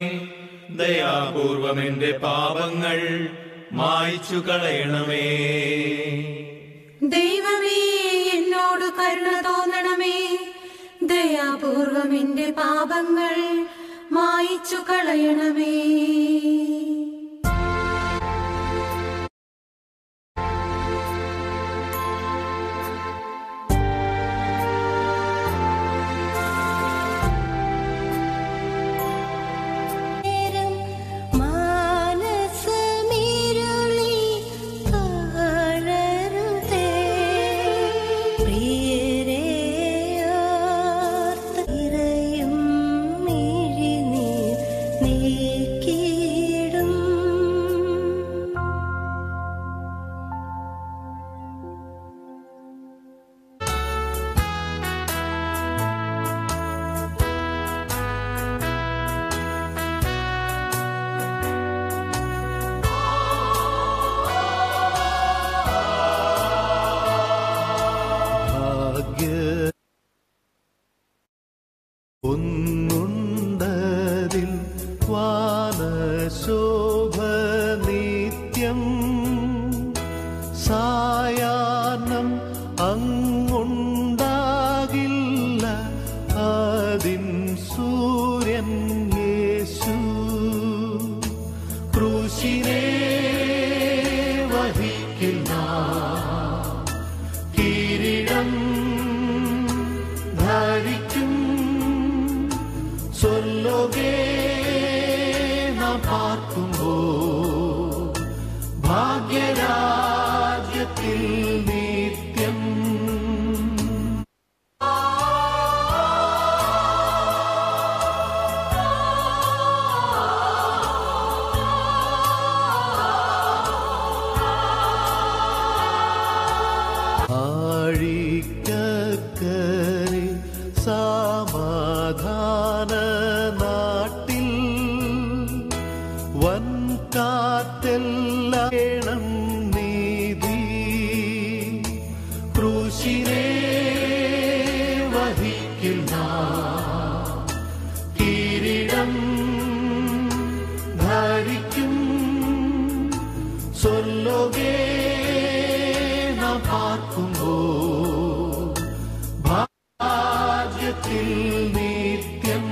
ദയാപൂർവം എന്റെ പാപങ്ങൾ മായ്ച്ചു കളയണമേ ദൈവമേ എന്നോട് കരുണ തോന്നണമേ ദയാപൂർവം എന്റെ പാപങ്ങൾ മായിച്ചു കളയണമേ മാനസമിരുളി താഴരുതേ പ്രിയരെ ഓർത്ത് ഇറയും മിഴിനീർ നീക്കിയിടും ഭാഗ്യ ഒന്നുണ്ടതിൽ വാനശോഭ നിത്യം സായാഹ്നം അങ്ങുണ്ടാകില്ല അതിൻ സൂര്യൻ യേശു ക്രൂശിനെ വഹിക്കുന്ന കിരീടം ധരിക്കും സൊല്ലുകേ നാം പാർക്കുമ്പോ ഭാഗ്യരാജ്യത്തിൽ നിത്യം ആഴിക്കക്കരെ സമാധാന നാട്ടിൽ വൻ കാത്തെല്ലാം നീതി ക്രൂശിനെ വഹിക്കുന്ന കിരീടം ധരിക്കും സൊല്ലുകേ നാം പാർക്കുമ്പോ ഭാഗ്യത്തിൽ നിത്യം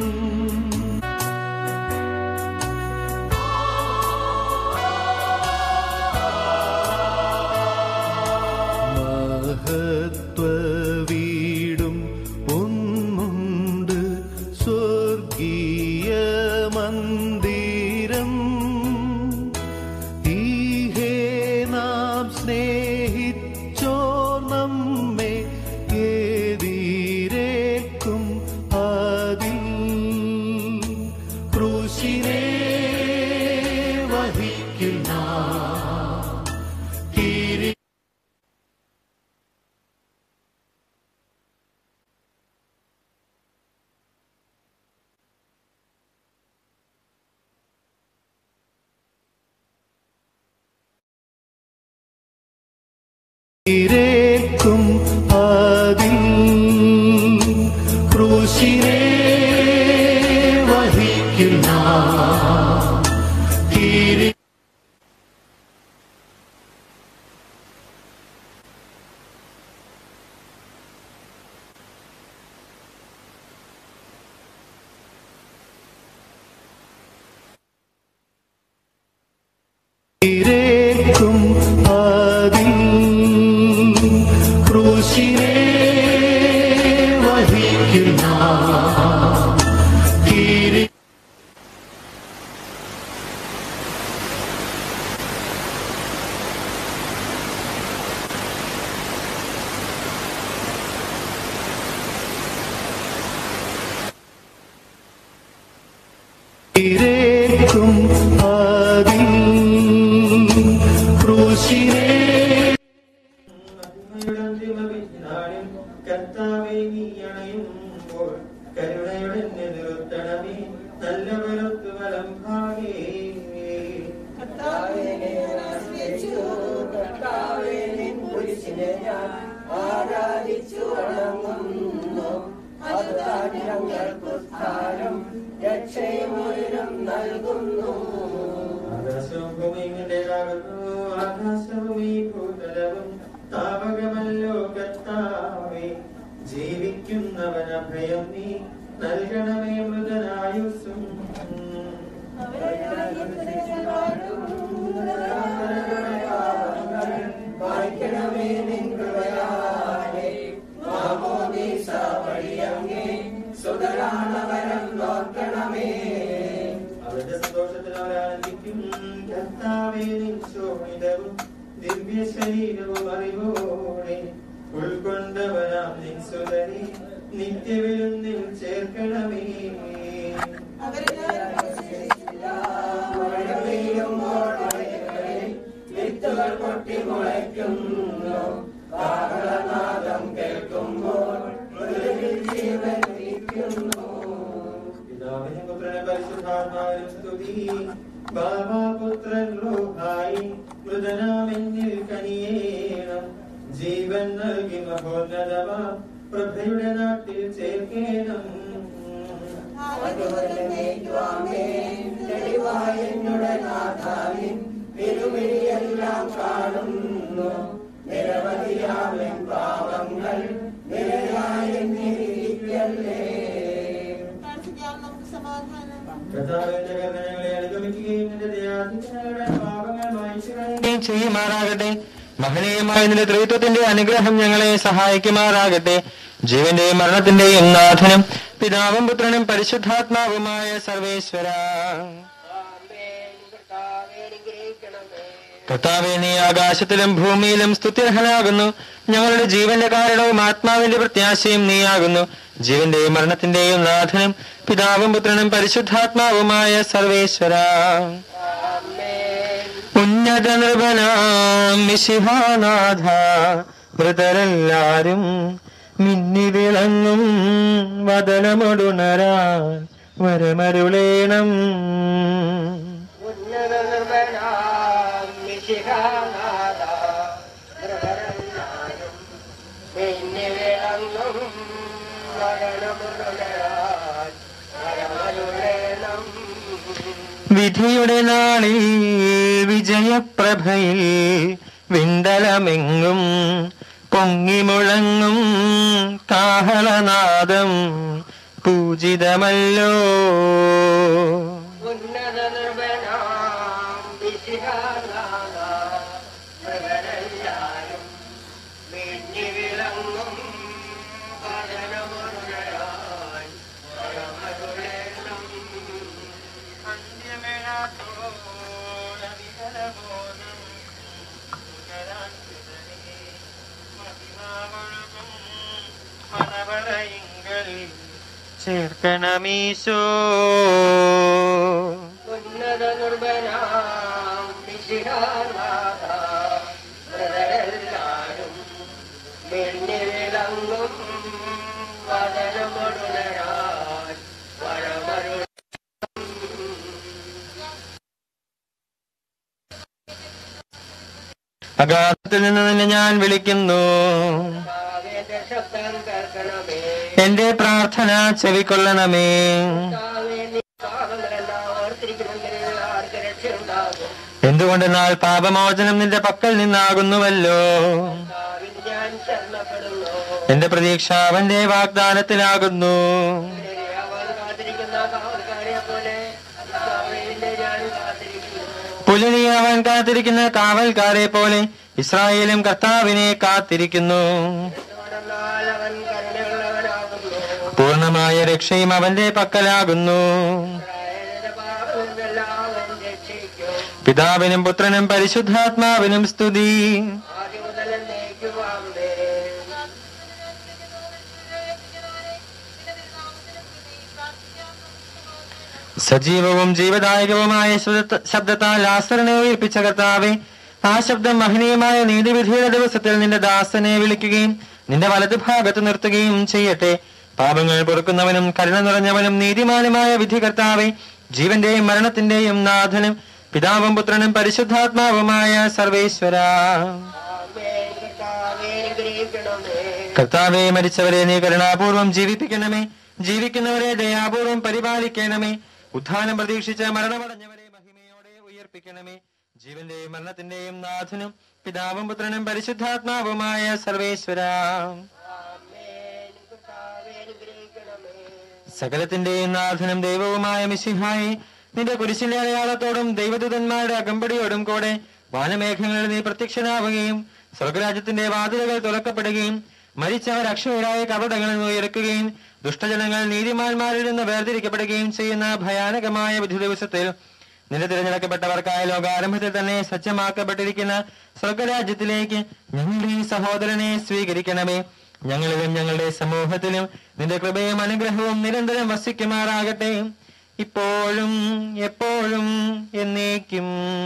മഹത്വ വീടും ഒന്നുണ്ട് സ്വർഗീയ മന്ദിരം ഈഹേ നാം സ്നേഹിച്ചോ നമ്മെ എതിരേൽക്കും അതിൽ ക്രൂശിനെ വഹിക്കുന്ന കിരീ ിരേക്കും അതിൽ ക്രൂശിനെ വഹിക്കുന്ന കിരീ ിരേക്കും അതിൽ ക്രൂശിനെ വഹിക്കുന്ന കിരീ ിരേക്കും അതിൽ ക്രൂശിനെ കർത്താവെ നീ അണയുമ്പോൾ കരുണയുടെ നിർത്തണമേ നല്ല വലത്തു വലം ഭാഗേ ആരാധിച്ചു വണങ്ങുന്നു അത് ഞങ്ങൾക്ക് ആകാശവും ഭൂമിയും നിന്റേതാകുന്നു ആകാശവും ഈ ഭൂതലവും താപകമല്ലോ കർത്താവേ ജീവിക്കുന്നവൻ അഭയം നീ നൽകണമേ മൃതനായുസ്സും അവരുടെ സന്തോഷത്തിൽ അവരാനന്ദിക്കും കർത്താവേ നിൻ ശോഭിതവും ദിവ്യ ശരീരവും അറിവോടെ ഉൾക്കൊണ്ടവനാം നിൻ സുതനെ നിത്യവിരുന്നിൽ ചേർക്കണമേ പിതാവിനും പുത്രനും പരിശുദ്ധാത്മാവിനും സ്തുതി ബാബാപുത്രൻ റൂഹായി മൃതനാമെന്നിൽ കനിയേണം ജീവൻ നൽകി മഹോന്നതമാ പ്രഭയുടെ നാട്ടിൽ ചേർക്കേണം കർത്താവിന്റെ കൽപ്പനകളെ അനുഗമിക്കുകയും നിന്റെ ദയാധികങ്ങളുടെ പാപങ്ങൾ മായ്ച്ചു കളയുകയും ചെയ്യുമാറാകട്ടെ മഹനീയമായ നിന്റെ ത്രിത്വത്തിന്റെ അനുഗ്രഹം ഞങ്ങളെ സഹായിക്കുമാറാകട്ടെ ജീവന്റെയും മരണത്തിന്റെയും നാഥനും പിതാവും പുത്രനും പരിശുദ്ധാത്മാവുമായ സർവേശ്വര കർത്താവെ നീ ആകാശത്തിലും ഭൂമിയിലും സ്തുത്യർഹനാകുന്നു ഞങ്ങളുടെ ജീവന്റെ കാരണവും ആത്മാവിന്റെ പ്രത്യാശയും നീയാകുന്നു ജീവന്റെയും മരണത്തിന്റെയും നാഥനും പിതാവും പുത്രനും പരിശുദ്ധാത്മാവുമായ സർവേശ്വര ഉന്നത നൃപനാം മിശിഹാനാഥ മൃതരെല്ലാരും മിന്നി വിളങ്ങും വദനമൊടുണരാൻ വരമരുളേണം വിധിയുടെ നാളിൽ വിജയപ്രഭയിൽ വിണ്ടലമെങ്ങും പൊങ്ങിമുഴങ്ങും കാഹളനാദം പൂജിതമല്ലോ ചേർക്കണമീശോ അഗാധത്തിൽ നിന്ന് നിന്നെ ഞാൻ വിളിക്കുന്നു എന്റെ പ്രാർത്ഥന ചെവിക്കൊള്ളണമേ എന്തുകൊണ്ടെന്നാൽ പാപമോചനം നിന്റെ പക്കൽ നിന്നാകുന്നുവല്ലോ എന്റെ പ്രതീക്ഷ അവന്റെ വാഗ്ദാനത്തിലാകുന്നു പുലരി അവൻ കാത്തിരിക്കുന്ന കാവൽക്കാരെ പോലെ ഇസ്രായേലും കർത്താവിനെ കാത്തിരിക്കുന്നു പൂർണമായ രക്ഷയും അവന്റെ പക്കലാകുന്നു പിതാവിനും പുത്രനും പരിശുദ്ധാത്മാവിനും സ്തുതി സജീവവും ജീവദായകവുമായ ശബ്ദത്ത- ശബ്ദത്താൽ ലാസറിനെ ഉയർപ്പിച്ച കർത്താവെ ആ ശബ്ദം മഹനീയമായ നീതിവിധിയുടെ ദിവസത്തിൽ നിന്റെ ദാസനെ വിളിക്കുകയും നിന്റെ വലതുഭാഗത്ത് നിർത്തുകയും ചെയ്യട്ടെ പാപങ്ങൾ പൊറുക്കുന്നവനും കരുണ നിറഞ്ഞവനും നീതിമാനുമായ വിധി കർത്താവെ ജീവന്റെയും മരണത്തിന്റെയും നാഥനും പിതാവും പുത്രനും പരിശുദ്ധാത്മാവുമായ സർവേശ്വര കർത്താവെ മരിച്ചവരെ നീ കരുണാപൂർവം ജീവിപ്പിക്കണമേ ജീവിക്കുന്നവരെ ദയാപൂർവം പരിപാലിക്കണമേ ഉത്ഥാനം പ്രതീക്ഷിച്ച് മരണമടഞ്ഞവരെ മഹിമയോടെ ഉയർപ്പിക്കണമേ ജീവന്റെയും മരണത്തിന്റെയും നാഥനും പിതാവും പുത്രനും പരിശുദ്ധാത്മാവുമായ സർവേശ്വര സകലത്തിന്റെയും നാഥനും ദൈവവുമായ മിശിഹായി നിന്റെ കുരിശിന്റെ അടയാളത്തോടും ദൈവദൂതന്മാരുടെ അകമ്പടിയോടും കൂടെ വാനമേഘങ്ങളിൽ നീ പ്രത്യക്ഷനാവുകയും സ്വർഗരാജ്യത്തിന്റെ വാതിലുകൾ തുറക്കപ്പെടുകയും മരിച്ചവർ അക്ഷയരായ കപടങ്ങളിൽ നിന്ന് ഉയർക്കുകയും ദുഷ്ടജനങ്ങൾ നീതിമാന്മാരിൽ നിന്ന് വേർതിരിക്കപ്പെടുകയും ചെയ്യുന്ന ഭയാനകമായ വിധി ദിവസത്തിൽ നിന്റെ തിരഞ്ഞെടുക്കപ്പെട്ടവർക്കായ ലോകാരംഭത്തിൽ തന്നെ സജ്ജമാക്കപ്പെട്ടിരിക്കുന്ന സ്വർഗരാജ്യത്തിലേക്ക് ഞങ്ങളുടെ ഈ സഹോദരനെ സ്വീകരിക്കണമേ ഞങ്ങളിലും ഞങ്ങളുടെ സമൂഹത്തിലും നിന്റെ കൃപയും അനുഗ്രഹവും നിരന്തരം വസിക്കുമാറാകട്ടെ ഇപ്പോഴും എപ്പോഴും എന്നേക്കും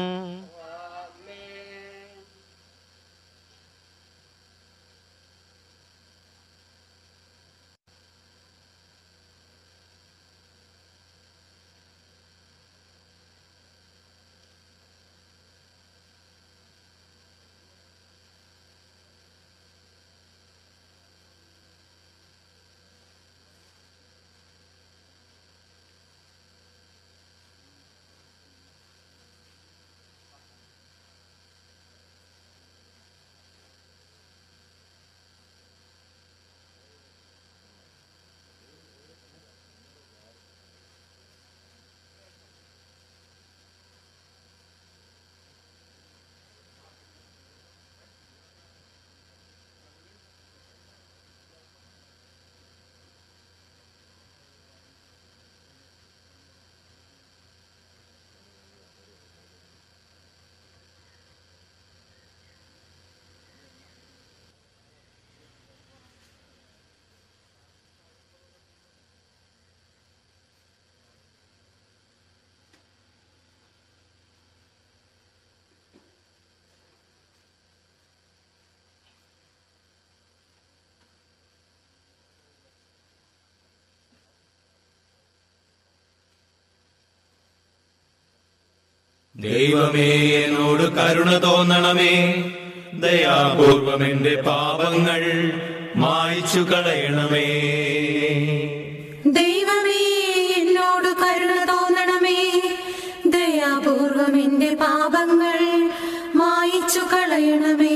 ദൈവമേ എന്നോട് കരുണ തോന്നണമേ ദയാപൂർവം എന്റെ പാപങ്ങൾ മായ്ച്ചു കളയണമേ ദൈവമേ എന്നോട് കരുണ തോന്നണമേ ദയാപൂർവം എന്റെ പാപങ്ങൾ മായിച്ചു കളയണമേ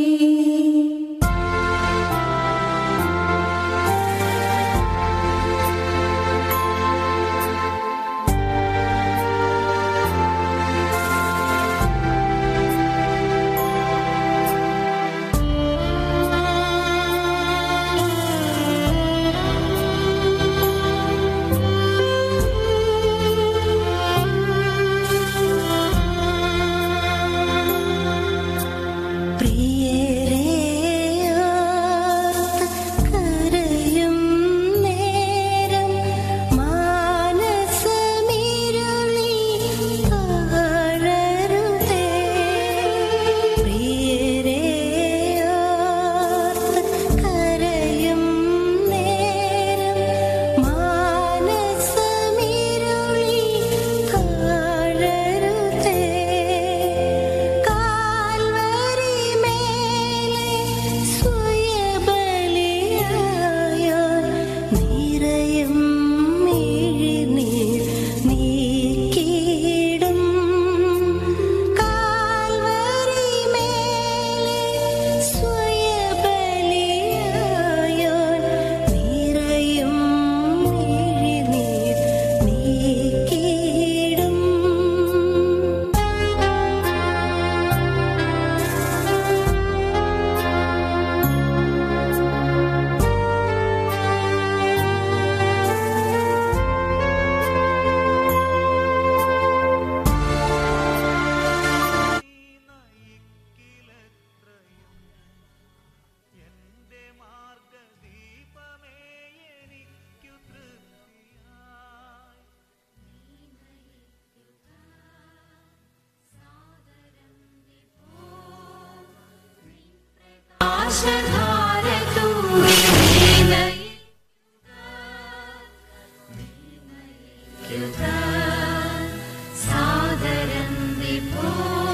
സാദരം വിഭോ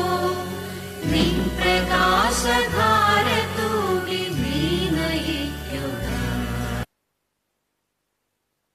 നിൻ പ്രകാശധാരത്തൂകി നീ നയിക്കുക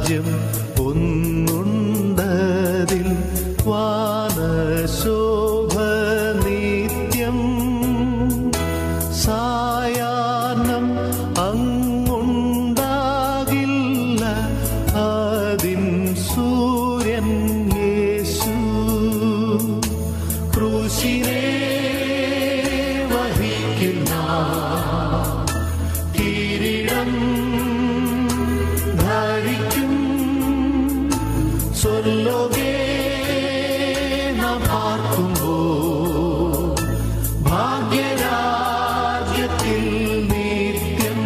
രാജ്യം ഒന്നുണ്ടതിൽ വാനശോഭ നിത്യം സായാഹ്നം അങ്ങുണ്ടാകില്ല അതിൻ സൂര്യൻ യേശു ക്രൂശിനെ വഹിക്കുന്ന കിരീടം ധരിക്കും സ്വർലോകേ നാം പാർക്കുമ്പോ ഭാഗ്യരാജ്യത്തിൽ നിത്യം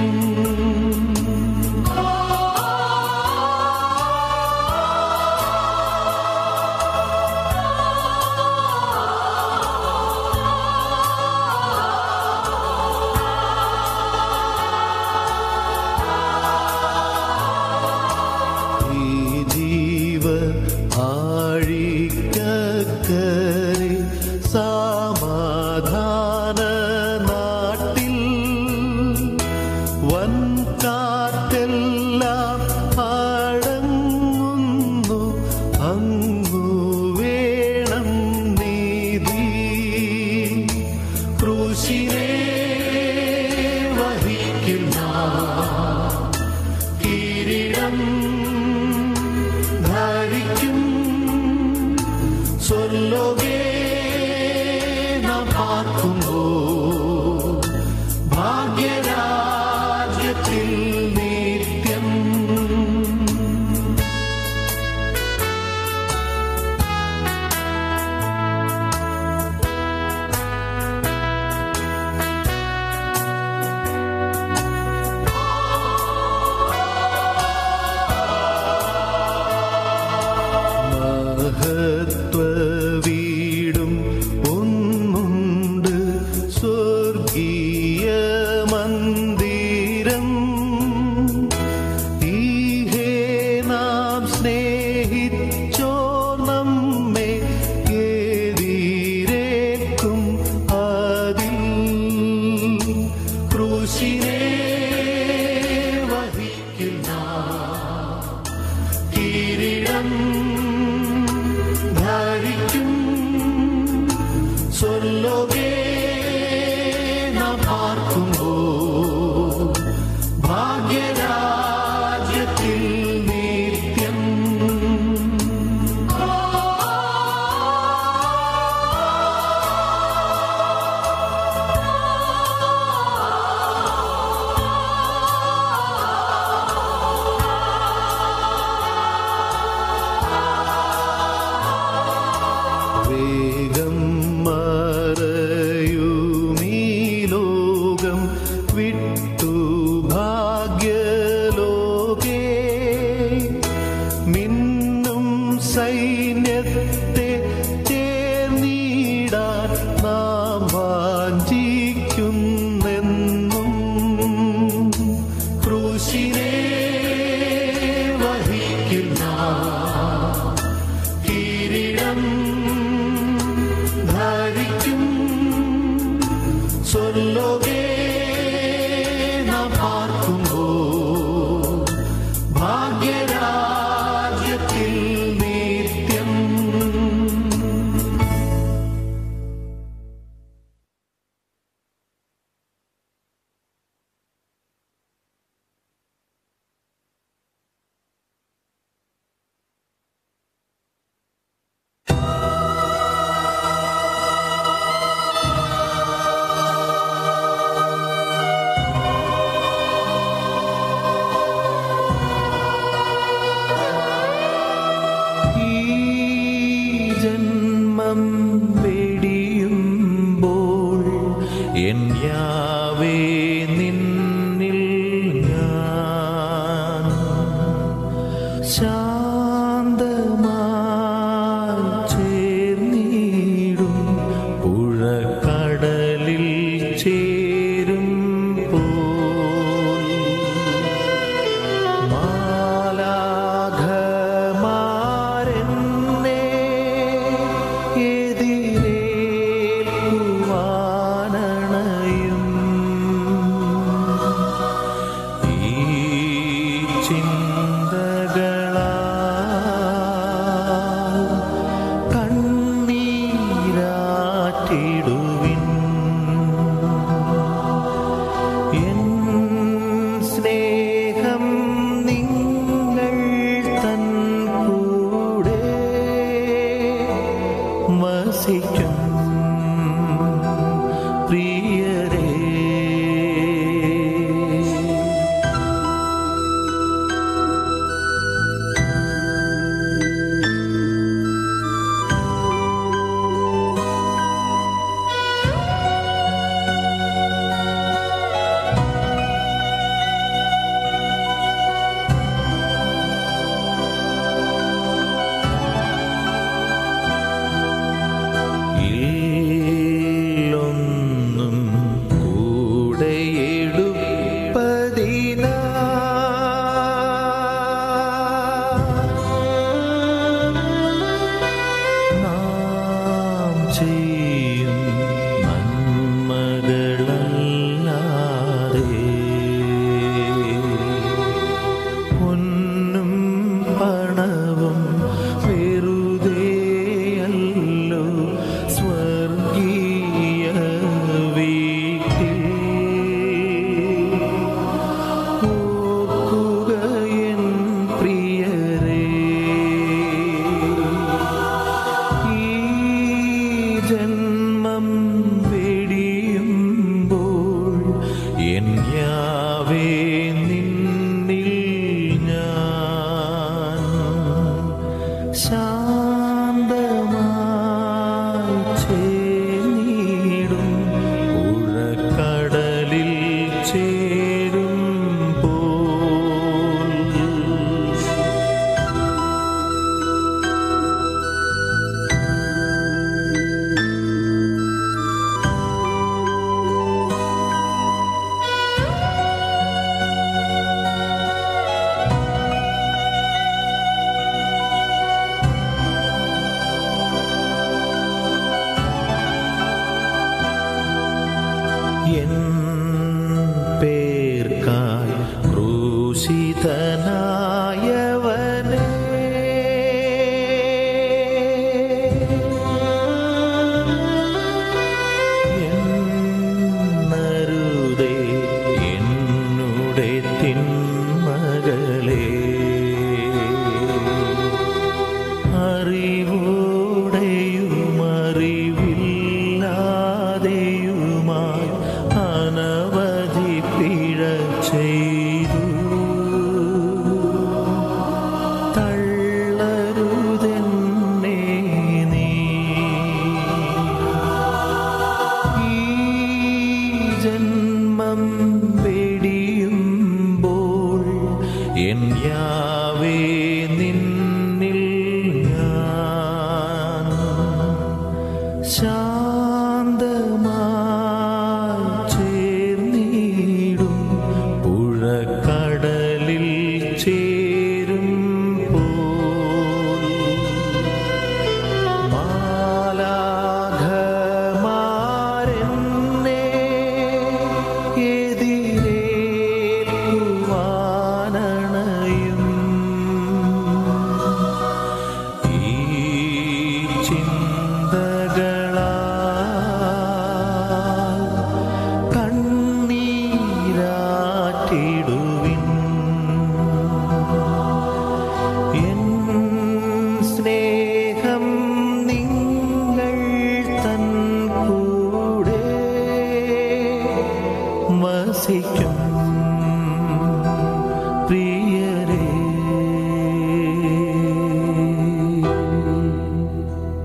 ഈ ജീവ ആഴിക്കരെ സമാധാന നാട്ടിൽ വൻകാറ്റെല്ലാം അടങ്ങുന്നു അങ്ങു വേണം നീതി ക്രൂശിനെ വഹിക്കുന്ന കിരീടം ധരിക്കും സ്വർലോകേ നാം പാർക്കുമ്പോ ഭാഗ്യരാജ്യത്തിൽ നിത്യം മഹത്വ വീടും ഒന്നുണ്ട് സ്വർഗീയ മന്ദിരം ഈഹേ നാം സ്നേഹിച്ചോർ നമ്മെ എതിരേക്കും അതിൽ ക്രൂശിനെ വഹിക്കുന്ന കിരീടം ധരിക്കും സ്വർലോകേ നാം പാർക്കുമ്പോ ഭാഗ്യരാജ്യത്തിൽ നിത്യം വേഗം മറയുമീ ലോകം വിട്ടു ഭാഗ്യലോകേ മിന്നും സൈന്യത്തെ ചേർന്നിടാൻ നാം വാഞ്ചിക്കുന്നെന്നും ക്രൂശിനെ വഹിക്കുന്ന കിരീടം ധരിക്കും സ്വർലോകേ നാം പാർക്കുമ്പോ എൻ സ്നേഹം നിങ്ങൾ തൻ കൂടെ വസിക്കും പ്രിയരേ ഇല്ലൊന്നും കൂടെയെടുപ്പതിനാ നാം ചെയ്യും നന്മകളല്ലാതെ പൊന്നും പണവും വെറുതെയല്ലോ സ്വർഗീയ വീട്ടിൽ ഓർക്കുക എൻ പ്രിയരേ ഈ ജന്മം വെടിയുമ്പോൾ എൻ യാവേ നിന്നിൽ ഞാൻ ശാന്തമായി ചേർന്നിടും ഉഴക്കടലിൽ ചേരുമ്പോൾ എൻ പേർക്കായി ക്രൂശിതനായവനെ എന്നരുതേ എന്നുടെ തിന്മകളെ അറിവോടെയും അറിവില്ലാതെയുമായി അനവധി പിഴ ചെയ്തു തള്ളരുതെന്നെ നീ ഈ ജന്മം വെടിയുമ്പോൾ എൻ യാവേ നിന്നിൽ ഞാൻ ശാന്തമായി ചേർന്നിടും പുഴക്കടലിൽ ചേരും പോൽ മാലാഖമാരെന്നെ എതിരേൽക്കുവാനണയും ഈ ചിന്തകളാൽ കണ്ണീരാറ്റിടുവിൻ എൻ സ്നേഹം നിങ്ങൾ തൻ കൂടെ വസിക്കും പ്രിയരേ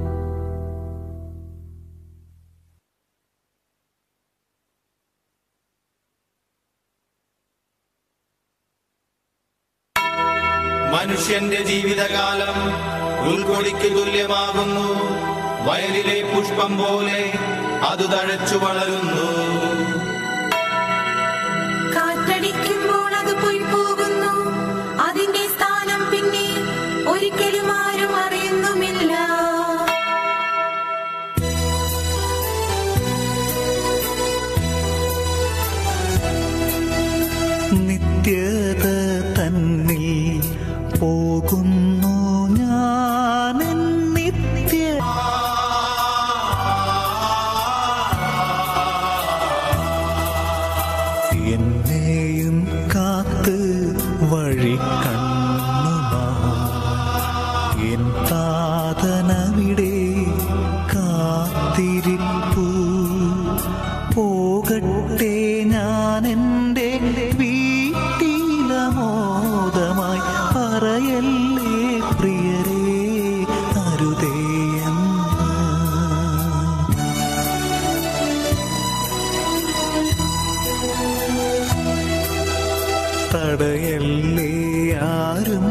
മനുഷ്യന്റെ ജീവിതകാലം ഉൾക്കൊടിക്ക് തുല്യമാകുന്നു വയലിലെ പുഷ്പം പോലെ അത് തഴച്ചു വളരുന്നു കാറ്റടിക്കുമ്പോൾ അത് പോയി പോകുന്നു അതിന്റെ സ്ഥാനം പിന്നെ ഒരിക്കലും ആരും അറിയുന്നുമില്ല നിത്യത തന്നിൽ പോകുന്നു ഞാൻ നിത്യ എന്നെയും കാത്ത് വഴി കണ്ണുമാ എൻ താതനവിടെ കാത്തിരിപ്പു പോകട്ടെ ഞാൻ എൻ്റെ വീട്ടിലമോദമായി പറയല്ലേ പ്രിയരേ അരുതേയെന്ന് തടയല്ലേ ആരും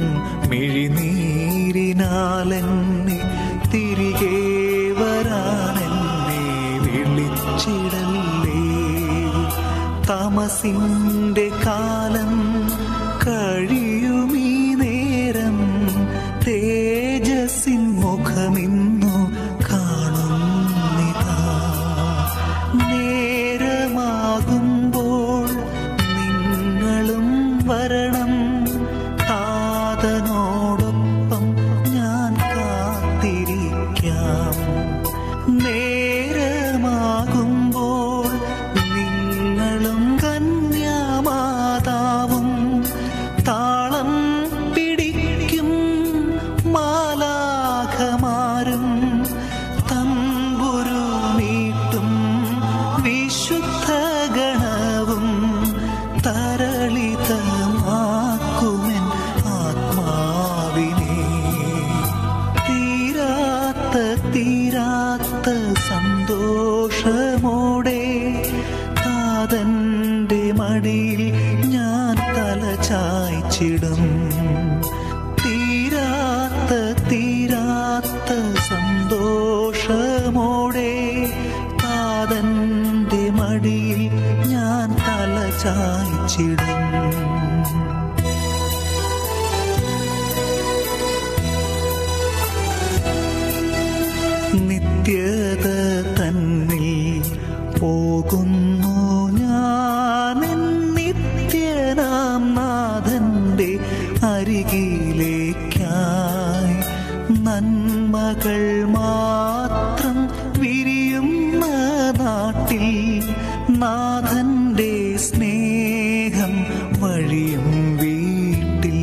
മിഴിനീരിനാലെന്നെ തിരികെ വരാനെന്നെ വിളിച്ചിടല്ലേ തമസിന്റെ കാലം കഴിയുമീ നേരം തേജസ്സിൻ മുഖമിന്നു കാണുന്നിതാ നേരമാകുമ്പോൾ നിങ്ങളും വരണം താതനോടൊപ്പം ഞാൻ കാത്തിരിക്കാം നേരമാകുമ്പോൾ നിങ്ങളും കന്യാമാതാവും താളം പിടിക്കും മാലാഖമാരും തമ്പുരു മീട്ടും വിശുദ്ധ ഗണവും തരളിതമാക്കുമെൻ ആത്മാവിനെ തീരാത്ത തീരാത്ത സന്തോഷമോടെ താതന്റെ മടിയിൽ ഞാൻ തല ചായ്ച്ചിടും തീരാത്ത തീരാത്ത സന്തോഷമോടെ താതന്റെ മടിയിൽ ഞാൻ തല ചായ്ച്ചിടും നിത്യത തന്നിൽ പോകുന്നു ഞാൻ നിത്യനാം നാഥന്റെ അരികിലേക്കായി നന്മകൾ മാത്രം വിരിയുന്ന നാട്ടിൽ നാഥന്റെ സ്നേഹം വഴിയും വീട്ടിൽ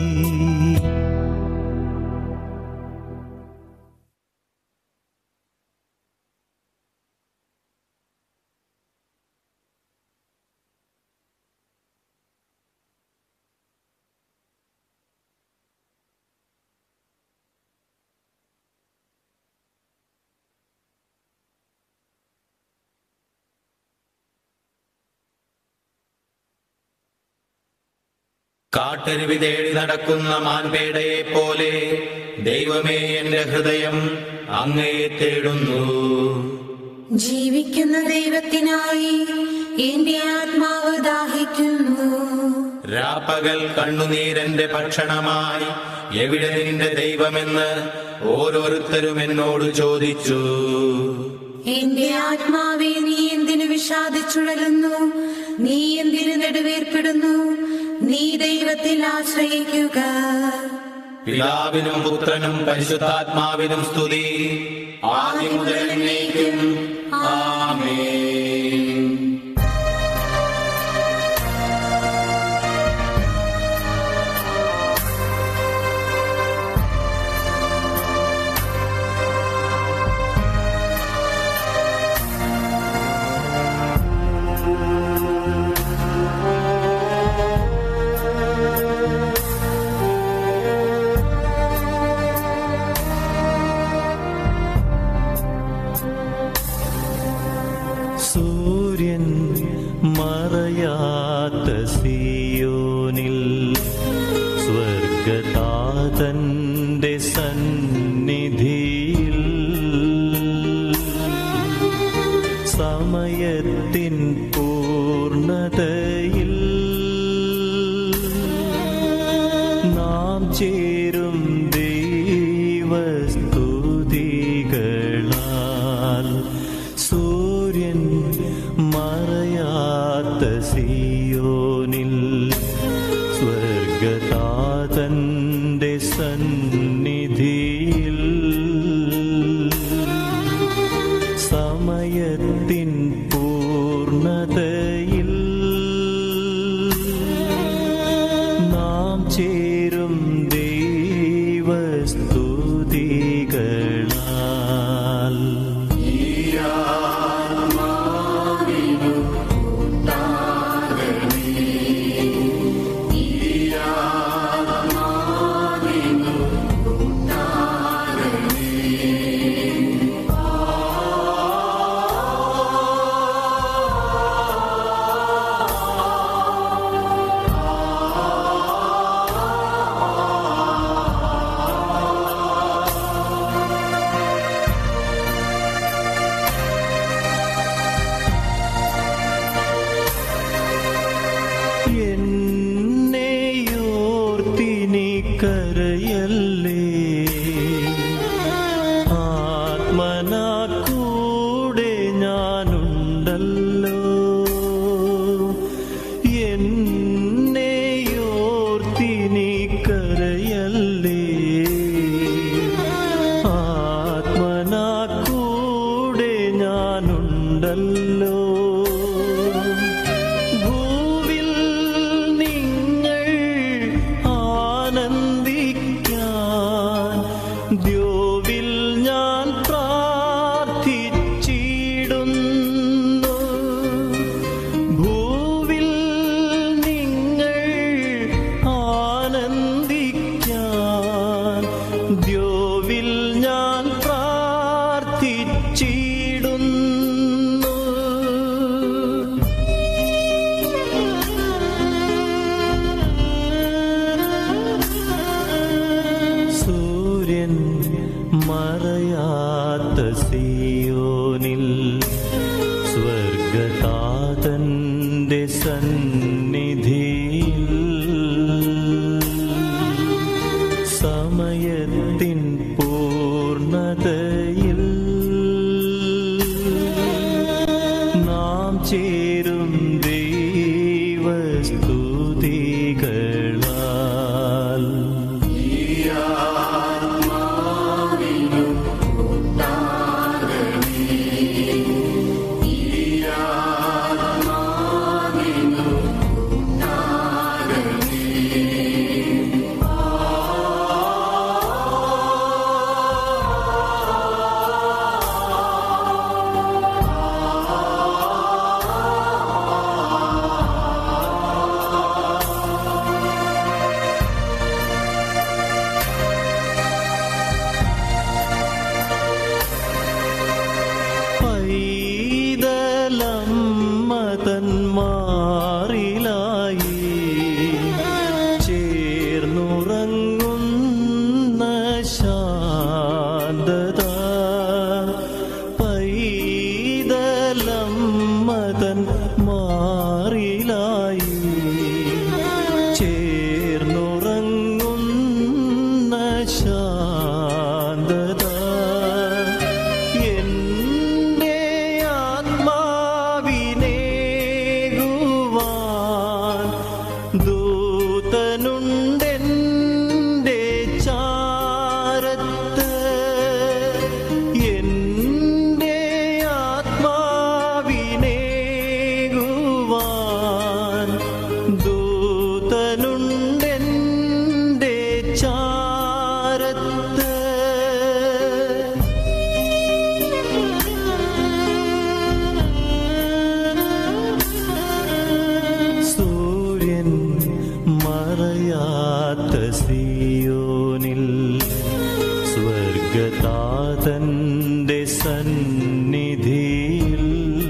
കാട്ടരുവി തേടി നടക്കുന്ന മാൻപേടയെ പോലെ ദൈവമേ എന്റെ ഹൃദയം അങ്ങയെ തേടുന്നു ജീവിക്കുന്ന ദൈവത്തിനായി എന്റെ ആത്മാവ് ദാഹിക്കുന്നു രാപ്പകൽ കണ്ണുനീരന്റെ ഭക്ഷണമായി എവിടെ നിന്റെ ദൈവമെന്ന് ഓരോരുത്തരും എന്നോട് ചോദിച്ചു എന്റെ ആത്മാവെ നീ എന്തിനു വിഷാദിച്ചുഴലുന്നു നീ എന്തിനു നെടുവേർപ്പെടുന്നു നീ ദൈവത്തിൽ ആശ്രയിക്കുക പിതാവിനും പുത്രനും പരിശുദ്ധാത്മാവിനും സ്തുതി ആദ്യം മുതൽ എന്നേക്കും ആമേൻ സൂര്യൻ മറയാത്ത സിയോനിൽ സ്വർഗതാതന്റെ സന്നിധിയിൽ സമയത്തിൻ പൂർണതയിൽ നാം ചേരും ദൈവസ്തുതികളാൽ സൂര്യൻ മറയാത്ത സിയോനിൽ സ്വർഗതാതന്റെ സന്നിധിയിൽ സമയത്തിൻ പൂർണതയിൽ സന്നിധിയിൽ സമയത്തിൻ പൂർണ്ണതയിൽ നാം ചേരും ദൈവസ്തുതികളാൽ പൈതലമ്മ തന്മാറിലായി ചേർന്നുറങ്ങുന്ന ശാന്തത പൈതലമ്മ തൻ മാറിലായി ചേർന്നുറങ്ങുന്ന ശാന്തത എന്റെ ആത്മാവിനേകുവാൻ ദൂതനുണ്ടെന്റെ ചാരത്ത് എന്റെ ആത്മാവിനേകുവാൻ ദൂതനുണ്ടെന്റെ ചാരത്ത് സൂര്യൻ മറയാത്ത സിയോനിൽ സ്വർഗതാതന്റെ സന്നിധിയിൽ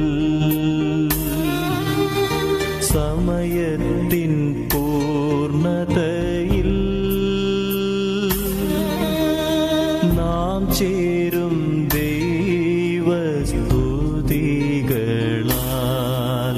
സമയത്തിൻ പൂർണ്ണതയിൽ നാം ചേരും ദൈവസ്തുതികളാൽ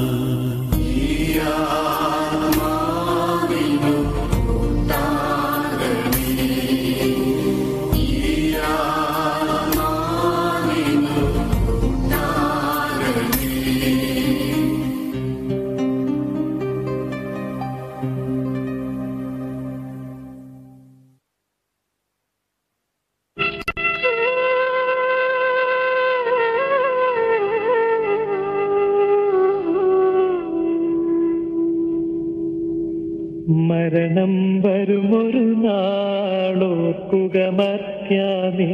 മരണം വരുമൊരു നാളോർക്കുക മർത്യാനേ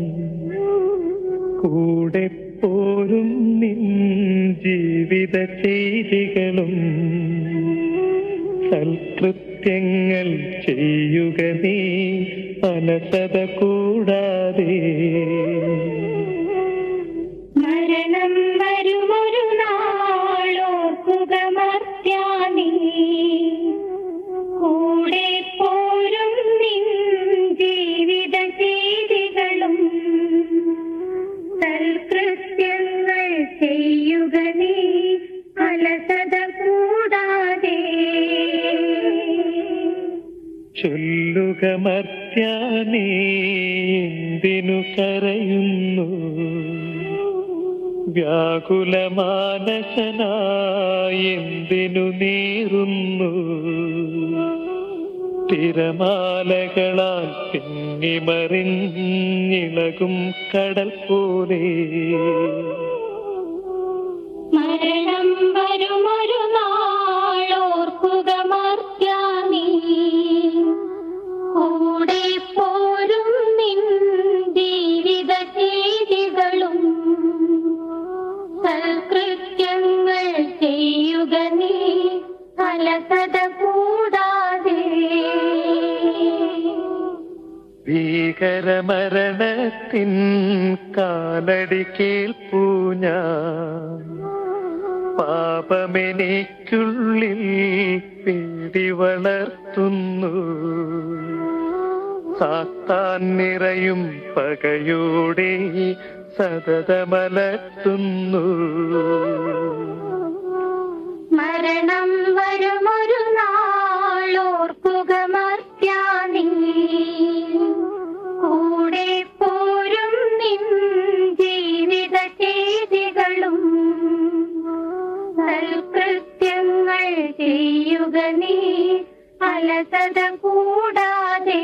കൂടെ പോരും നിൻ ജീവിത ചെയ്തികളും സൽകൃത്യങ്ങൾ ചെയ്യുക നീ അലസത കൂടാതെ മരണം വരുമൊരു നാളോർക്കുക മർത്യാനീ കൂടെ പോരും നിൻ ജീവിത ചെയ്തികളും സൽകൃത്യങ്ങൾ ചെയ്യുക നീ അലസത കൂടാതെ ചൊല്ലുക മർത്യാനേ എന്തിനു കരയുന്നു വ്യാകുലമാനസനായി എന്തിനു നീറുന്നു തിരമാലകളാൽ തിങ്ങിമറിഞ്ഞിളകും കടൽ പോലെ മരണം വരുമൊരു നാളോർക്കുക മർത്യാനീ കൂടെ പോരും നിൻ ജീവിത ചെയ്തികളും സൽകൃത്യങ്ങൾ ചെയ്യുക നീ അലസത കൂടാതെ ഭീകരമരണത്തിൻ കാലടി കേൾപ്പൂ ഞാൻ പാപമെനിക്കുള്ളിൽ പേടി വളർത്തുന്നു സാത്താൻ നിറയും പകയോടെ സതതമലർത്തുന്നു മരണം വരുമൊരു നാളോർക്കുക മർത്യാനീ കൂടെ പോരും നിൻ ജീവിത ചെയ്തികളും സൽകൃത്യങ്ങൾ ചെയ്യുക നീ അലസത കൂടാതെ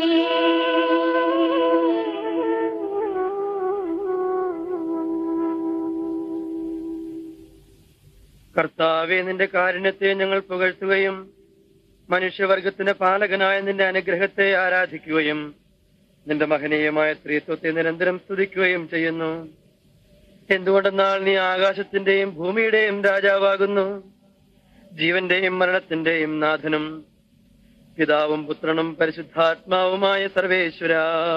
കർത്താവെ നിന്റെ കാരുണ്യത്തെ ഞങ്ങൾ പുകഴ്ത്തുകയും മനുഷ്യവർഗത്തിന്റെ പാലകനായ നിന്റെ അനുഗ്രഹത്തെ ആരാധിക്കുകയും നിന്റെ മഹനീയമായ സ്ത്രീത്വത്തെ നിരന്തരം സ്തുതിക്കുകയും ചെയ്യുന്നു എന്തുകൊണ്ടെന്നാൽ നീ ആകാശത്തിന്റെയും ഭൂമിയുടെയും രാജാവാകുന്നു ജീവന്റെയും മരണത്തിന്റെയും നാഥനും പിതാവും പുത്രനും പരിശുദ്ധാത്മാവുമായ സർവേശ്വര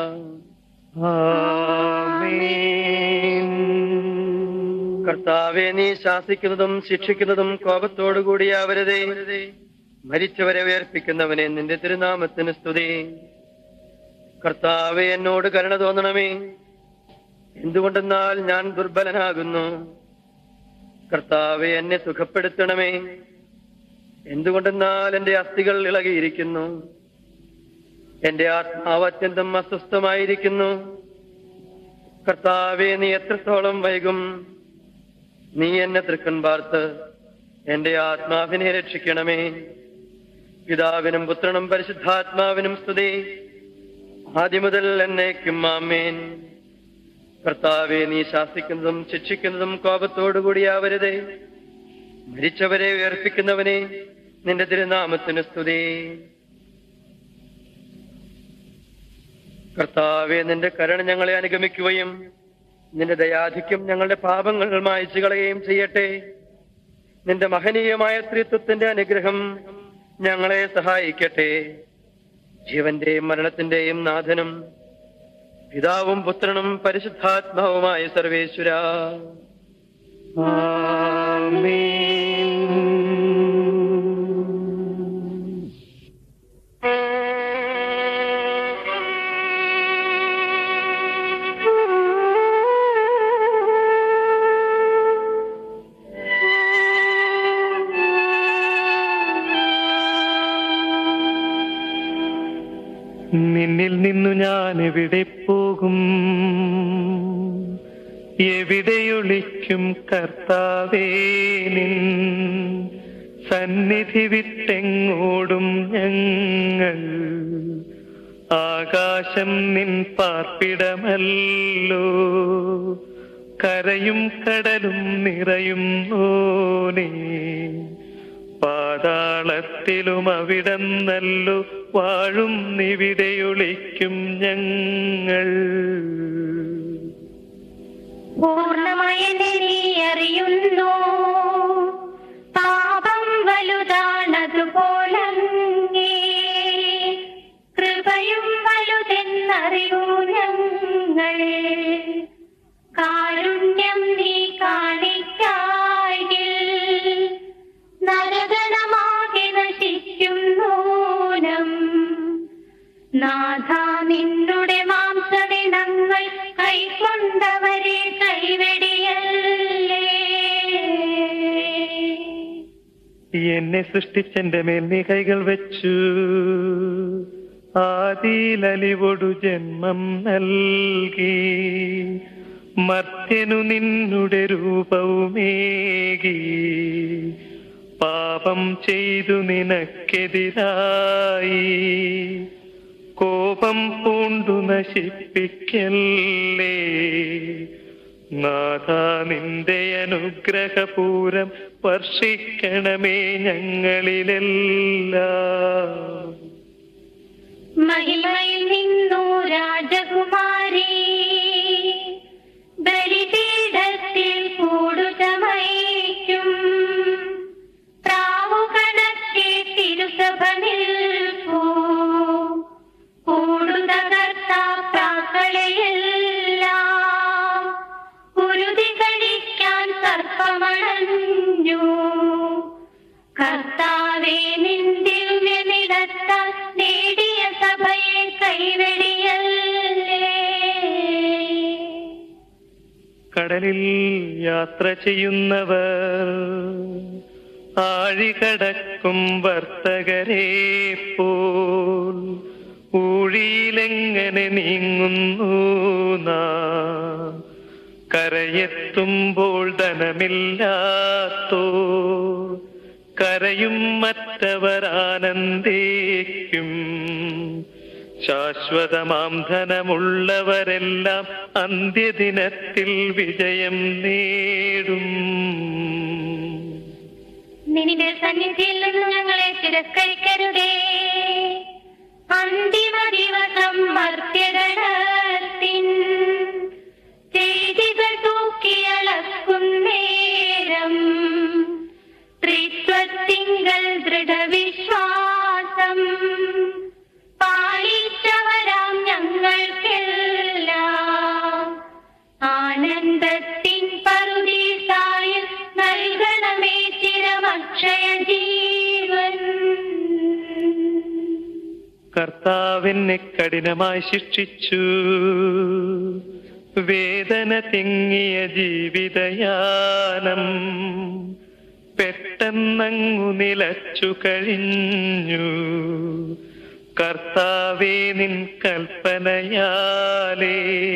കർത്താവെ നീ ശാസിക്കുന്നതും ശിക്ഷിക്കുന്നതും കോപത്തോടുകൂടിയാവരുതേ മരിച്ചവരെ ഉയർപ്പിക്കുന്നവനെ നിന്റെ തിരുനാമത്തിന് സ്തുതി കർത്താവെ എന്നോട് കരുണ തോന്നണമേ എന്തുകൊണ്ടെന്നാൽ ഞാൻ ദുർബലനാകുന്നു കർത്താവെ എന്നെ സുഖപ്പെടുത്തണമേ എന്തുകൊണ്ടെന്നാൽ എന്റെ അസ്ഥികൾ ഇളകിയിരിക്കുന്നു എന്റെ ആത്മാവ് അത്യന്തം അസ്വസ്ഥമായിരിക്കുന്നു കർത്താവെ നീ എത്രത്തോളം വൈകും നീ എന്നെ തൃക്കൺ പാർത്ത് എന്റെ ആത്മാവിനെ രക്ഷിക്കണമേ പിതാവിനും പുത്രനും പരിശുദ്ധാത്മാവിനും സ്തുതി ആദ്യം മുതൽ എന്നേക്കും ആമേൻ കർത്താവെ നീ ശാസിക്കുന്നതും ശിക്ഷിക്കുന്നതും കോപത്തോടുകൂടിയാവരുതേ മരിച്ചവരെ ഉയർപ്പിക്കുന്നവനെ നിന്റെ തിരുനാമത്തിന് സ്തുതി കർത്താവെ നിന്റെ കരുണ ഞങ്ങളെ അനുഗമിക്കുകയും നിന്റെ ദയാധിക്യം ഞങ്ങളുടെ പാപങ്ങൾ മായച്ചു കളയുകയും ചെയ്യട്ടെ നിന്റെ മഹനീയമായ സ്ത്രീത്വത്തിന്റെ അനുഗ്രഹം ഞങ്ങളെ സഹായിക്കട്ടെ ജീവന്റെയും മരണത്തിന്റെയും നാഥനും പിതാവും പുത്രനും പരിശുദ്ധാത്മാവുമായ സർവേശ്വര നിന്നിൽ നിന്നു ഞാൻ എവിടെ പോകും എവിടെയൊളിക്കും കർത്താവേ നിൻ സന്നിധി വിട്ടെങ്ങോടും ഞങ്ങൾ ആകാശം നിൻ പാർപ്പിടമല്ലോ കരയും കടലും നിറയും നോനേ പാതാളത്തിലും അവിടം നല്ലു വാഴും നിവിടെയൊളിക്കും ഞങ്ങൾ പൂർണ്ണമായെന്നെ നീ അറിയുന്നു പാപം വലുതാണതുപോലങ്ങേ കൃപയും വലുതെന്നറിയൂ ഞങ്ങൾ കാരുണ്യം നീ കാണിക്കായിൽ നരകണമാകെ നശിക്കും നൂനം നാഥ നിന്നുടെ മാംസദിനങ്ങൾ കൈക്കൊണ്ടവരെ കൈവെടിയല്ലേ എന്നെ സൃഷ്ടിച്ചെന്റെ മേൽ നീ കൈകൾ വെച്ചു ആദിയിലലിവൊടു ജന്മം നൽകി മർത്യനു നിന്നുടെ രൂപവുമേകി പാപം ചെയ്തു നിനക്കെതിരായി കോപം പൂണ്ടു നശിപ്പിക്കല്ലേ നാഥ നിന്റെ അനുഗ്രഹപൂരം വർഷിക്കണമേ ഞങ്ങളിലെല്ലാം മഹിമയിൽ നിന്നു രാജകുമാരി ബലിപീഠത്തിൽ കൂടുചമയ്ക്കും പ്രാവുകണക്കെ തിരുസഭ നിൽപ്പൂ കൂടുതകർത്താക്കളെയെല്ലാം കുരുതി കഴിക്കാൻ സർപ്പമണഞ്ഞു കർത്താവേ നിൻ ദിവ്യനിടത്താൽ നേടിയ സഭയെ കൈവെടിയല്ലേ കടലിൽ യാത്ര ചെയ്യുന്നവർ ആഴികടക്കും വർത്തകരെ പോൽ ഊഴിയിലെങ്ങനെ നീങ്ങുന്നു നാം കരയെത്തുമ്പോൾ ധനമില്ലാത്തോ കരയും മറ്റവർ ആനന്ദിക്കും ശാശ്വതമാം ധനമുള്ളവരെല്ലാം അന്ത്യദിനത്തിൽ വിജയം നേടും നിന്റെ സന്നിധിയിൽ നിന്ന് ഞങ്ങളെ തിരസ്കരിക്കരുതേ അന്തിമ ദിവസം മർത്യഗണത്തിൻ ചെയ്തികൾ തൂക്കിയളക്കുന്നേരം ത്രിത്വത്തിങ്കൽ ദൃഢവിശ്വാസം പാലിച്ചവരാം ഞങ്ങൾക്കെല്ലാം ആനന്ദത്തിൻ പറുദീസായ നൽകണമേ ചിരമക്ഷയ ജീവൻ കർത്താവിനെ കഠിനമായി ശിക്ഷിച്ചു വേദന തിങ്ങിയ ജീവിതയാനം പെട്ടെന്നങ്ങു നിലച്ചു കഴിഞ്ഞു കർത്താവേ നിൻ കൽപ്പനയാലേ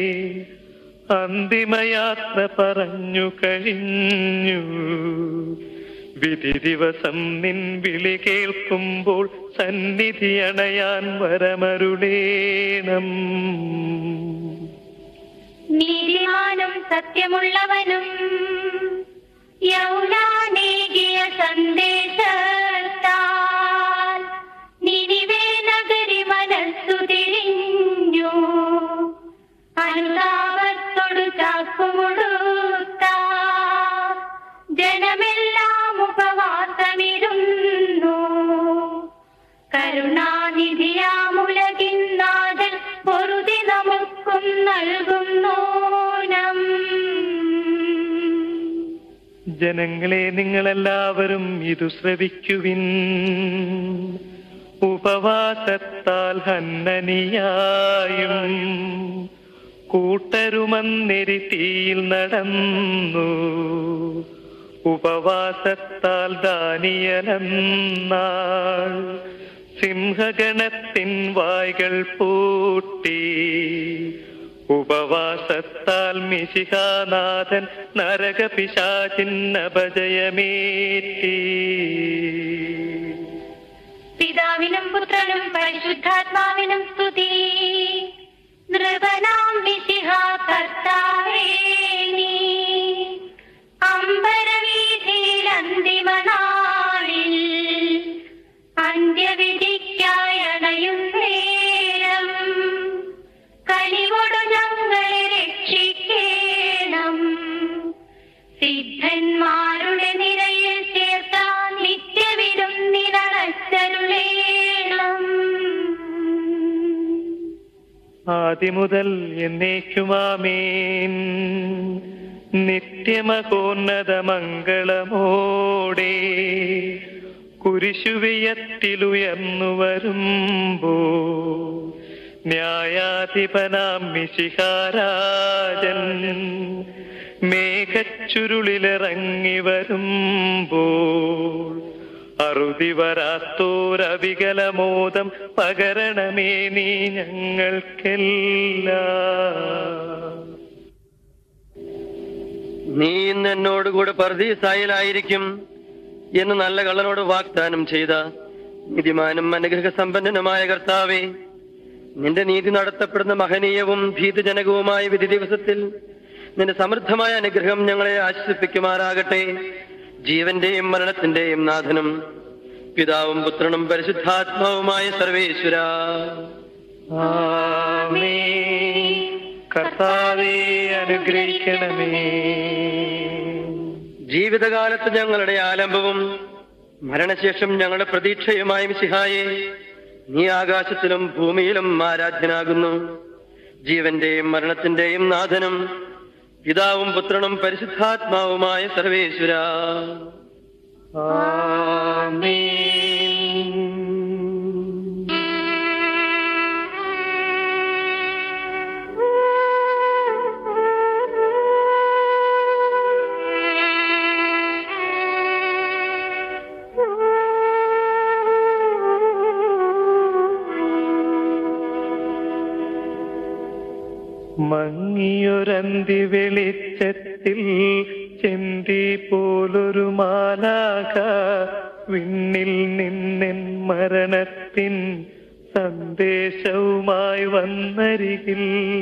അന്തിമയാത്ര പറഞ്ഞു കഴിഞ്ഞു വിധി ദിവസം നിൻ വിളി കേൾക്കുമ്പോൾ സന്നിധി അണയാൻ വരമരുളേണം നീതിമാനും സത്യമുള്ളവനും യൗനാനേകിയ സന്ദേശത്താൽ നിനിവേ നഗരി മനസ്സു തിരിഞ്ഞു അനുതാപത്തോടു ചാക്കുമുടുത്ത ജനമെല്ലാം ഉപവാസമിരുന്നു കരുണാനിധിയാമുലകിന്നാഥൻ പൊറുതി നമുക്കും നൽകുന്നോനം ജനങ്ങളെ നിങ്ങളെല്ലാവരും ഇതു ശ്രവിക്കുവിൻ ഉപവാസത്താൽ ഹന്നനിയായും കൂട്ടരുമന്നെരി തീയിൽ നടന്നു ഉപവാസത്താൽ ദാനിയലെന്നാൾ സിംഹഗണത്തിൻ വായ്കൾ പൂട്ടി ഉപവാസത്താൽ മിശിഹാനാഥൻ നരകപിശാചിന്നപജയമേറ്റി പിതാവിനും പുത്രനും പരിശുദ്ധാത്മാവിനും സ്തുതി നൃപനാം മിശിഹ കർത്താവേ നീ അമ്പരവീതിയിൽ അന്തിമ നാളിൽ അന്ത്യവിധിക്കായി അണയും നേരം കനിവോടു ഞങ്ങളെ രക്ഷിക്കേണം സിദ്ധന്മാരുടെ നിരയിൽ ചേർത്ത നിത്യവിരും നിലച്ചരുളേണം ആദിമുതൽ എന്നേക്കുമാമേൻ നിത്യമകോന്നത മംഗളമോടെ കുരിശുവിയത്തിലുയർന്നു വരുമ്പോ ന്യായാധിപനാം മിശിഹാരാജൻ മേഘച്ചുരുളിലിറങ്ങി വരുമ്പോൾ അറുതി വരാത്തോരവികലമോദം പകരണമേ നീ ഞങ്ങൾക്കെല്ലാം നീ ഇന്ന് എന്നോടുകൂടെ പർദീസായിലായിരിക്കും എന്ന് നല്ല കള്ളനോട് വാഗ്ദാനം ചെയ്ത നീതിമാനും അനുഗ്രഹ സമ്പന്നനുമായ കർത്താവേ നിന്റെ നീതി നടത്തപ്പെടുന്ന മഹനീയവും ഭീതജനകവുമായ വിധി ദിവസത്തിൽ നിന്റെ സമൃദ്ധമായ അനുഗ്രഹം ഞങ്ങളെ ആശ്വസിപ്പിക്കുമാറാകട്ടെ ജീവന്റെയും മരണത്തിന്റെയും നാഥനും പിതാവും പുത്രനും പരിശുദ്ധാത്മാവുമായ സർവേശ്വര ആമേൻ. കർത്താവേ അനുഗ്രഹിക്കണമേ ജീവിതകാലത്ത് ഞങ്ങളുടെ ആലംബവും മരണശേഷം ഞങ്ങളുടെ പ്രതീക്ഷയുമായ മിശിഹായെ നീ ആകാശത്തിലും ഭൂമിയിലും ആരാധ്യനാകുന്നു ജീവന്റെയും മരണത്തിന്റെയും നാഥനും പിതാവും പുത്രനും പരിശുദ്ധാത്മാവുമായ സർവേശ്വര ആമേൻ മങ്ങിയൊരന്തി വെളിച്ചത്തിൽ ചെന്തി പോലൊരു മാലാക വിണ്ണിൽ നിന്നെൻ മരണത്തിൻ സന്ദേശവുമായി വന്നരികിൽ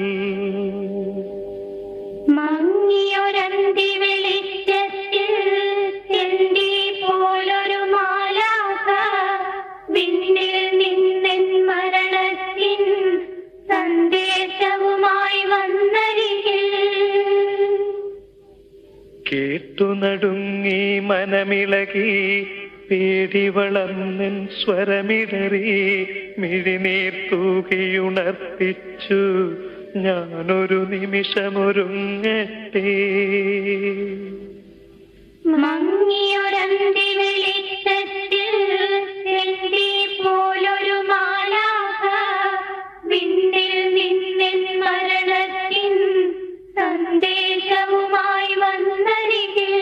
മങ്ങിയൊരന്തി വെളിച്ചത്തിൽ ചെന്തി പോലൊരു മാലാക വിണ്ണിൽ നിന്നെൻ മരണത്തിൻ സന്ദേശവുമായി വന്നരികിൽ കേട്ടു നടുങ്ങി മനമിളകി പേടി വളർന്നൻ സ്വരമിടറി മിഴിനീർ തൂകിയുണർത്തിച്ചു ഞാനൊരു നിമിഷമൊരുങ്ങട്ടെ മങ്ങിയൊരന്തി വെളിച്ചത്തിൽ ചെന്തി പോലൊരു മാലാക വിണ്ണിൽ നിന്നെൻ മരണത്തിൻ സന്ദേശവുമായി വന്നരികിൽ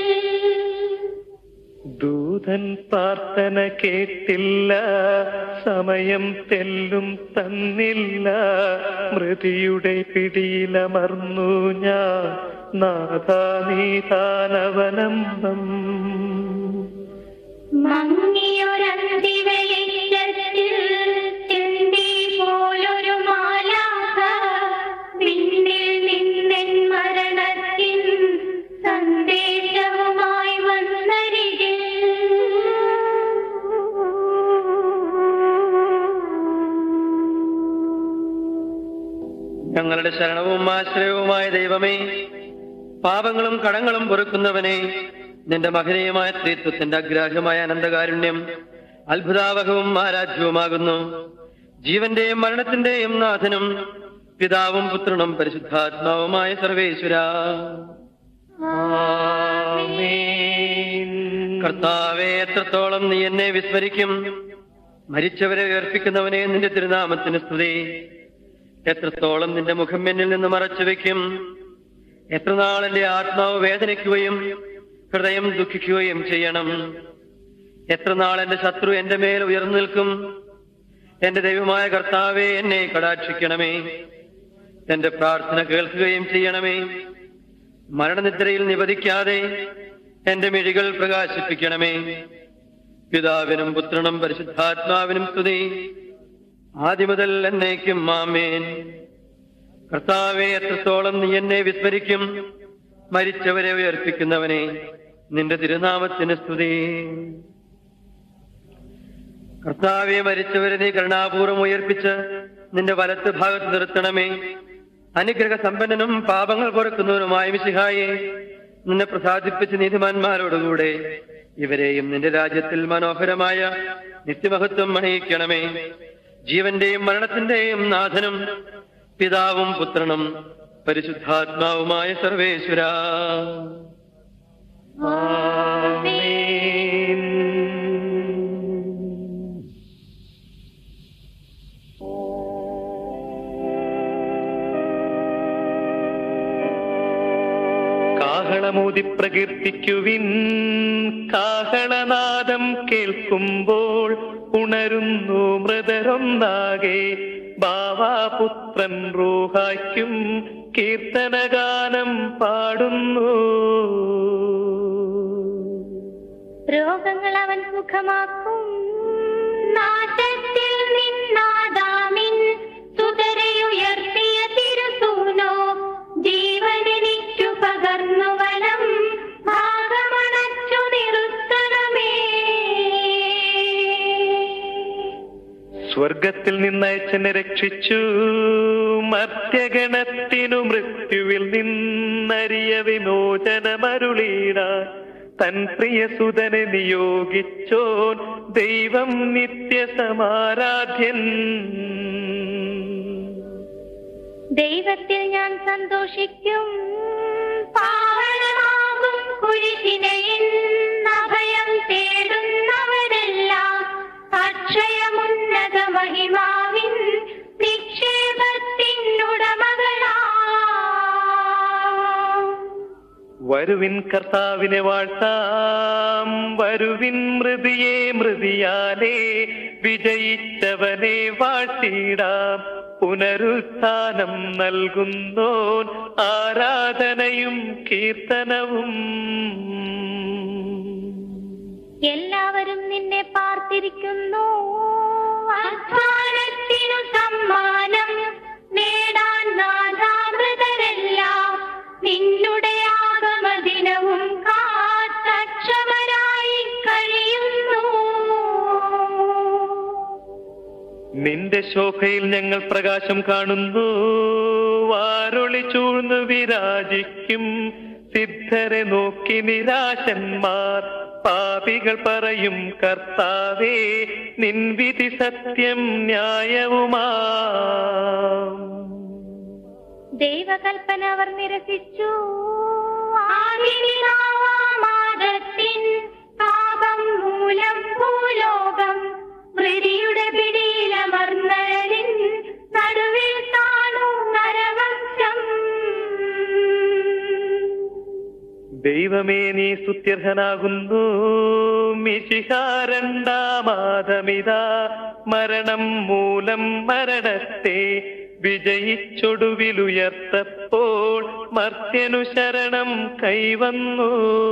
ദൂതൻ പ്രാർത്ഥന കേട്ടില്ല സമയം തെല്ലും തന്നില്ല മൃതിയുടെ പിടിയിലമർന്നു ഞാൻ നാഥാ നീതാനവലംബം മങ്ങിയൊരന്തി വെളിച്ചത്തിൽ ചെന്തി പോലൊരു മാലാക വിണ്ണിൽ നിന്നെൻ മരണത്തിൻ സന്ദേശവുമായി വന്നരികിൽ ഞങ്ങളുടെ ശരണവും ആശ്രയവുമായ ദൈവമേ പാപങ്ങളും കടങ്ങളും പൊറുക്കുന്നവനെ നിന്റെ മഹനീയമായ സ്ത്രീത്വത്തിന്റെ അഗ്രാഹ്യമായ അനന്തകാരുണ്യം അത്ഭുതാവഹവും ആരാധ്യവുമാകുന്നു ജീവന്റെയും മരണത്തിന്റെയും നാഥനും പിതാവും പുത്രനും പരിശുദ്ധാത്മാവുമായ സർവേശ്വര കർത്താവെ എത്രത്തോളം നീ എന്നെ വിസ്മരിക്കും മരിച്ചവരെ ഉയർപ്പിക്കുന്നവനെ നിന്റെ തിരുനാമത്തിന് സ്തുതി എത്രത്തോളം നിന്റെ മുഖം എന്നിൽ നിന്ന് മറച്ചു വെക്കും എത്ര നാൾ എന്റെ ആത്മാവ് വേദനിക്കുകയും ഹൃദയം ദുഃഖിക്കുകയും ചെയ്യണം എത്ര നാൾ എന്റെ ശത്രു എന്റെ മേൽ ഉയർന്നു നിൽക്കും എന്റെ ദൈവമായ കർത്താവെ എന്നെ കടാക്ഷിക്കണമേ എന്റെ പ്രാർത്ഥന കേൾക്കുകയും ചെയ്യണമേ മരണനിദ്രയിൽ നിവധിക്കാതെ എന്റെ മിഴികൾ പ്രകാശിപ്പിക്കണമേ പിതാവിനും പുത്രനും പരിശുദ്ധാത്മാവിനും സ്തുതി ആദ്യം മുതൽ എന്നേക്കും മാമേൻ കർത്താവെ എത്രത്തോളം നീ എന്നെ വിസ്മരിക്കും മരിച്ചവരെ ഉയർപ്പിക്കുന്നവനെ നിന്റെ തിരുനാമത്തിന് സ്തുതി കർത്താവെ മരിച്ചവരെ നീ കരുണാപൂർവം ഉയർപ്പിച്ച് നിന്റെ വലത്ത് ഭാഗത്ത് നിർത്തണമേ അനുഗ്രഹ സമ്പന്നനും പാപങ്ങൾ പൊറുക്കുന്നവനുമായ മിശിഹായെ നിന്നെ പ്രസാദിപ്പിച്ച് നീതിമാന്മാരോടുകൂടെ ഇവരെയും നിന്റെ രാജ്യത്തിൽ മനോഹരമായ നിത്യമഹത്വം അണിയിക്കണമേ ജീവന്റെയും മരണത്തിന്റെയും നാഥനും പിതാവും പുത്രനും പരിശുദ്ധാത്മാവുമായ സർവേശ്വര കാഹളമൂതി പ്രകീർത്തിക്കുവിൻ കാഹളനാദം കേൾക്കുമ്പോൾ ഉണരുന്നു മൃതരൊന്നാകെ ബാവാപുത്രൻ റൂഹായ്ക്കും കീർത്തനഗാനം പാടുന്നു രോഗങ്ങൾ അവൻ സുഖമാക്കും നാശത്തിൽ നിന്നാദാമിൻ സുതരയുയർത്തിയ തിരുസൂനോ ജീവനെനിക്കു പകർന്നു വലം ഭാഗമണച്ചു നിർത്തണമേ സ്വർഗത്തിൽ നിന്നയച്ചനെ രക്ഷിച്ചു മധ്യഗണത്തിനു മൃത്യുവിൽ നിന്നറിയ വിമോചനമരുളീടാൻ തൻ പ്രിയസുതനെ നിയോഗിച്ചോൻ ദൈവം നിത്യസമാരാധ്യൻ ദൈവത്തിൽ ഞാൻ സന്തോഷിക്കും പാവനമാകും കുരിശിനയിൽ അഭയം തേടുന്നവരെല്ലാം അക്ഷയമുന്നത മഹിമാവിൻ നിക്ഷേപത്തിനുടമകളാ വരുവിൻ കർത്താവിനെ വാഴ്ത്താം വരുവിൻ മൃതിയെ മൃതിയാലേ വിജയിച്ചവനെ വാഴ്ത്തിടാം പുനരുത്ഥാനം നൽകുന്നോൻ ആരാധനയും കീർത്തനവും എല്ലാവരും നിന്നെ പാർത്തിരിക്കുന്നു അധ്വാനത്തിനു സമ്മാനം നേടാൻ നാഥാമൃതരെല്ലാം നിന്നുടെ ആഗമദിനവും കാത്തക്ഷമരായി കഴിയുന്നു നിന്റെ ശോഭയിൽ ഞങ്ങൾ പ്രകാശം കാണുന്നു വാരൊളി ചൂഴ്ന്നു വിരാജിക്കും സിദ്ധരെ നോക്കി നിരാശന്മാർ പാപികൾ പറയും കർത്താവേ നിൻ വിധി സത്യം ന്യായവുമാ ദൈവകൽപ്പന അവർ നിരസിച്ചു ആദിപിതാവാമാദത്തിൻ പാപം മൂലം ഭൂലോകം മൃതിയുടെ പിടിയിലമർന്നലിൻ നടുവിൽ കാണൂ നരവംശം ദൈവമേ നീ സ്തുത്യർഹനാകുന്നു മിശിഹാരണ്ടാമാതമിതാ മരണം മൂലം മരണത്തെ വിജയിച്ചൊടുവിലുയർത്തപ്പോൾ മർത്യനു ശരണം കൈവന്നു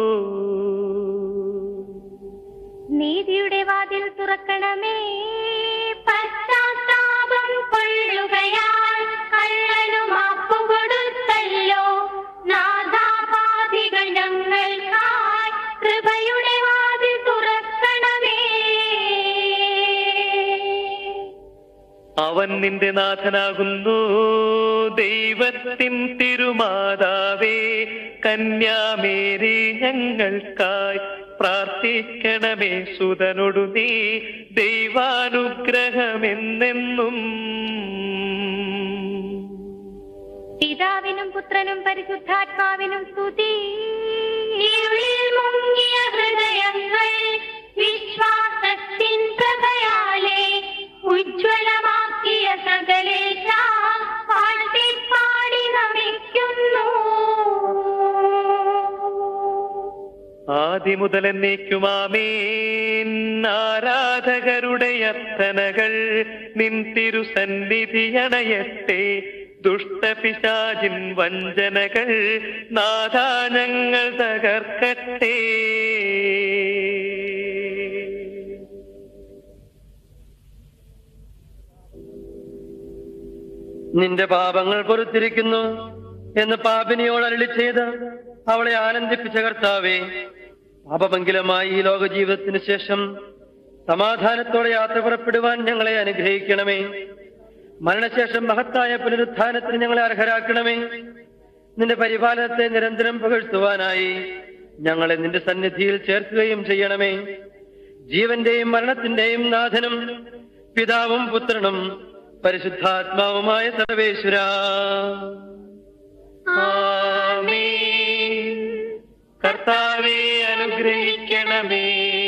നീതിയുടെ വാതിൽ തുറക്കണമേ പശ്ചാത്താപം കൊള്ളുകയാൽ കള്ളനു മാപ്പു കൊടുത്തല്ലോ നാഥാപാതികൾ ഞങ്ങൾക്കായി കൃപയുടെ വാതിൽ തുറക്കണമേ അവൻ നിന്റെ നാഥനാകുന്നു ദൈവത്തിൻ തിരുമാതാവേ കന്യാമേരി ഞങ്ങൾക്കായി പ്രാർത്ഥിക്കണമേ സുതനൊടു നീ ദൈവാനുഗ്രഹമെന്നെന്നും പിതാവിനും പുത്രനും പരിശുദ്ധാത്മാവിനും സ്തുതി ഇരുളിൽ മുങ്ങിയ ഹൃദയങ്ങൾ വിശ്വാസത്തിൻ പ്രഭയാലെ ഉജ്ജ്വലമാക്കിയ സകലേശ പാടി നമിക്കുന്നു ആദിമുതൽ എന്നേക്കുമാമേൻ ആരാധകരുടെ അർത്ഥനകൾ നിൻ തിരുസന്നിധി അണയട്ടെ ദുഷ്ടപിശാചിൻ വഞ്ചനകൾ നാദാനങ്ങൾ തകർക്കട്ടെ നിന്റെ പാപങ്ങൾ പൊറുത്തിരിക്കുന്നു എന്ന് പാപിനിയോട് അരളി ചെയ്ത് അവളെ ആനന്ദിപ്പിച്ച കർത്താവേ പാപമംഗലമായി ഈ ലോക ജീവിതത്തിന് ശേഷം സമാധാനത്തോടെ യാത്ര പുറപ്പെടുവാൻ ഞങ്ങളെ അനുഗ്രഹിക്കണമേ മരണശേഷം മഹത്തായ പുനരുത്ഥാനത്തിന് ഞങ്ങളെ അർഹരാക്കണമേ നിന്റെ പരിപാലനത്തെ നിരന്തരം പുകഴ്ത്തുവാനായി ഞങ്ങളെ നിന്റെ സന്നിധിയിൽ ചേർക്കുകയും ചെയ്യണമേ ജീവന്റെയും മരണത്തിന്റെയും നാഥനും പിതാവും പുത്രനും പരിശുദ്ധാത്മാവുമായ സർവേശ്വര ആമേൻ. കർത്താവെ അനുഗ്രഹിക്കണമേ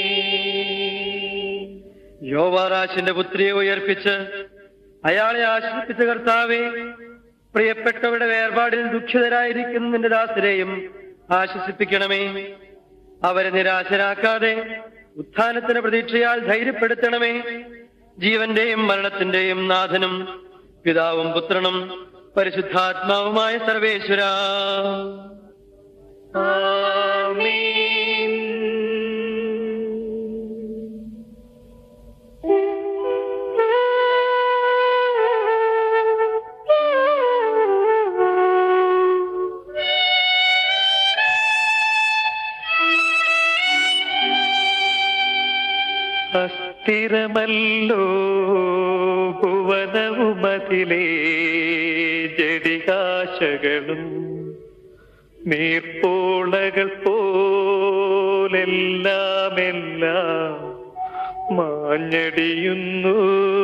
യോവാറാശിന്റെ പുത്രിയെ ഉയർപ്പിച്ച് അയാളെ ആശ്രയിപ്പിച്ച കർത്താവെ പ്രിയപ്പെട്ടവരുടെ വേർപാടിൽ ദുഃഖിതരായിരിക്കുന്ന നിന്റെ ദാസരെയും ആശ്വസിപ്പിക്കണമേ അവരെ നിരാശരാക്കാതെ ഉത്ഥാനത്തിന് പ്രതീക്ഷയാൽ ധൈര്യപ്പെടുത്തണമേ ജീവന്റെയും മരണത്തിന്റെയും നാഥനും പിതാവും പുത്രനും പരിശുദ്ധാത്മാവുമായ സർവേശ്വര അസ്ഥിരമല്ലോ ഭുവനവുമതിലേ ജടികാശകളും നീർപ്പോളകൾ പോലെല്ലാം എല്ലാം മാഞ്ഞടിയുന്നു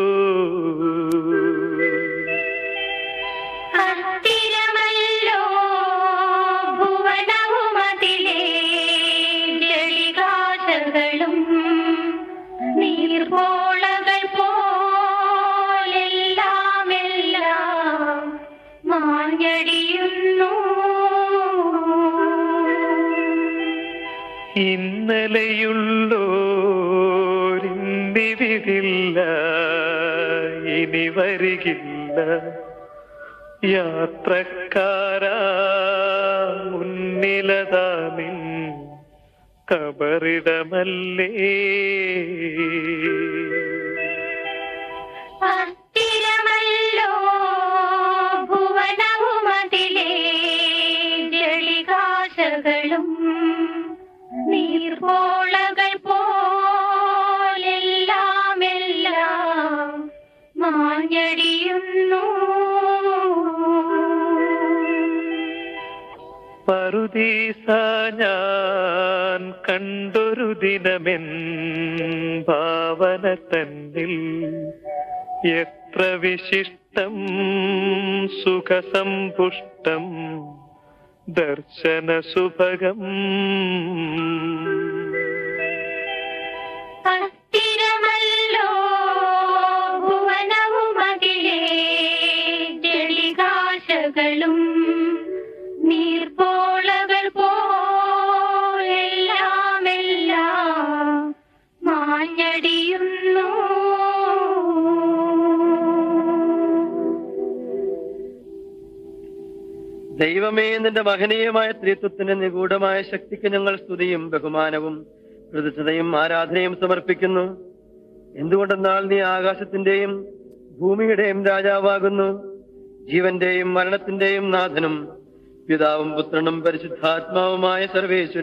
അസ്ഥിരമല്ലോ ഭുവനവുമതിലേ ജളികാശകളും നീർപോളകൾ പോലെല്ലാം എല്ലാം മാഞ്ഞടിയുന്നു കൂടിവിടില്ല ഇനി വരികില്ല യാത്രക്കാരാ മുന്നിലതാ നിൻ കബറിടമല്ലേ അസ്ഥിരമല്ലോ ഭുവനവുമതിലേ ജളികാശകളും നീർപോളകൾ പോലെല്ലാം എല്ലാം മാഞ്ഞടിയുന്നു പറുദീസ ഞാൻ കണ്ടൊരു ദിനമെൻ ഭാവന തന്നിൽ എത്ര വിശിഷ്ടം സുഖസമ്പുഷ്ടം ദർശന സുഭഗം അസ്ഥിരമല്ലോ ഭുവനവുമതിലേ ജളികാശകളും നീർപ്പോളകൾ പോലെല്ലാം എല്ലാം മാഞ്ഞടിയുന്നു ദൈവമേ നിന്റെ മഹനീയമായ ത്രിത്വത്തിന്റെ നിഗൂഢമായ ശക്തിക്ക് ഞങ്ങൾ സ്തുതിയും ബഹുമാനവും കൃതജ്ഞതയും ആരാധനയും സമർപ്പിക്കുന്നു എന്തുകൊണ്ടെന്നാൽ നീ ആകാശത്തിന്റെയും ഭൂമിയുടെയും രാജാവാകുന്നു ജീവന്റെയും മരണത്തിന്റെയും നാഥനും പിതാവും പുത്രനും പരിശുദ്ധാത്മാവുമായ സർവേശ്വര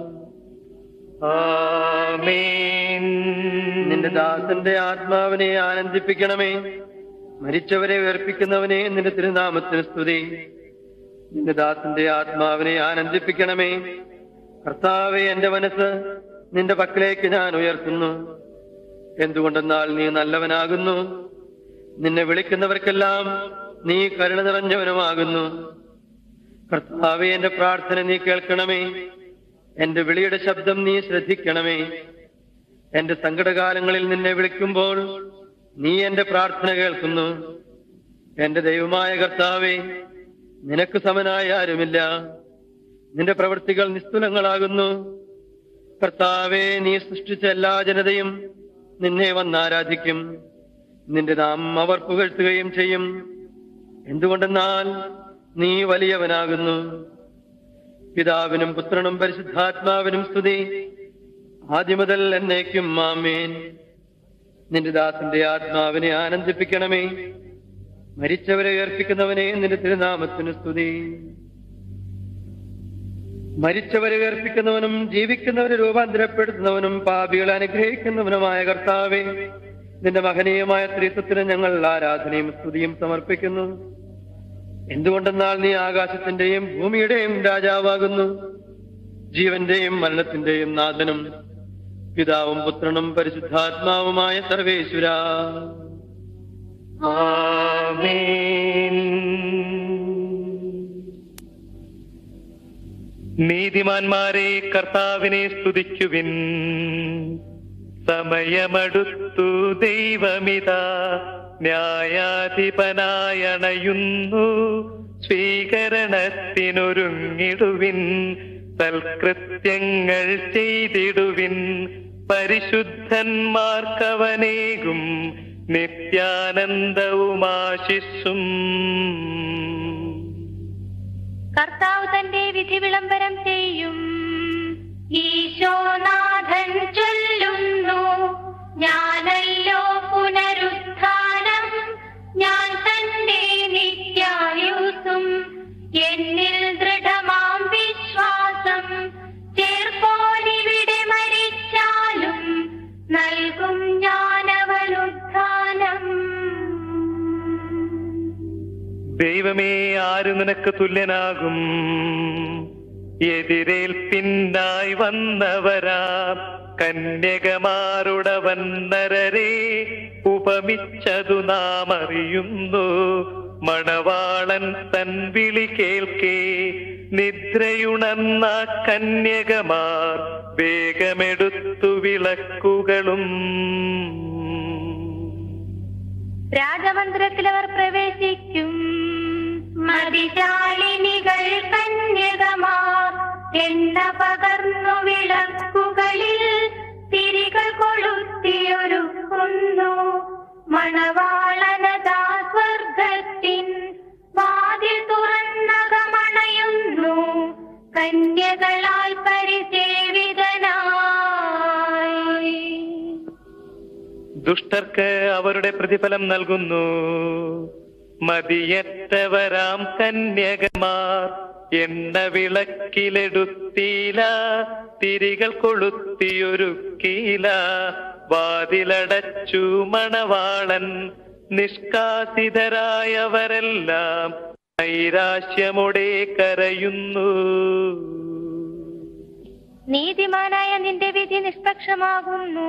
ആമേൻ നിന്റെ ദാസന്റെ ആത്മാവിനെ ആനന്ദിപ്പിക്കണമേ മരിച്ചവരെ ഉയർപ്പിക്കുന്നവനെ നിന്റെ തിരുനാമത്തിന് സ്തുതി നിന്റെ ദാസന്റെ ആത്മാവിനെ ആനന്ദിപ്പിക്കണമേ കർത്താവെ എന്റെ മനസ്സ് നിന്റെ പക്കലേക്ക് ഞാൻ ഉയർത്തുന്നു എന്തുകൊണ്ടെന്നാൽ നീ നല്ലവനാകുന്നു നിന്നെ വിളിക്കുന്നവർക്കെല്ലാം നീ കരുണ നിറഞ്ഞവനുമാകുന്നു കർത്താവെ എന്റെ പ്രാർത്ഥന നീ കേൾക്കണമേ എന്റെ വിളിയുടെ ശബ്ദം നീ ശ്രദ്ധിക്കണമേ എന്റെ സങ്കടകാലങ്ങളിൽ നിന്നെ വിളിക്കുമ്പോൾ നീ എന്റെ പ്രാർത്ഥന കേൾക്കുന്നു എന്റെ ദൈവമായ കർത്താവേ നിനക്ക് സമനായ ആരുമില്ല നിന്റെ പ്രവൃത്തികൾ നിസ്തുലങ്ങളാകുന്നു കർത്താവെ നീ സൃഷ്ടിച്ച എല്ലാ ജനതയും നിന്നെ വന്നാരാധിക്കും നിന്റെ നാം അവർ പുകഴ്ത്തുകയും ചെയ്യും എന്തുകൊണ്ടെന്നാൽ നീ വലിയവനാകുന്നു പിതാവിനും പുത്രനും പരിശുദ്ധാത്മാവിനും സ്തുതി ആദ്യം മുതൽ എന്നേക്കും മാമേൻ നിന്റെ ദാസന്റെ ആത്മാവിനെ ആനന്ദിപ്പിക്കണമേ മരിച്ചവരെ ഉയർപ്പിക്കുന്നവനെ നിന്റെ തിരുനാമത്തിന് സ്തുതി മരിച്ചവരെ ഉയർപ്പിക്കുന്നവനും ജീവിക്കുന്നവരെ രൂപാന്തരപ്പെടുത്തുന്നവനും പാപികളെ അനുഗ്രഹിക്കുന്നവനുമായ കർത്താവെ നിന്റെ മഹനീയമായ ത്രിത്വത്തിന് ഞങ്ങൾ ആരാധനയും സ്തുതിയും സമർപ്പിക്കുന്നു എന്തുകൊണ്ടെന്നാൽ നീ ആകാശത്തിന്റെയും ഭൂമിയുടെയും രാജാവാകുന്നു ജീവന്റെയും മരണത്തിന്റെയും നാഥനും പിതാവും പുത്രനും പരിശുദ്ധാത്മാവുമായ സർവേശ്വര ആമേൻ നീതിമാന്മാരെ കർത്താവിനെ സ്തുതിക്കുവിൻ സമയമടുത്തു ദൈവമിതാ ന്യായാധിപനായണയുന്നു സ്വീകരണത്തിനൊരുങ്ങിടുവിൻ സൽകൃത്യങ്ങൾ ചെയ്തിടുവിൻ പരിശുദ്ധന്മാർക്കവനേകും നിത്യാനന്ദവുമാശിസ്സും കർത്താവ് തന്റെ വിധി വിളംബരം ചെയ്യും ഈശോനാഥൻ ചൊല്ലുന്നു ഞാനല്ലോ പുനരുത്ഥാനം ഞാൻ തന്റെ നിത്യായുസും എന്നിൽ ദൃഢമാം വിശ്വാസം ചേർപ്പോനിവിടെ മരിച്ചാലും നൽകും ഞാനവനുത്ഥാനം ദൈവമേ ആര് നിനക്ക് തുല്യനാകും എതിരേൽപ്പിന്നായി വന്നവരാ കന്യകമാരുടവൻ നരരെ ഉപമിച്ചതു നാം അറിയുന്നു മണവാളൻ തൻ വിളി കേൾക്കേ നിദ്രയുണർന്ന കന്യകമാർ വേഗമെടുത്തു വിളക്കുകളും രാജമന്ദിരത്തിൽ അവർ പ്രവേശിക്കും മതിശാലിനികൾ കന്യകമാർ എണ്ണ പകർന്നു വിളക്കുകളിൽ തിരികൾ കൊളുത്തി ചാർത്തിയൊരുക്കുന്നു മണവാളനതാ സ്വർഗത്തിൻ വാതിൽ തുറന്നകമണയുന്നു കന്യകളാൽ പരിസേവിതനായി ദുഷ്ടർക്ക് അവരുടെ പ്രതിഫലം നൽകുന്നു മതിയറ്റവരാം കന്യകമാർ എണ്ണ വിളക്കിലെടുത്തീല തിരികൾ കൊളുത്തിയൊരുക്കീല വാതിലടച്ചു മണവാളൻ നിഷ്കാസിതരായവരെല്ലാം നൈരാശ്യമോടെ കരയുന്നു നീതിമാനായ നിന്റെ വിധി നിഷ്പക്ഷമാകുന്നു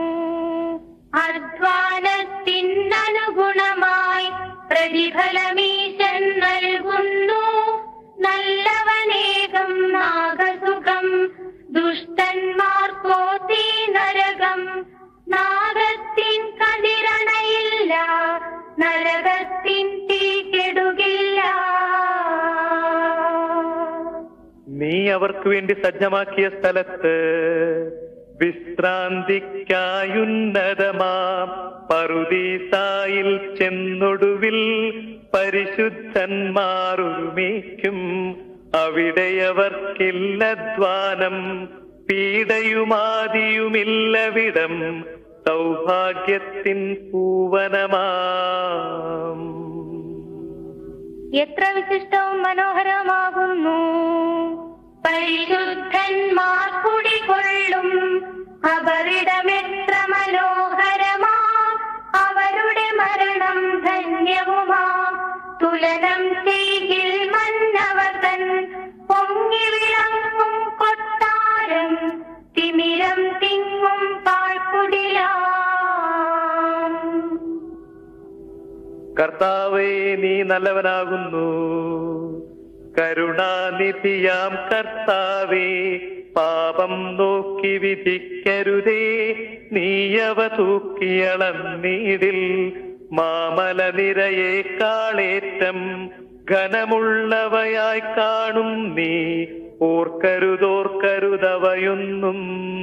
അധ്വാനത്തിനനുഗുണമായി പ്രതിഫലമീശൻ നൽകുന്നു നല്ലവനേകം നാഗസുഖം ദുഷ്ടന്മാർക്കോ തീ നരകം നാഗത്തിൻ കതിരണയില്ല നരകത്തിൻ തീ കെടുകില്ല നീ അവർക്ക് വേണ്ടി സജ്ജമാക്കിയ സ്ഥലത്ത് വിശ്രാന്തിക്കായുന്നതമാം പറുദീസായിൽ ചെന്നൊടുവിൽ പരിശുദ്ധന്മാരുമേക്കും അവിടെയവർക്കില്ലധ്വാനം പീഡയുമാതിയുമില്ലവിടം സൗഭാഗ്യത്തിൻ പൂവനമാം എത്ര വിശിഷ്ടവും മനോഹരമാകുന്നു പരിശുദ്ധന്മാർ കുടികൊള്ളും അവരിടമെത്ര മനോഹരമാ അവരുടെ മരണം ധന്യവുമാ തുലനം ചെയ്യിൽ മന്നവതൻ പൊങ്ങി വിളങ്ങും കൊട്ടാരം തിമിരം തിങ്ങും പാഴ്ക്കുടിലാം കർത്താവേ നീ നല്ലവനാകുന്നു കരുണാനിധിയാം കർത്താവേ പാപം നോക്കി വിധിക്കരുതേ നീയവ തൂക്കിയളന്നീടിൽ മാമല നിരയേക്കാളേറ്റം ഘനമുള്ളവയായി കാണും നീ ഓർക്കരുതോർക്കരുതവയൊന്നും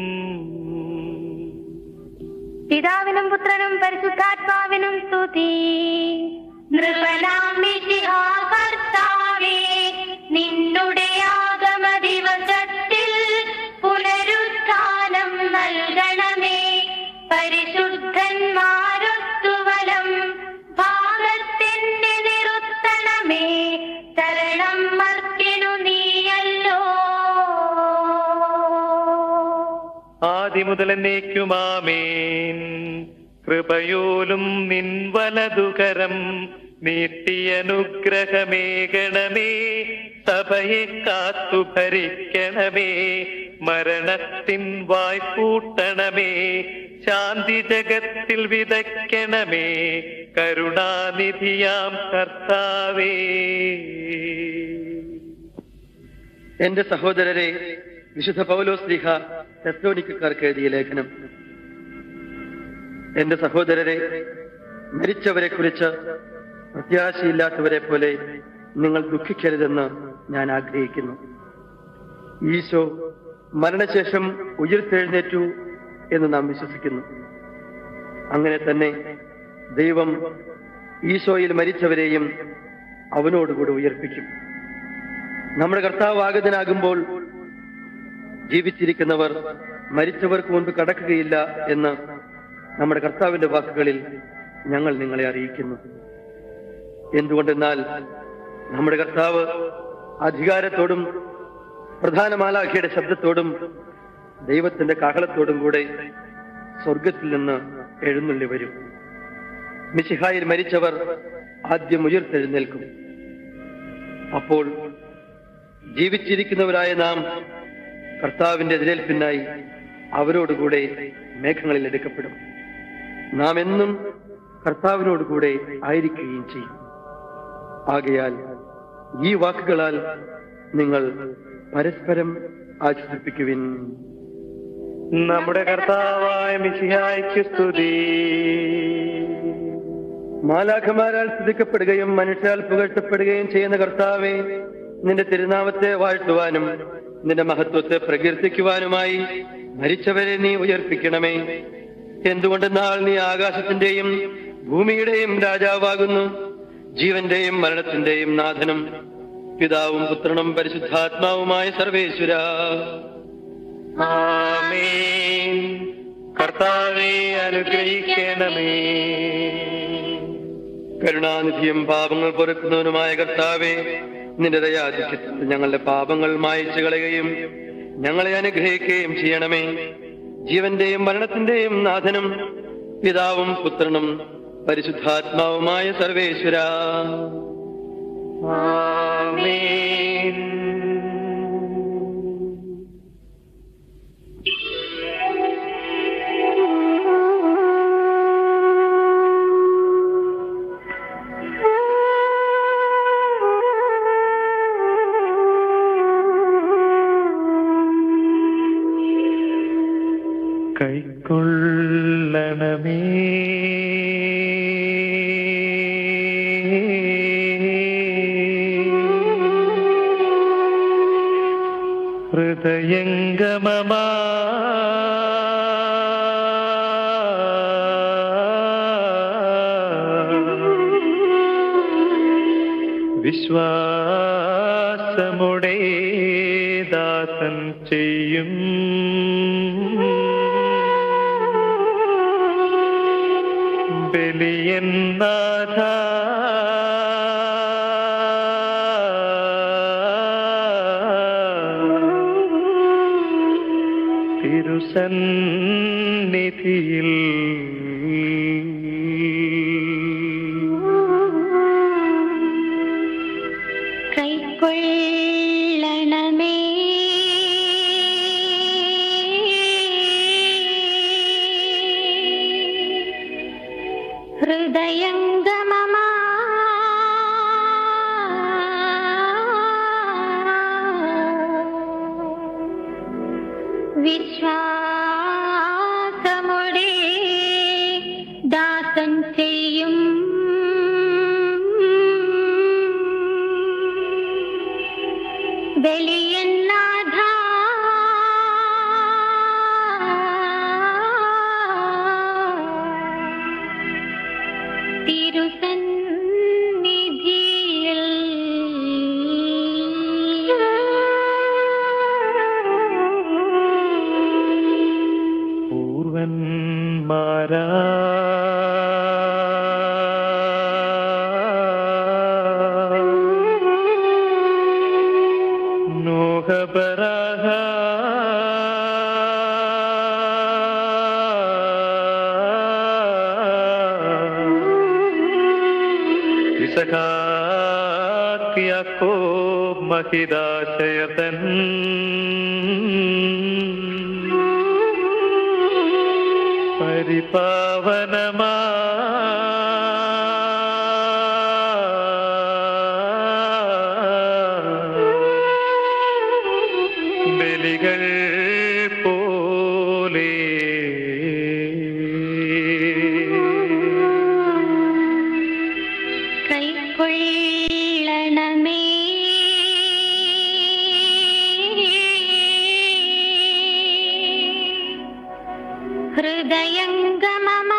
പിതാവിനും പുത്രനും പരിശുദ്ധാത്മാവിനും സ്തുതി നൃപനാം മിശിഹാ കർത്താവേ നിന്നുടെ ആഗമ ദിവസത്തിൽ പുനരുത്ഥാനം നൽകണമേ പരിശുദ്ധന്മാരൊത്തുവലം ഭാഗത്തിന്റെ നിറുത്തണമേ ശരണം മർത്തിനു നീയല്ലോ ആദ്യ മുതൽ എന്നേക്കുമാമേൻ കൃപയോലും നിൻ വലതുകരം നീട്ടിയനുഗ്രഹമേകണമേ സഭയെ കാത്തു ഭരിക്കണമേ മരണത്തിൻ വായ്പൂട്ടണമേ ശാന്തി ജഗത്തിൽ വിതയ്ക്കണമേ കരുണാനിധിയാം കർത്താവേ എന്റെ സഹോദരരെ വിശുദ്ധ പൗലോസ് ലിഹ തെസ്ലോനിക്കാർക്ക് എഴുതിയ ലേഖനം എന്റെ സഹോദരരെ മരിച്ചവരെ കുറിച്ച് പ്രത്യാശയില്ലാത്തവരെ പോലെ നിങ്ങൾ ദുഃഖിക്കരുതെന്ന് ഞാൻ ആഗ്രഹിക്കുന്നു ഈശോ മരണശേഷം ഉയർത്തെഴുന്നേറ്റു എന്ന് നാം വിശ്വസിക്കുന്നു അങ്ങനെ തന്നെ ദൈവം ഈശോയിൽ മരിച്ചവരെയും അവനോടുകൂടി ഉയർപ്പിക്കും നമ്മുടെ കർത്താവ് ആഗതനാകുമ്പോൾ ജീവിച്ചിരിക്കുന്നവർ മരിച്ചവർക്ക് മുൻപ് കടക്കുകയില്ല എന്ന് നമ്മുടെ കർത്താവിന്റെ വാക്കുകളിൽ ഞങ്ങൾ നിങ്ങളെ അറിയിക്കുന്നു എന്തുകൊണ്ടെന്നാൽ നമ്മുടെ കർത്താവ് അധികാരത്തോടും പ്രധാന മാലാഖയുടെ ശബ്ദത്തോടും ദൈവത്തിന്റെ കാഹളത്തോടും കൂടെ സ്വർഗത്തിൽ നിന്ന് എഴുന്നള്ളി വരും മിശിഹായിൽ മരിച്ചവർ ആദ്യം ഉയർത്തെഴുന്നേൽക്കും അപ്പോൾ ജീവിച്ചിരിക്കുന്നവരായ നാം കർത്താവിന്റെ എതിരേൽപ്പിനായി അവരോടുകൂടെ മേഘങ്ങളിൽ എടുക്കപ്പെടും നാം എന്നും കർത്താവിനോടുകൂടെ ആയിരിക്കുകയും ചെയ്യും ആകയാൽ ഈ വാക്കുകളാൽ നിങ്ങൾ പരസ്പരം ആശ്വസിപ്പിക്കുവിൻ നമ്മുടെ കർത്താവായ മിശിഹായ്ക്ക് സ്തുതി മാലാഖമാരാൽ സ്തുതിക്കപ്പെടുകയും മനുഷ്യാൽ പുകഴ്ത്തപ്പെടുകയും ചെയ്യുന്ന കർത്താവെ നിന്റെ തിരുനാമത്തെ വാഴ്ത്തുവാനും നിന്റെ മഹത്വത്തെ പ്രകീർത്തിക്കുവാനുമായി മരിച്ചവരെ നീ ഉയർപ്പിക്കണമേ എന്തുകൊണ്ടെന്നാൽ നീ ആകാശത്തിന്റെയും ഭൂമിയുടെയും രാജാവാകുന്നു ജീവന്റെയും മരണത്തിന്റെയും നാഥനും പിതാവും പുത്രനും പരിശുദ്ധാത്മാവുമായ സർവേശ്വര ആമേൻ കർത്താവെ അനുഗ്രഹിക്കണമേ കരുണാനിധിയും പാപങ്ങൾ പൊറുക്കുന്നവനുമായ കർത്താവെ നിന്റെ ദയാധിക്യത്തിൽ ഞങ്ങളുടെ പാപങ്ങൾ മായച്ചു കളയുകയും ഞങ്ങളെ അനുഗ്രഹിക്കുകയും ചെയ്യണമേ ജീവന്റെയും മരണത്തിന്റെയും നാഥനും പിതാവും പുത്രനും പരിശുദ്ധാത്മാവുമായ സർവേശ്വര ആമേൻ കൈക്കൊള്ളണമേ ഹൃദയംഗമമാ വിശ്വാസമുടെ ദാസൻ ചെയ്യും ബലിയൻ നാഥ തിരുസന്നിധിയിൽ കൈക്കൊള്ളണമേ ഹൃദയംഗമമാ വിശ്വാസമുടെ ദാസൻ ചെയ്യും ബലിയന്നാഥ തിരുസന്നിധിയിൽ പൂർവന്മാരാ നോഹപരാഹ ഇസഹാക്കിയാക്കോ മഹിതാശയതൻ പരിപാവനമാ ബലികൾ പോലെ കൈക്കൊള്ളണമേ ഹൃദയംഗമമാ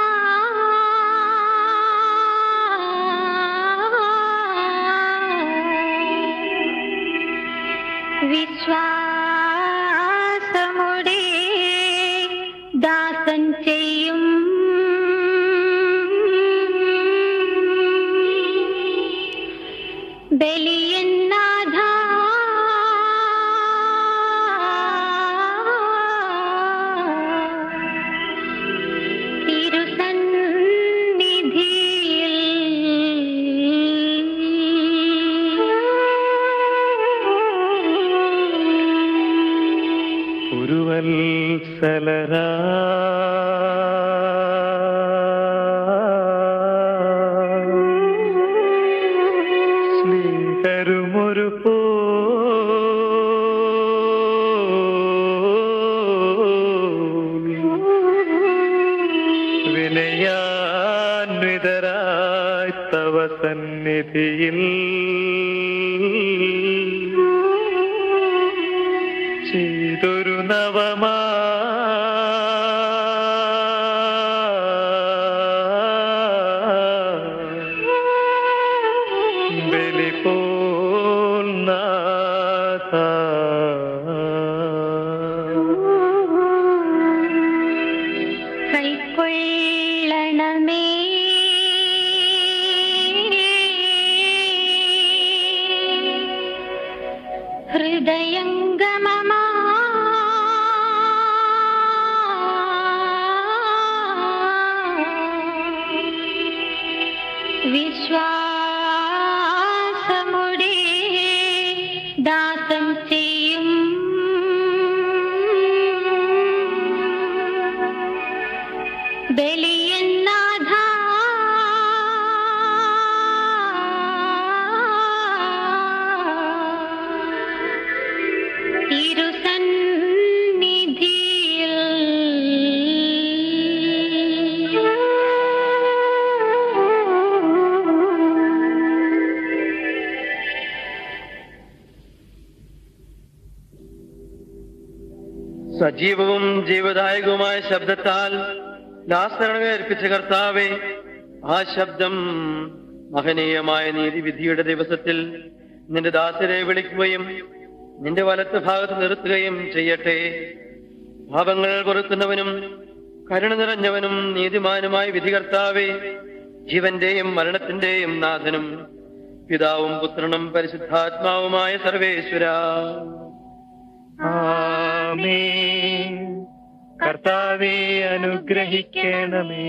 വിശ്വാസമുടെ ദാസൻ ചെയ്യും ബലിയന്നാഥ തിരുസന്നിധിയിൽ ഉരുവത്സലരാ സ്നേഹരുമൊരു പോ വിനയാന്വിതരായി തവ സന്നിധിയിൽ ചെയ്തൊരു നവമാ വിശ്വാസമുടെ ദാസം ചെയ്യും ബലിയന്നാഥ തിരുസന്നിധിയിൽ സജീവവും ജീവദായകവുമായ ശബ്ദത്താൽ ലാസരണമേ അർപ്പിച്ച കർത്താവെ ആ ശബ്ദം മഹനീയമായ നീതിവിധിയുടെ ദിവസത്തിൽ നിന്റെ ദാസരെ വിളിക്കുകയും നിന്റെ വലത്ത് ഭാഗത്ത് നിർത്തുകയും ചെയ്യട്ടെ പാപങ്ങൾ പൊറുക്കുന്നവനും കരുണ നിറഞ്ഞവനും നീതിമാനുമായ വിധികർത്താവെ ജീവന്റെയും മരണത്തിന്റെയും നാഥനും പിതാവും പുത്രനും പരിശുദ്ധാത്മാവുമായ സർവേശ്വര ആമേൻ കർത്താവെ അനുഗ്രഹിക്കണമേ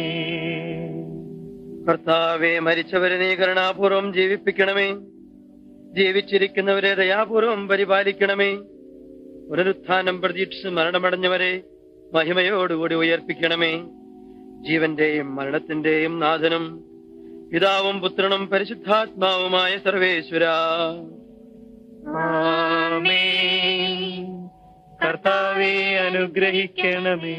കർത്താവെ മരിച്ചവരെ നീ കരുണാപൂർവം ജീവിപ്പിക്കണമേ ജീവിച്ചിരിക്കുന്നവരെ ദയാപൂർവം പരിപാലിക്കണമേ പുനരുത്ഥാനം പ്രതീക്ഷിച്ച് മരണമടഞ്ഞവരെ മഹിമയോടുകൂടി ഉയർപ്പിക്കണമേ ജീവന്റെയും മരണത്തിന്റെയും നാഥനും പിതാവും പുത്രനും പരിശുദ്ധാത്മാവുമായ സർവേശ്വര ആമേൻ കർത്താവെ അനുഗ്രഹിക്കണമേ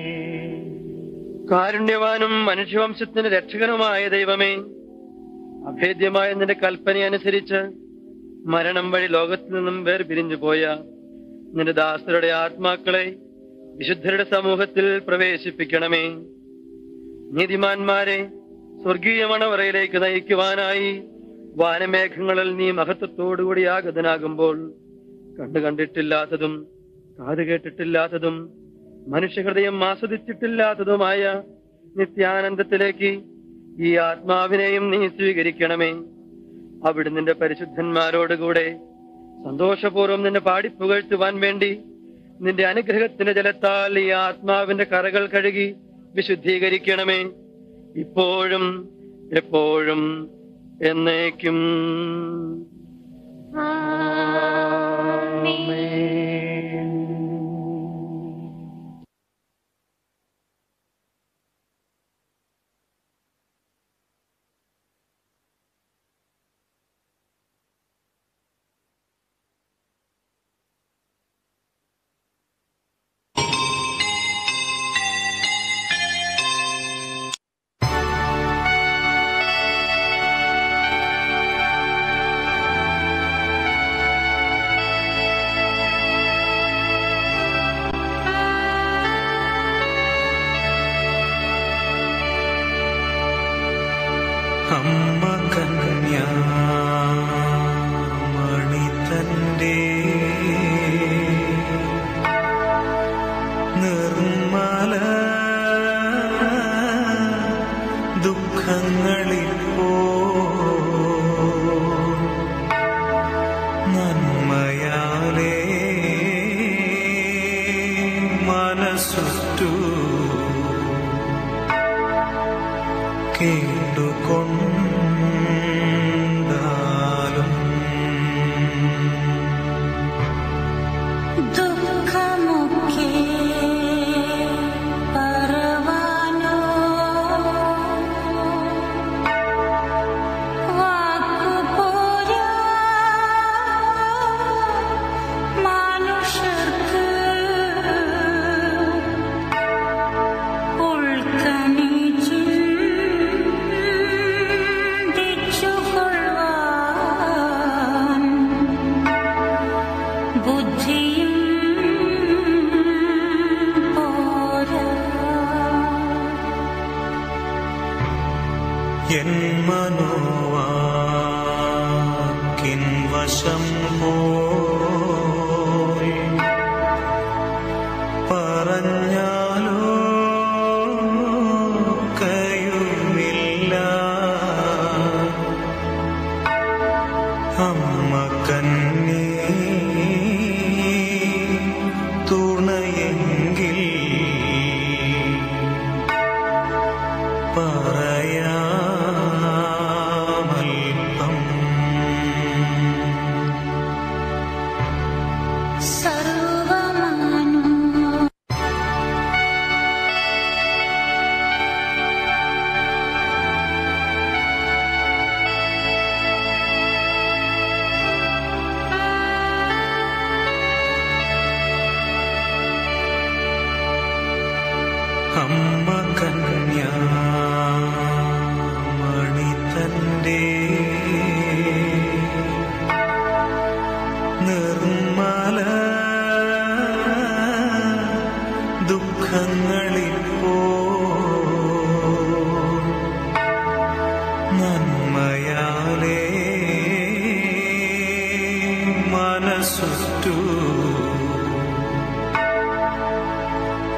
കാരുണ്യവാനും മനുഷ്യവംശത്തിന് രക്ഷകനുമായ ദൈവമേ അഭേദ്യമായ നിന്റെ കൽപ്പനയനുസരിച്ച് മരണം വഴി ലോകത്തിൽ നിന്നും വേർപിരിഞ്ഞു പോയ നിന്റെ ദാസരുടെ ആത്മാക്കളെ വിശുദ്ധരുടെ സമൂഹത്തിൽ പ്രവേശിപ്പിക്കണമേ നീതിമാന്മാരെ സ്വർഗീയ മണവറയിലേക്ക് നയിക്കുവാനായി വാനമേഘങ്ങളിൽ നീ മഹത്വത്തോടുകൂടി ആഗതനാകുമ്പോൾ കണ്ടു കണ്ടിട്ടില്ലാത്തതും കാത് കേട്ടിട്ടില്ലാത്തതും മനുഷ്യഹൃദയം ആസ്വദിച്ചിട്ടില്ലാത്തതുമായ നിത്യാനന്ദത്തിലേക്ക് ഈ ആത്മാവിനെയും നീ സ്വീകരിക്കണമേ അവിടെ നിന്റെ പരിശുദ്ധന്മാരോടുകൂടെ സന്തോഷപൂർവ്വം നിന്നെ പാടിപ്പുകഴ്ത്തുവാൻ വേണ്ടി നിന്റെ അനുഗ്രഹത്തിന്റെ ജലത്താൽ ഈ ആത്മാവിന്റെ കറകൾ കഴുകി വിശുദ്ധീകരിക്കണമേ ഇപ്പോഴും എപ്പോഴും എന്നേക്കും അമ്മ കന്യാമണി തന്റെ നിർമ്മല ദുഃഖങ്ങളിപ്പോ നന്മയാലേ മനസ്സുറ്റു കേട്ടുകൊണ്ടാലും ദുഃഖമൊക്കെ പറവാനോ വാക്കുപോരാ മനുഷ്യർക്ക് ഉൾക്കണി ചിന്തിച്ചുകൊള്ളുവാൻ ബുദ്ധിയും പോരാ എൻ മനോവാക്കിൻ വശം പോയി പറഞ്ഞാലോ കയുമില്ല അമ്മ കന്നീ തുണയെങ്കിൽ പറയാ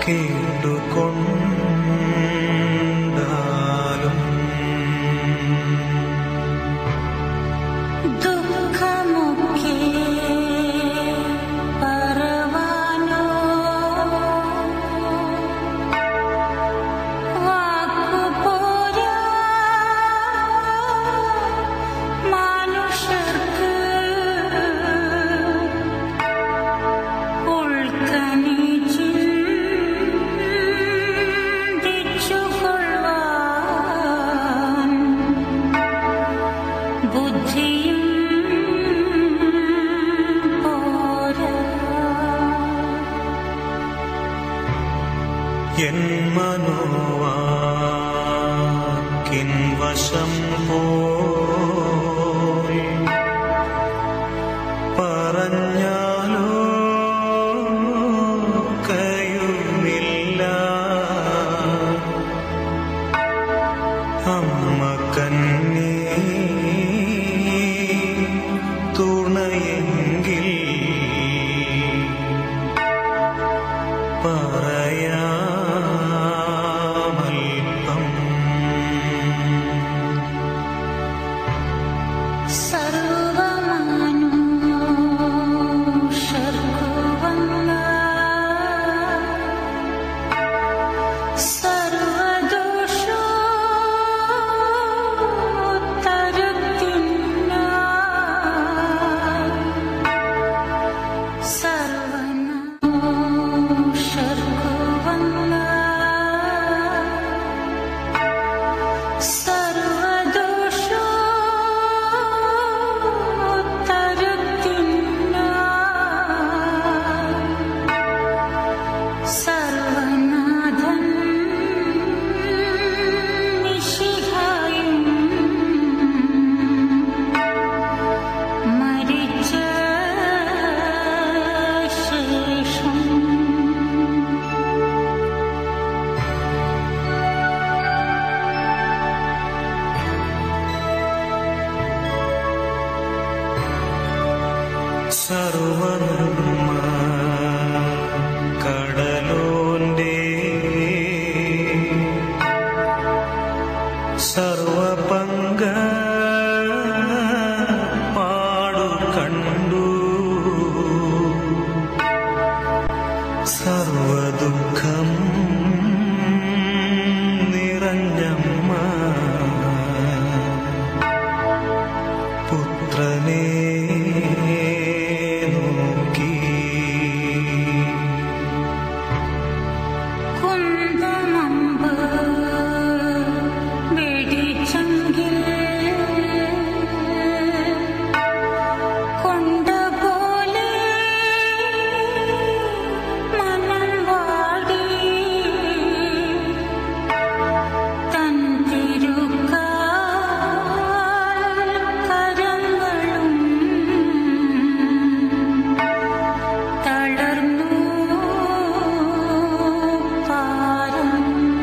കേട്ടുകൊണ്ടാലും ദുഃഖമൊക്കെ പറവാനോ വാക്കുപോരാ മനുഷ്യർക്ക് ഉൾക്കണി ചിന്തിച്ചുകൊള്ളുവാൻ ബുദ്ധിയും പോരാ എൻ മനോവാക്കിൻ വശം പോയി പറഞ്ഞാലോ കയുമില്ല അമ്മ കന്നി തുണയെങ്കിൽ പറയാമൽപ്പം സർവമാനുഷർക്കു വന്ന സർവദോഷോ സർവനാശർക്കു വന്ന സർവദോഷോ സർവനാഥൻ നിശിഹായും മരിച്ച ശേഷം സർവനന്മ കടലോന്റെ സർവപങ്ക പാടു കണ്ടു സർവദുഃഖം നിറഞ്ഞമ്മ പുത്രനെ നോക്കി കുന്തമമ്പ് വെടിച്ചെങ്കിൽ കൊണ്ടപോലെ മനം വാടി തൻ തിരുക്കാൽ കരങ്ങളും തളർന്നു പാരം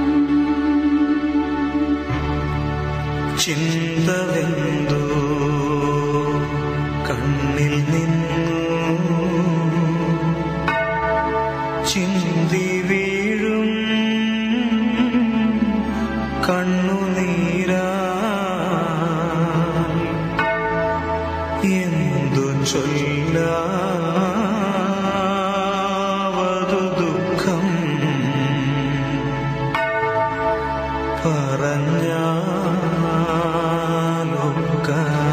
ചിന്തവെന്തോ കണ്ണിൽ നിന്നു ചിന്തി വീഴും കണ്ണുനീരാ എന്തു ചൊല്ലാവതു ദുഃഖം പറഞ്ഞാലൊക്ക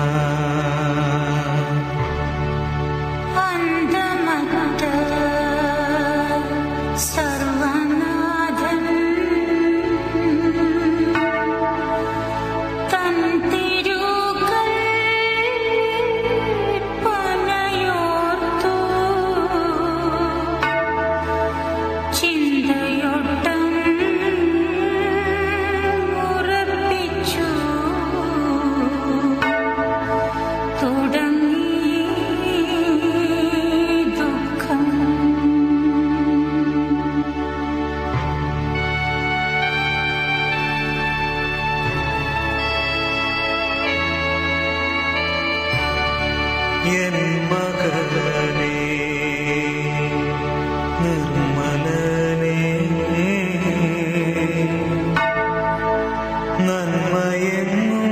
നന്മയെങ്ങും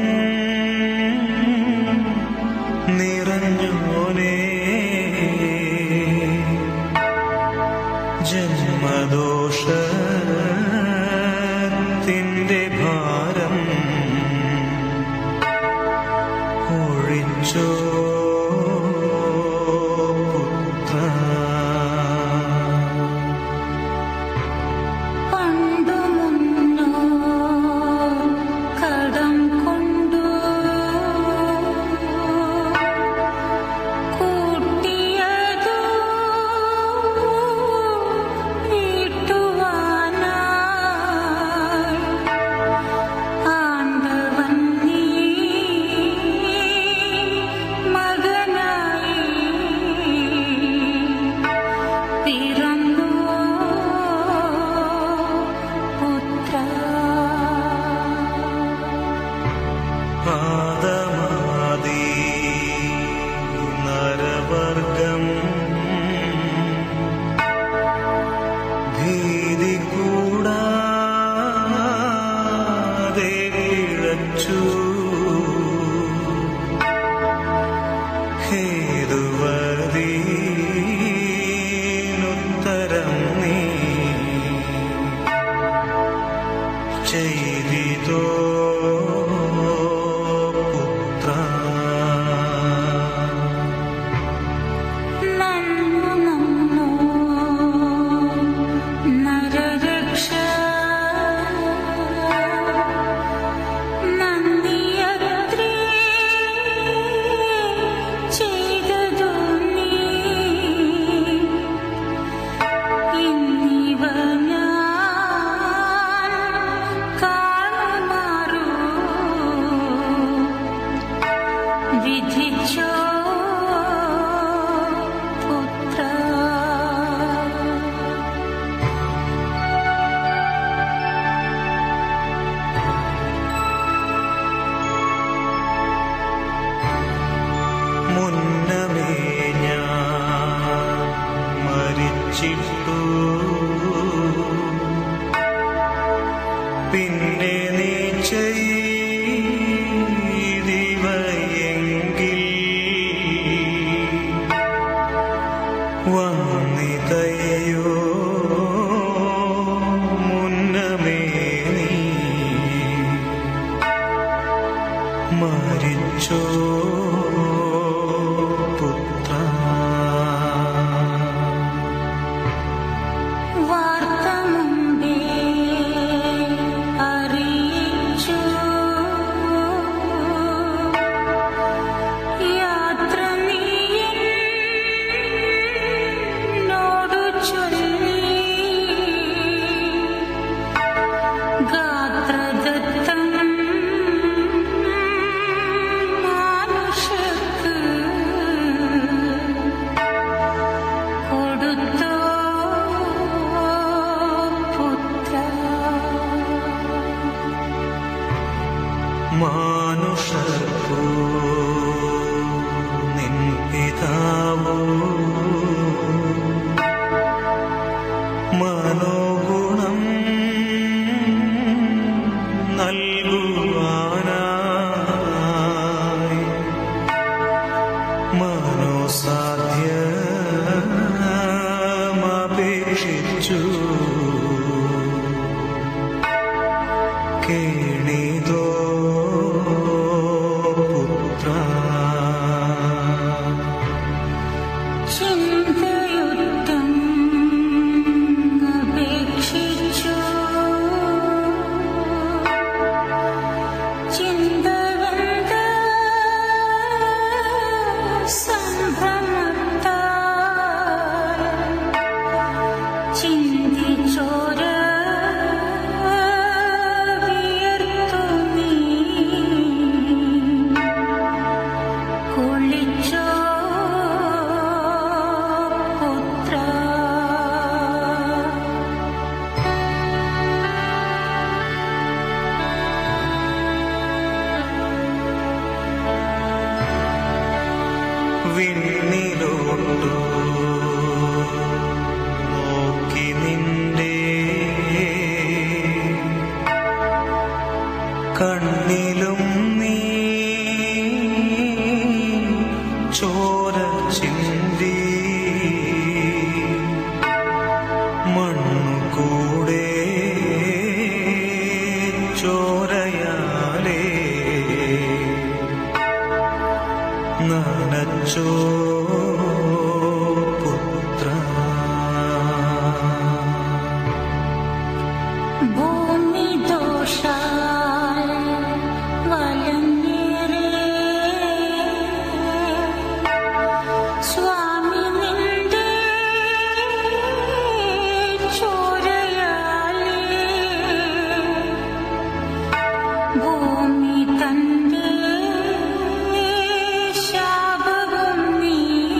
നിറഞ്ഞോനേ ജന്മദോഷത്തിൻ്റെ ഭാരം ഒഴിച്ചോ പുത്ര പണ്ടു മുന്നോ കടം കൊണ്ടു കൂട്ടിയതു വീട്ടുവാനായി ആണ്ടവൻ നീ മകനായി പിറന്നു പുത്ര ആദമാദി നരവർഗം ഭീതി കൂടാതെ കിഴച്ചു ഹേതുവതീനുത്തരം നീ ചെയ്തിതോ പുത്ര നന്നു നന്നു നരരക്ഷ നന്ദിയത്രേ ചെയ്തതു നീ ഇന്നിവ ഞാൻ കാണുമാറു വിധിച്ചോ പുത്ര മുന്നമേ ഞാൻ മരിച്ചിട്ടു പിന്നെ നീ ചെയ്തിവയെങ്കിൽ വന്നിതയോ മുന്നമേ നീ മരിച്ചോ പുത്ര വാർത്ത മുമ്പേ അറിയിച്ചു യാത്ര നീ എന്നോടു ചൊല്ലി ഗാത്രദത്തം മാനുഷർക്ക് കൊടുത്തോ പുത്ര മാനുഷർക്കു നിൻ പിതാവോ മനോഗുണം നൽകുവാനായി മനോസാധ്യമപേക്ഷിച്ചു കേണിതോ പുത്ര ചിന്തയുദ്ധം അപേക്ഷിച്ചു ചിന്തവന്ത സംഭ്രമത്താൽ ചിന്തിച്ചോര വിയർത്തു നീ കുളിച്ചോ പുത്ര കണ്ണിലും നീ ചോര ചിന്തി മണ്ണു കൂടെ ചോരയാലേ നനച്ചോ പുത്ര ഭൂമി ദോഷാൽ വലഞ്ഞേറെ സ്വാമി നിന്റെ ചോരയാലേ ഭൂമി തന്റെ ശാപവും നീ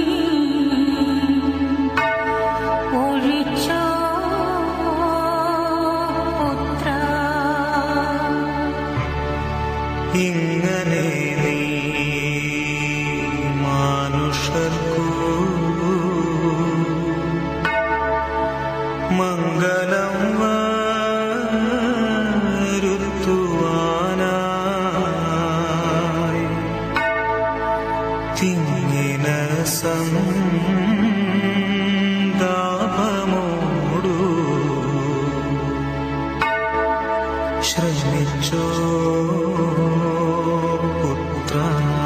ഒഴിച്ചോ പുത്ര ഇങ്ങനെ നീ മാനുഷർക്കു മംഗളം വരുത്തുവാനായി തിങ്ങിന സന്താപമോടു ശ്രമിച്ചോ പുത്ര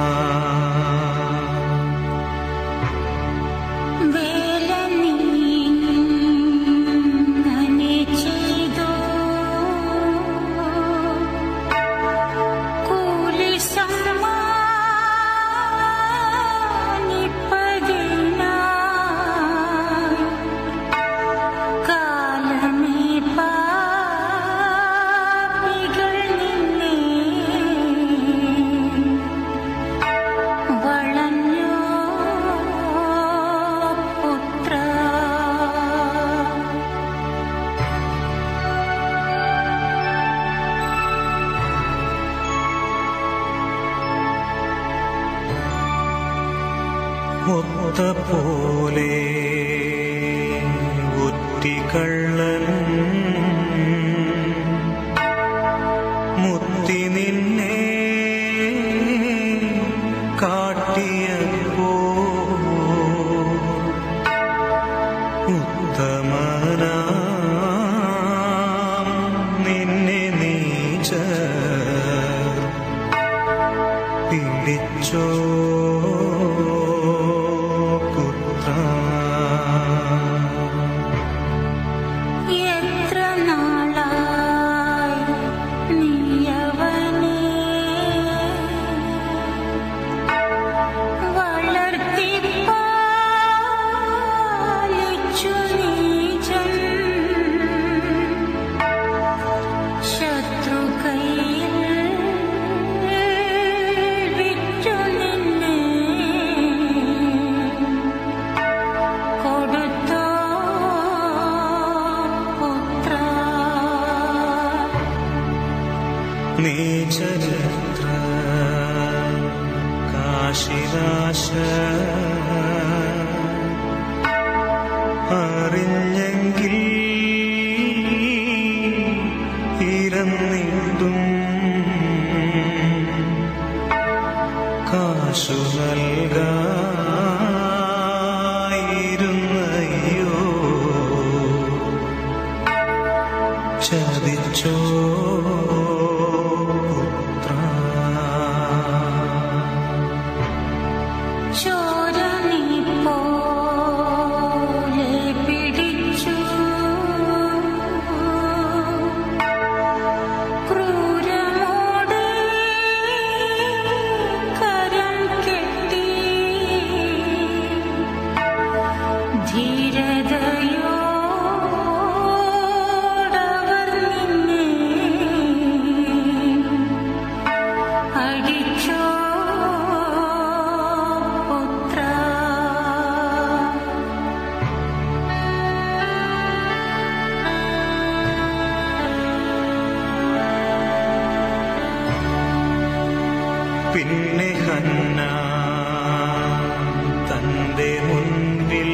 വേല നീങ്ങനെ ചെയ്തു കൂലി സമ്മാനിപ്പതിനായി കാലമേ പാപികൾ നിന്നെ വളഞ്ഞോ പുത്ര ഒത്ത പോലെ ഒറ്റിക്കള്ളൻ മുത്തി നിന്നെ കാട്ടിയപ്പോ ഉത്തമനാം നിന്നെ നീച്ച പിടിച്ചോ പുത്ര എത്ര നാളായി നീയവനെ വളർത്തി പാലിച്ചു നീചൻ ശത്രുകയിൽ വിറ്റു നിന്നെ കൊടുത്തോ പുത്ര നീ ചരിത്ര കാശിനാശ അറിഞ്ഞെങ്കിൽ ഇരന്നിടും കാശു നൽകായിരുന്നയ്യോ ചതിച്ചോ പുത്ര ചോര നീ പോലെ പിടിച്ചു ക്രൂരമോടെ കരം കെട്ടി ധീരതയോടവർ നിന്നെ അടിച്ചോ പുത്ര പിന്നെ ഹന്ന തന്റെ മുൻപിൽ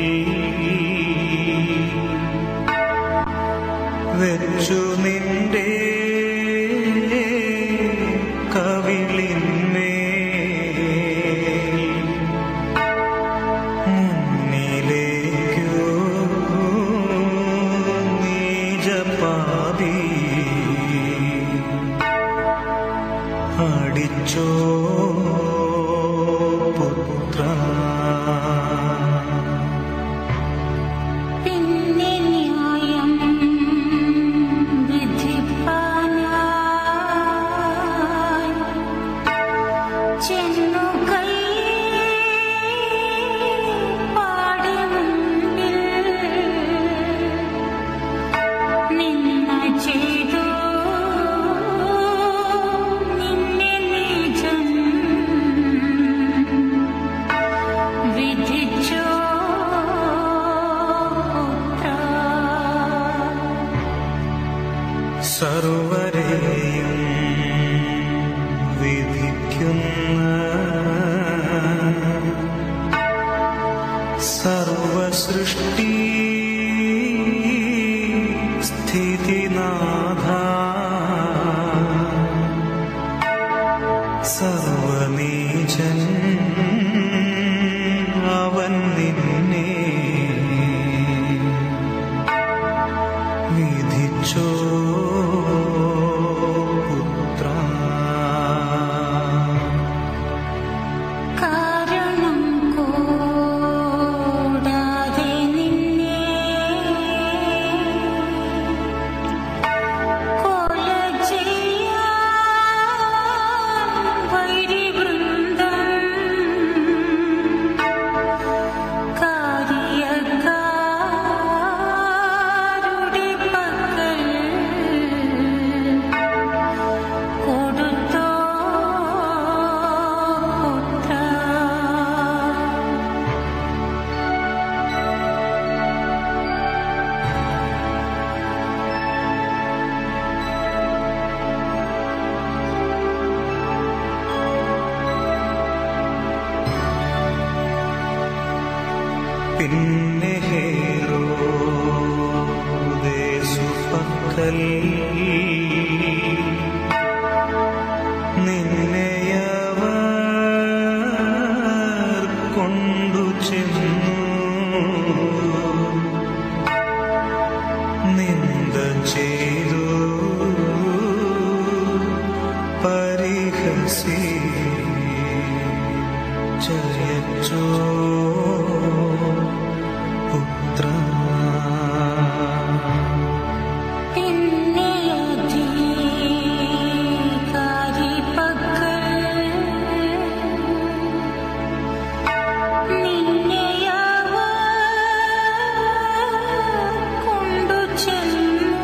വെച്ചു നിന്റെ പഠിച്ചോ പുത്ര പിന്നെ ന്യായം വിധിപ്പാനായി ചെന്നു പാടി മുൻപിൽ നിന്ന ചെയ്തു നിന്നെ നീജൻ വിധിച്ചോ പുത്രാ സർവരെയും വിധിക്കുന്ന സർവസൃഷ്ടി സ്ഥിതിനാഥ സർവനീജൻ അവൻ നിന്നെ വിധിച്ചോ പുത്ര കാരണം കൂടാതെ നിന്നെ കൊല ചെയ്യാൻ വൈരിവൃന്ദം കാര്യക്കാരുടെ പക്കൽ കൊടുത്തോ പുത്രാ പിന്നെ ഹേരോദേശുപക്കൽ നിന്നെയവർ കൊണ്ടു ചെന്നു നിന്ദ ചെയ്തു പരിഹസി ജയച്ചോ പുത്ര പിന്നെ അധികാരി പക്കൽ നിന്നെയവർ കൊണ്ടു ചെന്നു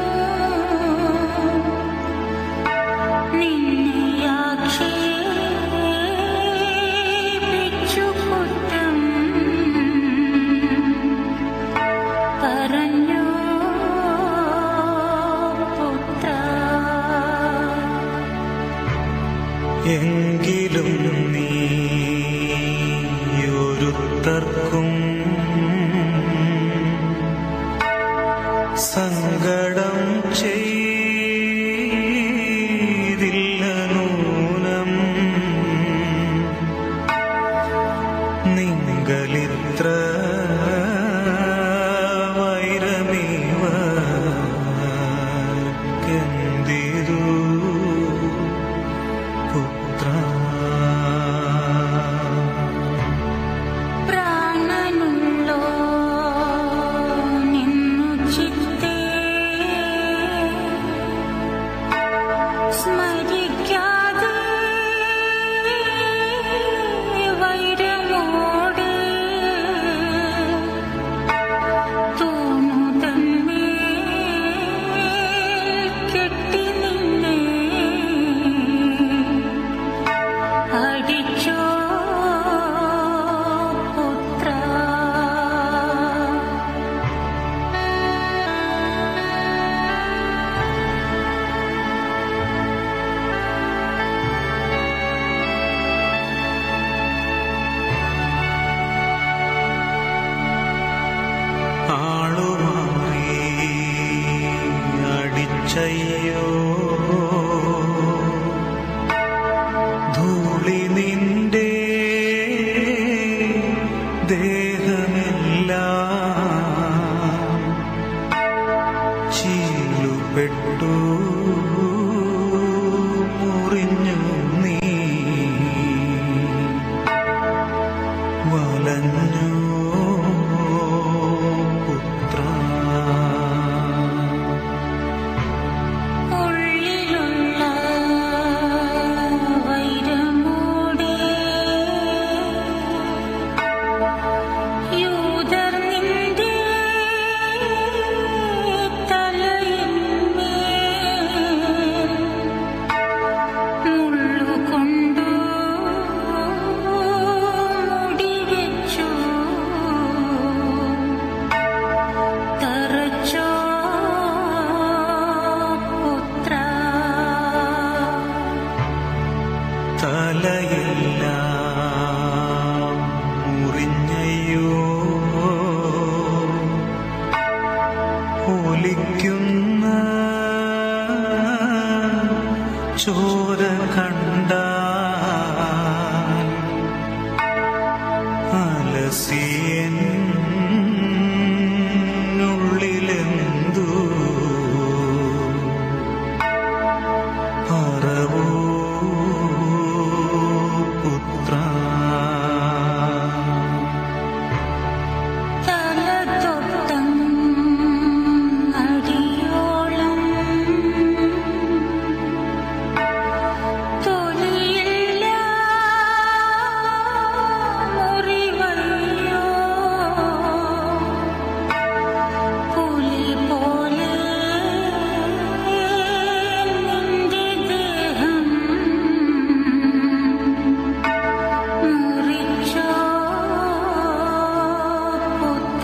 നിന്നെ ആക്ഷേപിച്ചു കുറ്റം പറഞ്ഞു പുത്ര എങ്കിലും നീ ഒരുത്തർക്കും സങ്കടം ചെയ്തില്ല നൂനം നിങ്ങളിത്ര വൈരമീവ കന്തിരു പുത്ര പ്രാണനുള്ളോ നിന്നു ചിത്തേ സ്മരിക്കാതെ വൈരമോട് തൂണു തന്മേൽ കെട്ടി നിന്നെ അടിച്ചോ പുത്ര ആളുമായി അടിച്ചയ്യോ ധൂളി നിന്റെ ദേഹമെല്ലാം ചീലുപെട്ടു മുറിഞ്ഞു നീ തലയെല്ലാം മുറിഞ്ഞയ്യോ ഒലിക്കുന്ന ചോര കണ്ട അലസിയൻ ഉള്ളിലെന്തു പറവൂ പുത്ര തലതൊട്ടം അടിയോളം തൊലിയില്ല മുറിവയ്യോ പുലി പോലെ നിന്റെ ദേഹം മുറിച്ചോ പുത്ര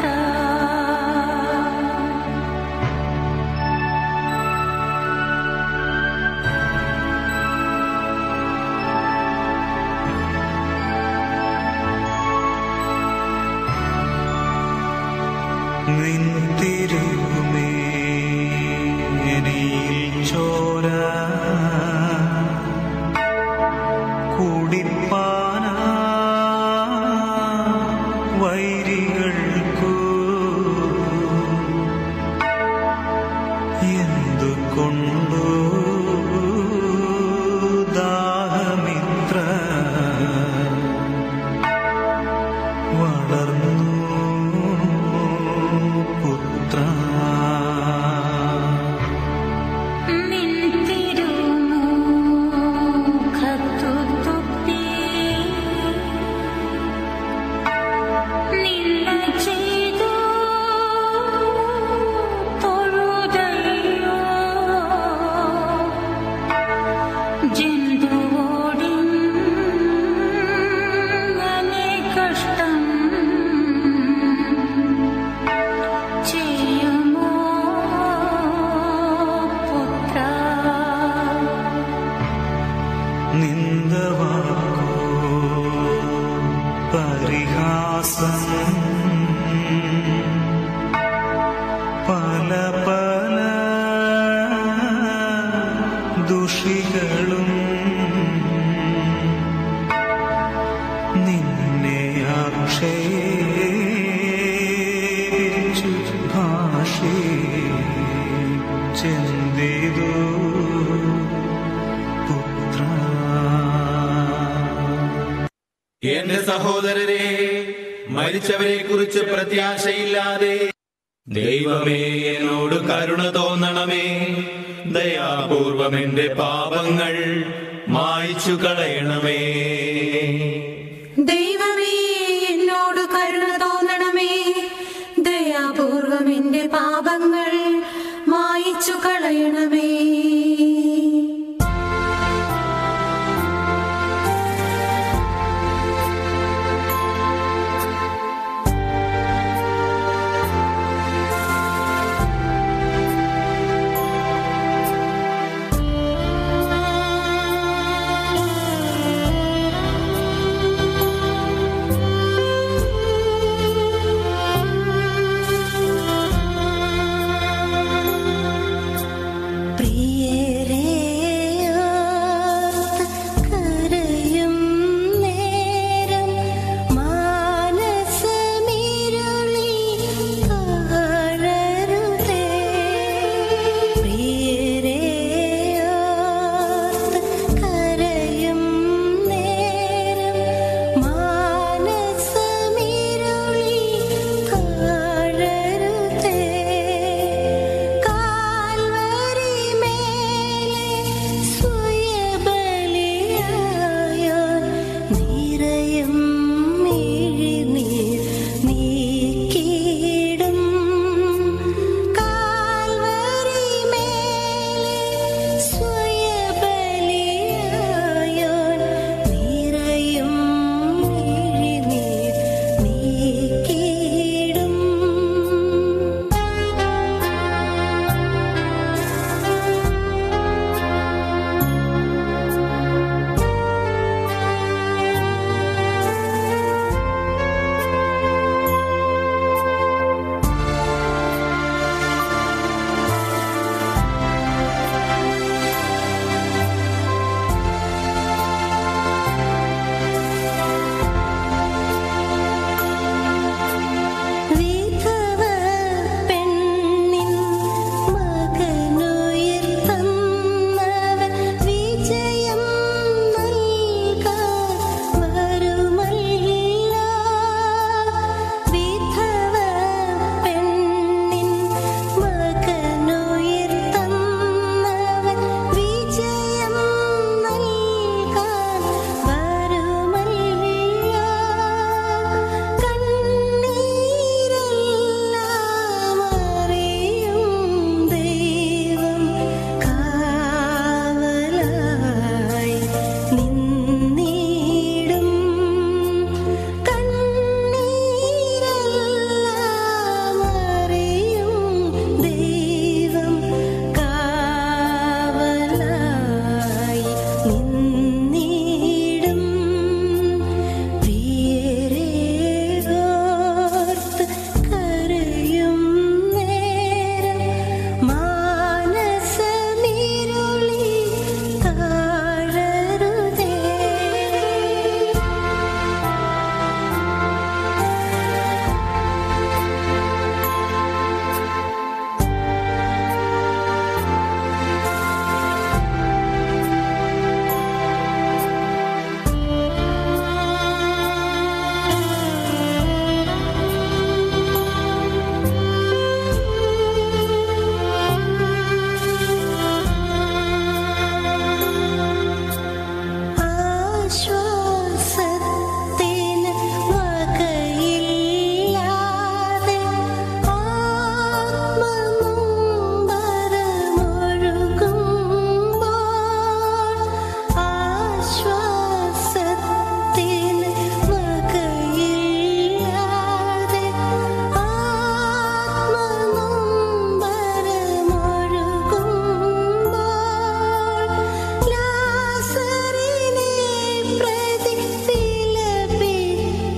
നിന്തിരുമേനിയിൽ ചോര കുടിപ്പാന വൈരികൾക്കു എന്തുകൊണ്ടു ദാഹമിത്ര വളർന്നു പുത്ര നിൻതിരുമുഖത്തു തുപ്പി നിന്ന ചെയ്തു തൊഴുതയ്യോ ജന്തുവോടിങ്ങനെ കഷ്ടം ചെയ്യുമോ പുത്ര നിന്ദവാക്കോ പരിഹാസം പല പല ദുഷികളും നിന്നെ ആക്ഷേപിച്ചു ഭാഷേ ചെന്തിതു പുത്ര എന്റെ സഹോദരരെ മരിച്ചവരെ കുറിച്ച് പ്രത്യാശയില്ലാതെ ദൈവമേ എന്നോട് കരുണ തോന്നണമേ ദയാപൂർവം എന്റെ പാപങ്ങൾ മായ്ച്ചു കളയണമേ ദൈവമേ എന്നോട് കരുണ തോന്നണമേ ദയാപൂർവം എന്റെ പാപങ്ങൾ മായിച്ചു കളയണമേ ും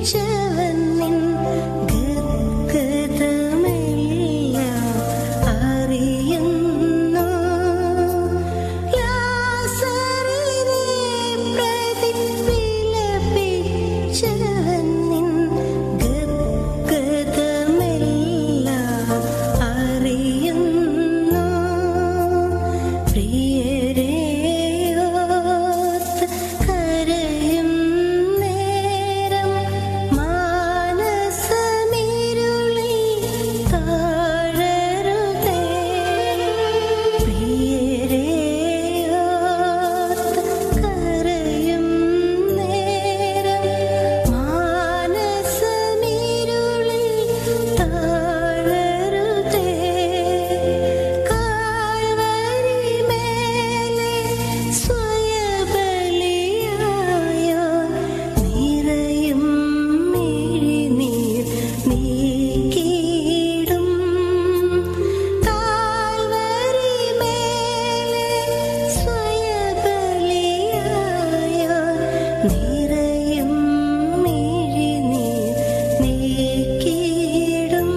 നിൻ ഗദ്ഗതമെല്ലാം അറിയുന്നു ലാസറിനെ പ്രതി വിലപിച്ചവൻ നിൻ ഗദ്ഗതമെല്ലാം അറിയുന്നു പ്രിയരെയോർത്ത് കരയും നേരം മാനസമിരുളി താഴരുതേ പ്രിയരെയോർത്ത് കരയും നേരം മാനസമിരുളി താഴരുതേ കാൽവരി മേലെ സ്വയബലിയായ നിറയും മിഴിനീർ നീക്കിയിടും കാൽവരി മേലെ സ്വയബലിയായ നിറയും മിഴിനീർ നീക്കിയിടും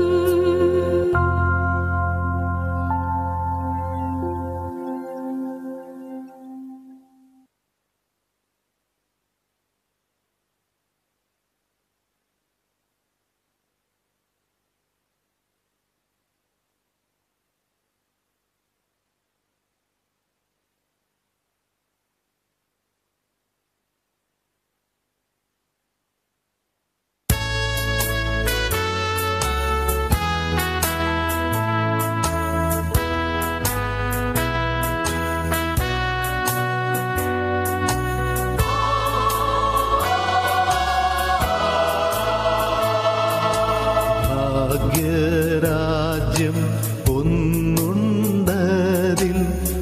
ഭാഗ്യരാജ്യം ഒന്നുണ്ടതിൽ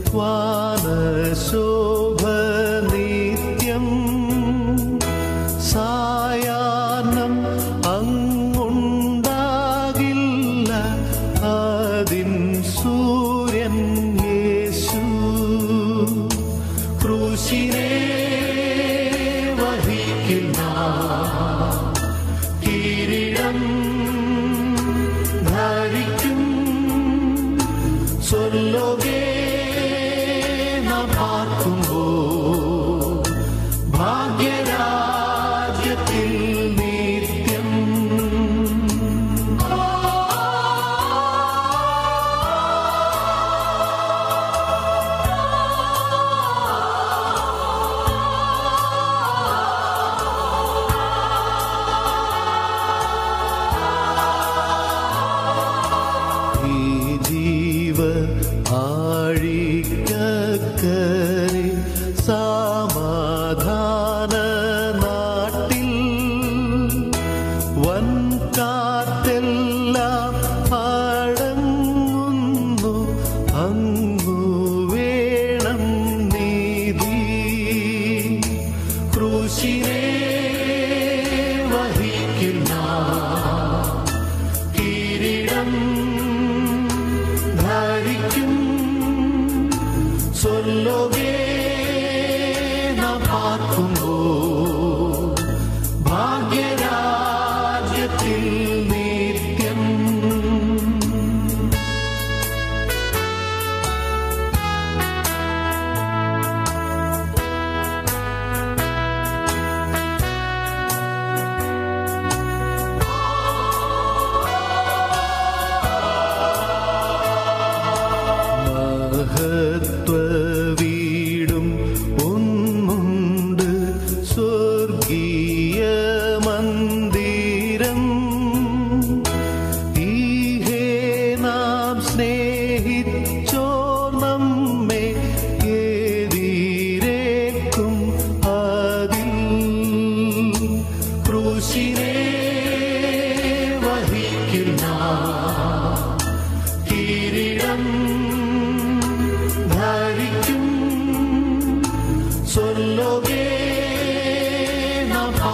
വാനശോഭ നിത്യം സായാഹ്നം അങ്ങുണ്ടാകില്ല അതിൻ സൂര്യൻ യേശു ക്രൂശിനെ വഹിക്കുന്ന കിരീടം ധരിക്കും സ്വർലോകേ നാം പാർക്കുമ്പോ ഭാഗ്യരാജ്യത്തിൽ നിത്യം ഈ ജീവ ആഴിക്കരെ സമാധാന നാട്ടിൽ വൻ കാത്തെല്ലാം അടങ്ങുന്നു അങ്ങു വേണം നീതി ക്രൂശിനെ വഹിക്കുന്ന കിരീടം ധരിക്കും സ്വർലോകേ നാം പാർക്കുമ്പോ ഭാഗ്യരാജ്യത്തിൽ നിത്യം മഹത്വ വീടും ഒന്നുണ്ട് സ്വർഗീയ മന്ദിരം ഈഹേ നാം സ്നേഹിച്ചോർ നമ്മെ എതിരേക്കും അതിൽ ക്രൂശിനെ വഹിക്കുന്ന കിരീടം ധരിക്കും സ്വർലോകേ നാം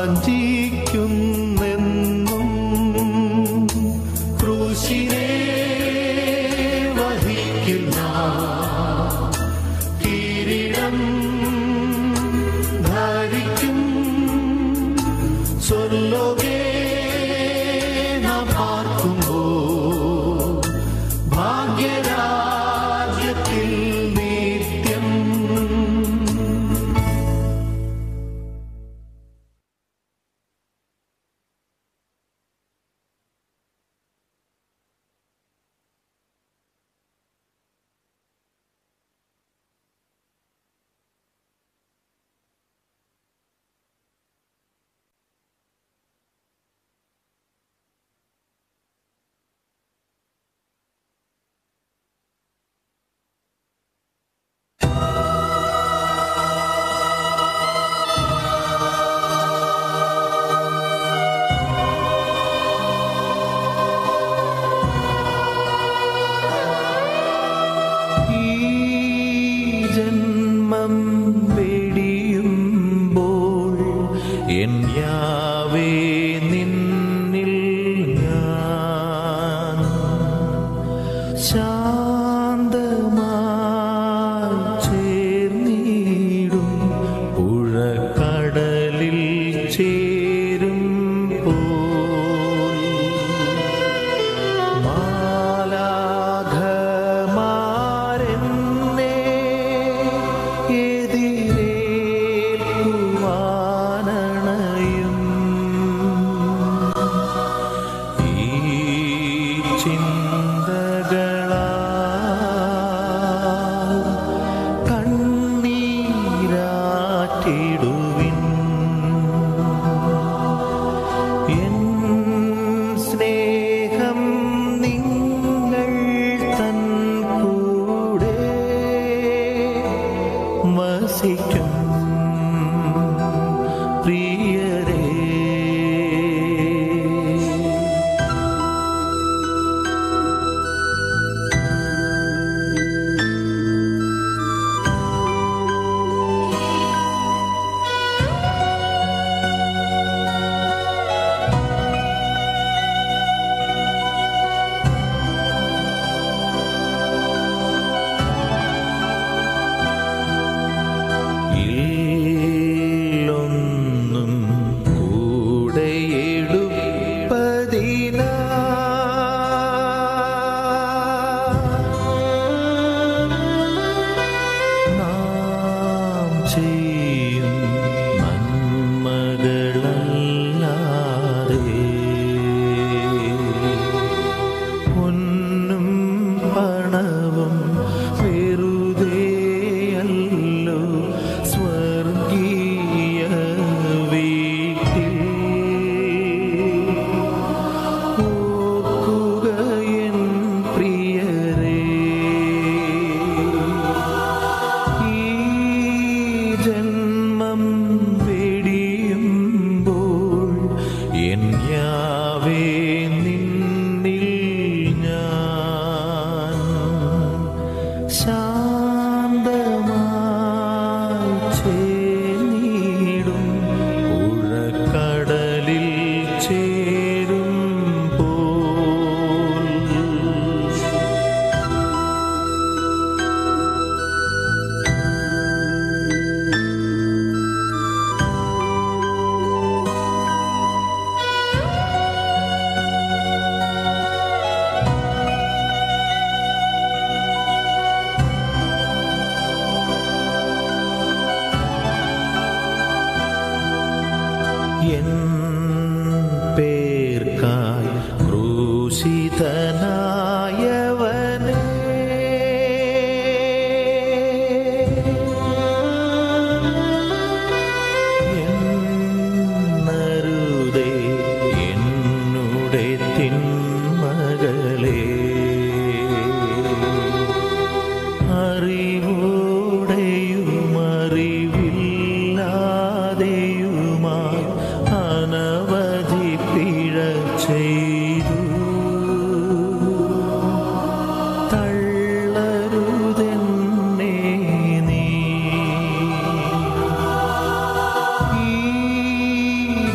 വാഞ്ചിക്കുന്നെന്നും ക്രൂശിനെ വഹിക്കുന്ന കിരീടം ധരിക്കും സ്വർലോകേ നാം പാർക്കുമ്പോ ഭാഗ്യരാജ്യത്തിൽ നിത്യം ഈ ജന്മം വെടിയുമ്പോൾ എൻ യാവേ നിന്നിൽ ഞാൻ ശാന്തമായി ചേർന്നിടും പുഴക്കടലിൽ ചേരും പോൽ മാലാഖമാരെന്നെ എതിരേൽക്കുവാനണയും ഈ ചിന്തകളാൽ കണ്ണീരാറ്റിടുവിൻ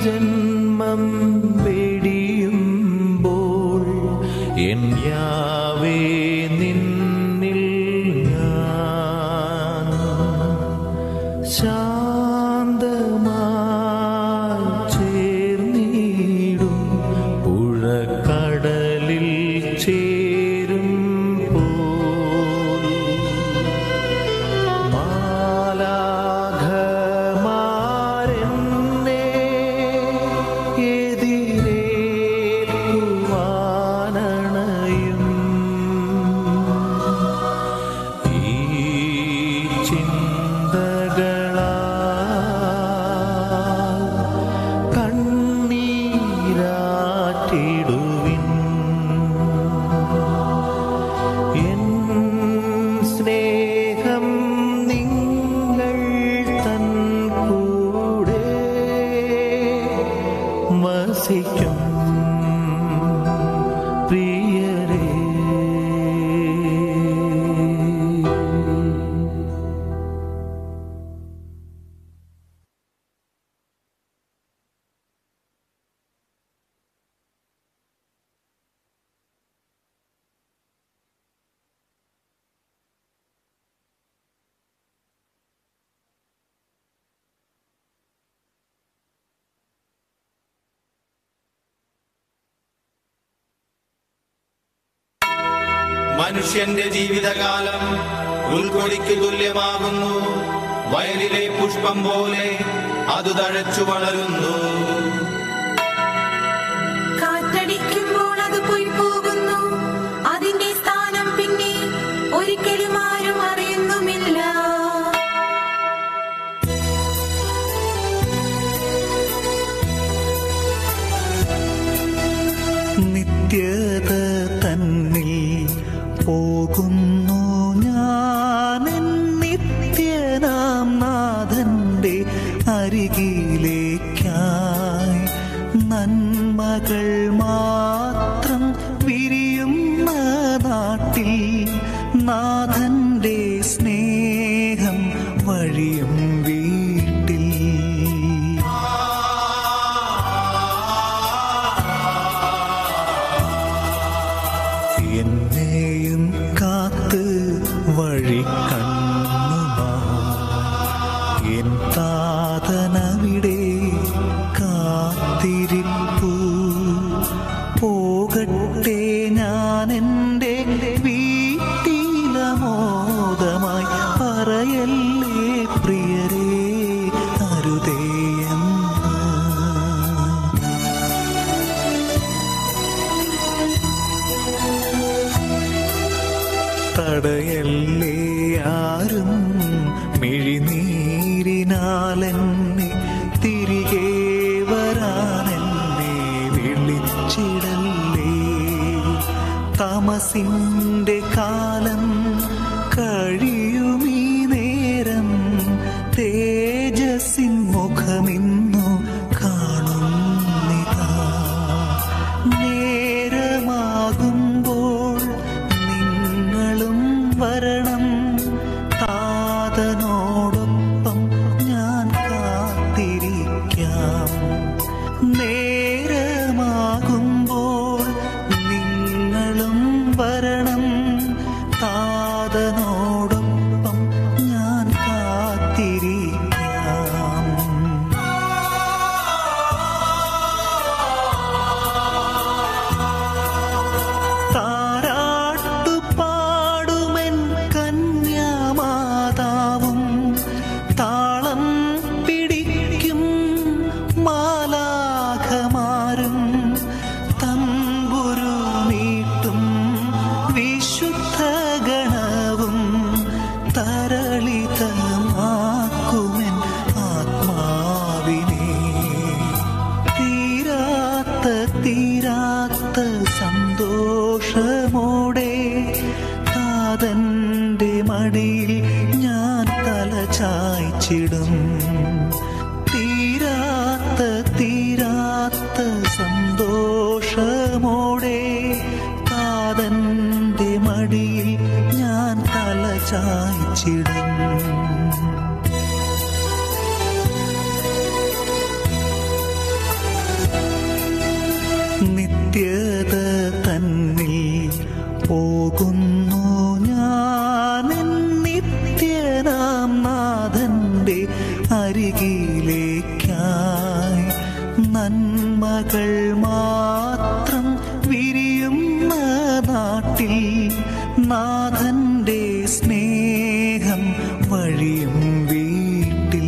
ജന്മം വെടിയുമ്പോൾ എൻ യാവേ നിന്നിൽ ഞാൻ ശാന്തമായി ചേർന്നിടും പുഴക്കടലിൽ ചേരും പോൽ മാലാഖമാരെന്നെ എതിരേൽക്കുവാനണയും ഈ ചിന്തകളാൽ കണ്ണീരാറ്റിടുവിൻ എൻ സ്നേഹം നിങ്ങൾ തൻ കൂടെ വസിക്കും പ്രിയരേ മനുഷ്യന്റെ ജീവിതകാലം ഉൾക്കൊടിക്ക് തുല്യമാകുന്നു വയലിലെ പുഷ്പം പോലെ അത് തഴച്ചു വളരുന്നു കാറ്റടിക്കുമ്പോൾ അത് പോയി പോകുന്നു അതിന്റെ സ്ഥാനം പിന്നെ ഒരിക്കലും ആരും അറിയുന്നുമില്ല നിത്യത തന്നിൽ പോകുന്നു ഞാൻ നിത്യനാം നാഥന്റെ അരികിലേക്കായി നന്മകൾ മാത്രം വിരിയുന്ന നാട്ടിൽ നാഥന്റെ സ്നേഹം വഴിയും വീട്ടിൽ എന്നെയും കാത്ത് വഴി കണ്ണുമാ എൻ താതനവിടെ കാത്തിരിപ്പു പോകട്ടെ ഞാൻ എൻ്റെ വീട്ടിലമോദമായി പറയല്ലേ പ്രിയരേ അരുതേയെന്ന് തടയല്ലേ ആരും മിഴിനീരിനാലെന്നെ തിരികെ വരാനെന്നെ വിളിച്ചിടല്ലേ താമസിന്റെ കാലം കഴിയുമീ നേരം തേജസ്സിൻ മുഖമിന്നു കാണുന്നിതാ നേരമാകുമ്പോൾ നിങ്ങളും വരണം താതനോടൊപ്പം ഞാൻ കാത്തിരിക്കാം നേരമാകുമ്പോൾ നിങ്ങളും വരണം താതനോടൊപ്പം ഞാൻ കാത്തിരിക്കാം താരാട്ടു പാടുമെൻ കന്യാമാതാവും താളം പിടിക്കും മാലാഖമാരും തമ്പുരു നീട്ടും വിശുദ്ധ ഗണവും തരളിതമാക്കുമെൻ ആത്മാവിനെ തീരാത്ത തീരാത്ത സന്തോഷമോടെ താതന്റെ മടിയിൽ ഞാൻ തല ചായ്ച്ചിടും തീരാത്ത തീരാത്ത സന്തോഷമോടെ താതന്റെ മടിയിൽ ഞാൻ തല ചായ്ച്ചിടും നന്മകൾ മാത്രം വിരിയുന്ന നാട്ടിൽ നാഥന്റെ സ്നേഹം വഴിയും വീട്ടിൽ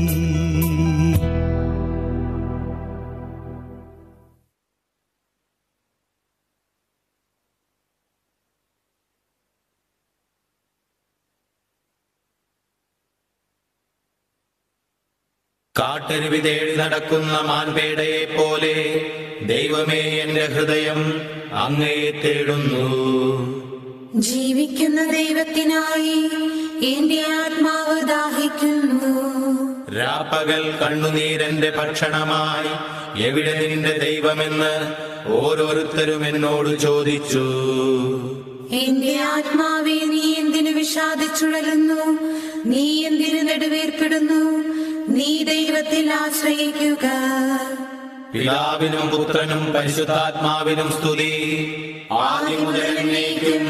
കാട്ടരുവി തേടി നടക്കുന്ന മാൻപേടയെ പോലെ ദൈവമേ എന്റെ ഹൃദയം അങ്ങയെ തേടുന്നു ജീവിക്കുന്ന ദൈവത്തിനായി എന്റെ ആത്മാവ് ദാഹിക്കുന്നു രാപ്പകൽ കണ്ണുനീരന്റെ ഭക്ഷണമായി എവിടെ നിന്റെ ദൈവമെന്ന് ഓരോരുത്തരും എന്നോട് ചോദിച്ചു എന്റെ ആത്മാവെ നീ എന്തിനു വിഷാദിച്ചുഴലുന്നു നീ എന്തിനു നെടുവേർപ്പെടുന്നു നീ ദൈവത്തിൽ ആശ്രയിക്കുക പിതാവിനും പുത്രനും പരിശുദ്ധാത്മാവിനും സ്തുതി ആദ്യം മുതൽ എന്നേക്കും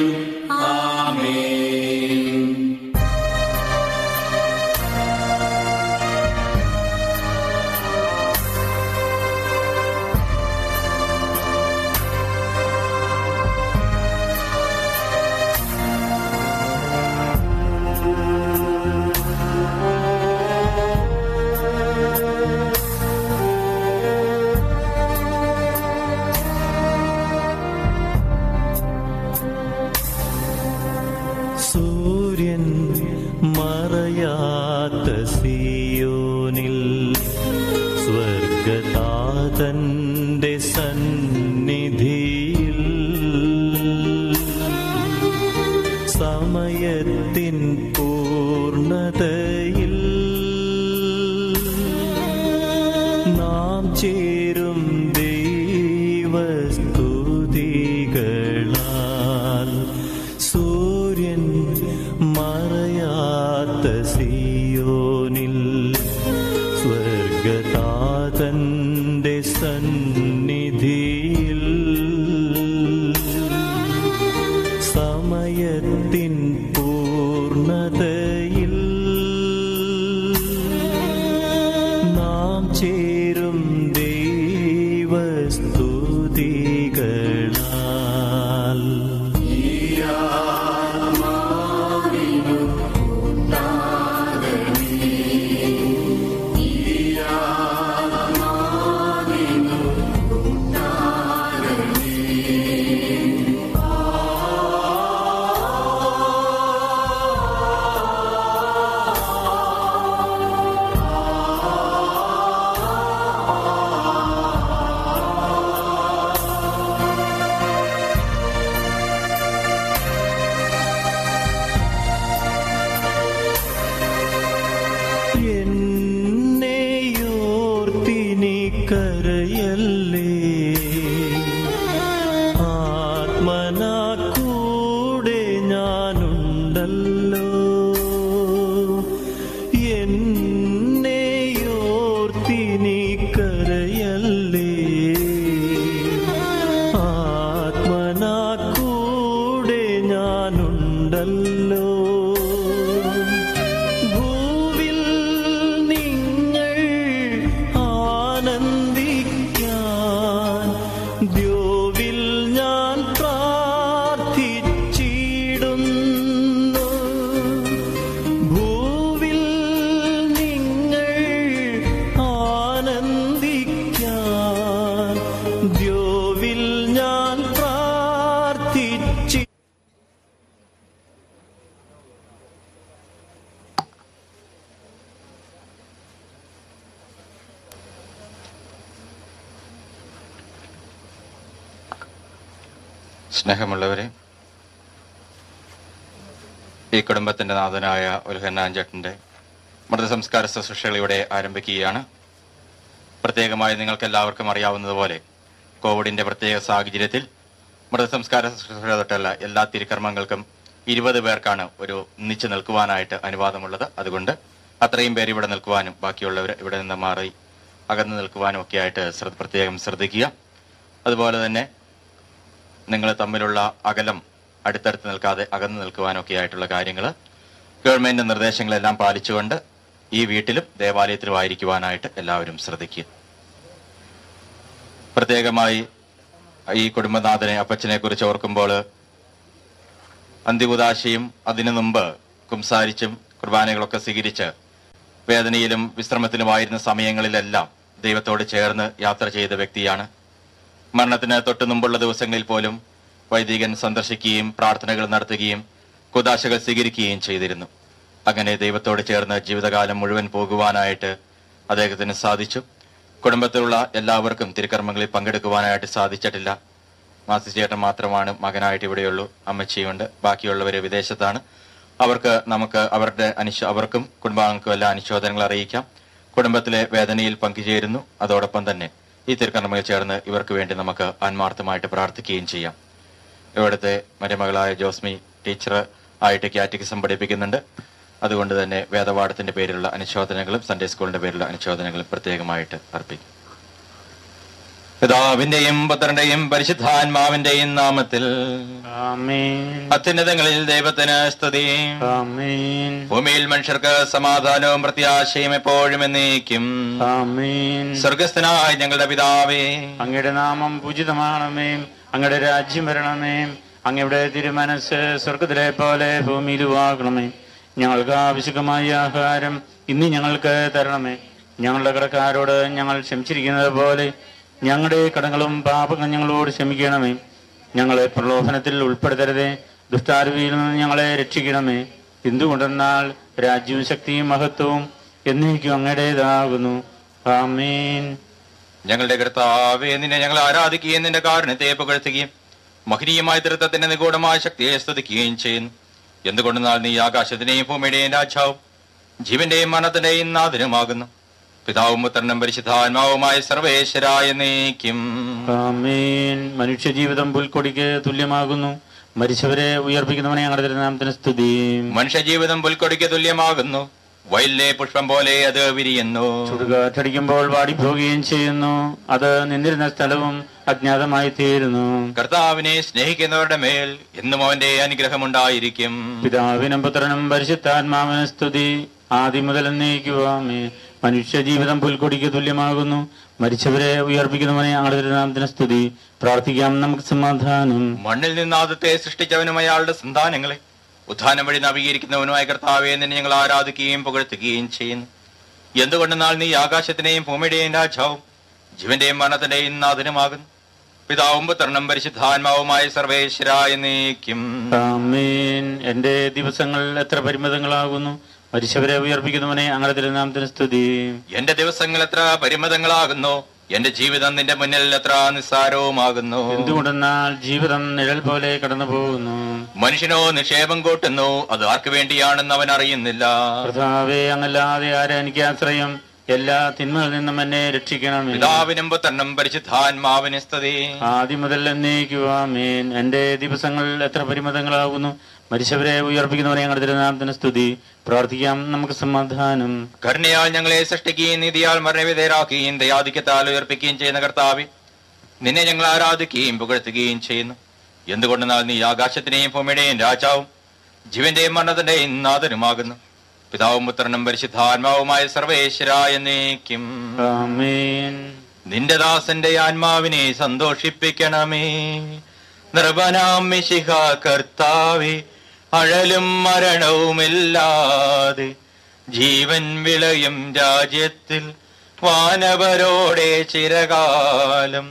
ആമേൻ സൂര്യൻ മറയാത്ത സിയോനിൽ സ്വർഗതാതന്റെ സന്നിധിയിൽ സമയത്തിൻ പൂർണതയിൽ നാം ചേരും ദൈവസ്തുതികളാൽ സൂര്യൻ മറയാത്ത സിയോനിൽ സ്വർഗതാതന്റെ സന്നിധിയിൽ സമയത്തിൻ പൂർണതയിൽ നാം ചേരും ദൈവസ്തുതികളാൽ എന്നേയോർത്തിനി കരയല്ലേ ആത്മനാ കൂടെ ഞാനുണ്ടല്ലോ എന്നേയോർത്തിനി കരയല്ലേ ആത്മനാ കൂടെ ഞാനുണ്ടല്ലോ ഭൂവിൽ നിങ്ങൾ ആനന്ദിക്കാൻ ദ്യോവിൽ ഞാൻ പ്രാർത്ഥിച്ചിടുന്നു ഭൂവിൽ നിങ്ങൾ ആനന്ദിക്കാൻ ദ്യോവിൽ ഞാൻ പ്രാർത്ഥിച്ചി സ്നേഹമുള്ളവരെ ഈ കുടുംബത്തിന്റെ നാഥനായ ഉൽഹന്നാഞ്ചേട്ടന്റെ മൃതസംസ്കാര ശുശ്രൂഷകൾ ഇവിടെ ആരംഭിക്കുകയാണ് പ്രത്യേകമായി നിങ്ങൾക്ക് എല്ലാവർക്കും അറിയാവുന്നതുപോലെ കോവിഡിന്റെ പ്രത്യേക സാഹചര്യത്തിൽ മൃതസംസ്കാര ശുശ്രൂഷ തൊട്ടല്ല എല്ലാ തിരുക്കർമ്മങ്ങൾക്കും ഇരുപത് പേർക്കാണ് ഒരു ഒന്നിച്ചു നിൽക്കുവാനായിട്ട് അനുവാദമുള്ളത് അതുകൊണ്ട് അത്രയും പേര് ഇവിടെ നിൽക്കുവാനും ബാക്കിയുള്ളവർ ഇവിടെ നിന്ന് മാറി അകന്നു നിൽക്കുവാനും ഒക്കെ ആയിട്ട് ശ്രദ്ധ പ്രത്യേകം ശ്രദ്ധിക്കുക അതുപോലെ തന്നെ നിങ്ങൾ തമ്മിലുള്ള അകലം അടുത്തടുത്ത് നിൽക്കാതെ അകന്നു നിൽക്കുവാനൊക്കെ ആയിട്ടുള്ള കാര്യങ്ങൾ ഗവൺമെന്റ് നിർദ്ദേശങ്ങളെല്ലാം പാലിച്ചുകൊണ്ട് ഈ വീട്ടിലും ദേവാലയത്തിലും ആയിരിക്കുവാനായിട്ട് എല്ലാവരും ശ്രദ്ധിക്കുക പ്രത്യേകമായി ഈ കുടുംബനാഥനെ അപ്പച്ചനെ കുറിച്ച് ഓർക്കുമ്പോൾ അന്തികുദാശയും അതിനു മുമ്പ് കുംസാരിച്ചും കുർബാനകളൊക്കെ സ്വീകരിച്ച് വേദനയിലും വിശ്രമത്തിലുമായിരുന്ന സമയങ്ങളിലെല്ലാം ദൈവത്തോട് ചേർന്ന് യാത്ര ചെയ്ത വ്യക്തിയാണ് മരണത്തിന് തൊട്ടു മുമ്പുള്ള ദിവസങ്ങളിൽ പോലും വൈദികൻ സന്ദർശിക്കുകയും പ്രാർത്ഥനകൾ നടത്തുകയും കുദാശകൾ സ്വീകരിക്കുകയും ചെയ്തിരുന്നു അങ്ങനെ ദൈവത്തോട് ചേർന്ന് ജീവിതകാലം മുഴുവൻ പോകുവാനായിട്ട് അദ്ദേഹത്തിന് സാധിച്ചു കുടുംബത്തിലുള്ള എല്ലാവർക്കും തിരുക്കർമ്മങ്ങളിൽ പങ്കെടുക്കുവാനായിട്ട് സാധിച്ചിട്ടില്ല മാസി ചേട്ടൻ മാത്രമാണ് മകനായിട്ട് ഇവിടെയുള്ളൂ അമ്മച്ചിയുണ്ട് ബാക്കിയുള്ളവർ വിദേശത്താണ് അവർക്ക് നമുക്ക് അവരുടെ അനുശോ അവർക്കും കുടുംബാംഗങ്ങൾക്കും എല്ലാ അനുശോചനങ്ങൾ അറിയിക്കാം കുടുംബത്തിലെ വേദനയിൽ പങ്കുചേരുന്നു അതോടൊപ്പം തന്നെ ഈ തിരുക്കർമ്മയിൽ ചേർന്ന് ഇവർക്ക് വേണ്ടി നമുക്ക് ആത്മാർത്ഥമായിട്ട് പ്രാർത്ഥിക്കുകയും ചെയ്യാം ഇവിടുത്തെ മരുമകളായ ജോസ്മി ടീച്ചർ ആയിട്ട് കാറ്റഗിസം പഠിപ്പിക്കുന്നുണ്ട് അതുകൊണ്ട് തന്നെ വേദപാഠത്തിന്റെ പേരിലുള്ള അനുശോചനങ്ങളും സൺഡേ സ്കൂളിന്റെ പേരിലുള്ള അനുശോചനങ്ങളും പ്രത്യേകമായിട്ട് അർപ്പിക്കും പിതാവിന്റെയും പുത്രന്റെയും പരിശുദ്ധാത്മാവിന്റെയും നാമത്തിൽ അത്യുന്നതങ്ങളിൽ ദൈവത്തിന് സ്തുതി ഭൂമിയിൽ മനുഷ്യർക്ക് സമാധാനവും പ്രത്യാശയും എപ്പോഴും എന്നേക്കും സ്വർഗസ്ഥനായ ഞങ്ങളുടെ പിതാവേ അങ്ങയുടെ നാമം പൂജിതമാണമേ അങ്ങയുടെ രാജ്യം വരണമേ അങ്ങയുടെ തിരുമനസ് സ്വർഗത്തിലെ പോലെ ഭൂമിയിലുമാകണമേ ഞങ്ങൾക്ക് ആവശ്യമായ ആഹാരം ഇന്ന് ഞങ്ങൾക്ക് തരണമേ ഞങ്ങളുടെ കടക്കാരോട് ഞങ്ങൾ ക്ഷമിച്ചിരിക്കുന്നത് പോലെ ഞങ്ങളുടെ കടങ്ങളും പാപങ്ങൾ ഞങ്ങളോട് ക്ഷമിക്കണമേ ഞങ്ങളെ പ്രലോഭനത്തിൽ ഉൾപ്പെടുത്തരുതേ ദുഷ്ടാരുവിയിൽ നിന്ന് ഞങ്ങളെ രക്ഷിക്കണമേ എന്തുകൊണ്ടെന്നാൽ രാജ്യവും ശക്തിയും മഹത്വവും എന്നേക്കും അങ്ങയുടേതാകുന്നു ആമേൻ ഞങ്ങളുടെ കർത്താവേ നിന്നെ ഞങ്ങൾ ആരാധിക്കുകയും നിന്റെ കാരണത്തെ പുകഴ്ത്തുകയും മഹനീയമായ തൃത്വത്തിന്റെ നിഗൂഢമായ ശക്തിയെ സ്തുതിക്കുകയും ചെയ്യുന്നു എന്തുകൊണ്ടെന്നാൽ നീ ആകാശത്തിന്റെയും ഭൂമിയുടെയും രാജാവും ജീവന്റെയും മരണത്തിന്റെയും നാഥനുമാകുന്നു പിതാവും പുത്രനും പരിശുദ്ധാത്മാവുമായ സർവേശ്വരായ നീക്കും ആമേൻ മനുഷ്യജീവിതം പുൽക്കൊടിക്ക് തുല്യമാകുന്നു മരിച്ചവരെ ഉയർപ്പിക്കുന്നവനെ ഞങ്ങളുടെ തിരുനാമത്തിന് സ്തുതി മനുഷ്യജീവിതം പുൽക്കൊടിക്ക് തുല്യമാകുന്നു വയലിലെ പുഷ്പം പോലെ അത് വിരിയുന്നു ചുടുകാറ്റടിക്കുമ്പോൾ വാടിപ്പോവുകയും ചെയ്യുന്നു അത് നിന്നിരുന്ന സ്ഥലവും അജ്ഞാതമായി തീരുന്നു കർത്താവിനെ സ്നേഹിക്കുന്നവരുടെ മേൽ എന്നും അവന്റെ അനുഗ്രഹമുണ്ടായിരിക്കും പിതാവിനും പുത്രനും പരിശുദ്ധാത്മാവിന് സ്തുതി ആദ്യം മുതൽ എന്നേക്കുവാമേ മനുഷ്യ ജീവിതം പുൽക്കൊടിക്ക് തുല്യമാകുന്നു മരിച്ചവരെ ഉയർപ്പിക്കുന്നവനെ ഞങ്ങളുടെ തിരുനാമത്തിന് സ്തുതി പ്രാർത്ഥിക്കാം നമുക്ക് സമാധാനം മണ്ണിൽ നിന്ന് ആദത്തെ സൃഷ്ടിച്ചവനും അയാളുടെ സന്താനങ്ങളെ ഉത്ഥാനം വഴി നവീകരിക്കുന്നവനുമായ കർത്താവെ നിന്നെ ഞങ്ങൾ ആരാധിക്കുകയും പുകഴ്ത്തുകയും ചെയ്യുന്നു എന്തുകൊണ്ടെന്നാൽ നീ ആകാശത്തിന്റെയും ഭൂമിയുടെയും രാജാവും ജീവന്റെയും മരണത്തിന്റെയും നാഥനുമാകുന്നു പിതാവും പുത്രനും പരിശുദ്ധാത്മാവുമായ സർവേശ്വരായ നീക്കും ആമേൻ എന്റെ ദിവസങ്ങൾ എത്ര പരിമിതങ്ങളാകുന്നു മരിച്ചവരെ ഉയർപ്പിക്കുന്നവനെ അങ്ങനെ തിരുനാമത്തിന് സ്തുതി എന്റെ ദിവസങ്ങൾ എത്ര പരിമിതങ്ങളാകുന്നു എന്റെ ജീവിതം നിന്റെ മുന്നിൽ എത്ര നിസ്സാരവുമാകുന്നു എന്തുകൊണ്ടെന്നാൽ ജീവിതം നിഴൽ പോലെ കടന്നു പോകുന്നു മനുഷ്യനോ നിക്ഷേപം കൂട്ടുന്നു അത് ആർക്കു വേണ്ടിയാണെന്ന് അവൻ അറിയുന്നില്ല കർത്താവേ അങ്ങല്ലാതെ ആരെ എനിക്ക് ആശ്രയം എല്ലാ തിന്മകളിൽ നിന്നും എന്നെ രക്ഷിക്കണമേ പിതാവിനും പുത്രനും പരിശുദ്ധാത്മാവിന് സ്തുതി ആദ്യം മുതൽ എന്നേക്കുവാമേൻ എന്റെ ദിവസങ്ങൾ എത്ര പരിമിതങ്ങളാകുന്നു മരിച്ചവരെ ഉയർപ്പിക്കുന്നവരെ ഞങ്ങളുടെ തിരുനാമത്തിന് സ്തുതി പ്രാർത്ഥിക്കാം നമുക്ക് സമാധാനം കരുണയാൽ ഞങ്ങളെ സൃഷ്ടിക്കുകയും നീതിയാൽ മരണവിധേയരാക്കുകയും ദയാധിക്യത്താൽ ഉയർപ്പിക്കുകയും ചെയ്യുന്ന കർത്താവെ നിന്നെ ഞങ്ങൾ ആരാധിക്കുകയും പുകഴ്ത്തുകയും ചെയ്യുന്നു എന്തുകൊണ്ടെന്നാൽ നീ ആകാശത്തിന്റെയും ഭൂമിയുടെയും രാജാവും ജീവന്റെയും മരണത്തിന്റെയും നാഥനുമാകുന്നു പിതാവും പുത്രനും പരിശുദ്ധാത്മാവുമായ സർവേശ്വരായ നീക്കും ആമേൻ നിന്റെ ദാസന്റെ ആത്മാവിനെ സന്തോഷിപ്പിക്കണമേ നിർഭനാം മിശിഹ കർത്താവേ അഴലും മരണവുമില്ലാതെ ജീവൻ വിളയും രാജ്യത്തിൽ വാനവരോടെ ചിരകാലം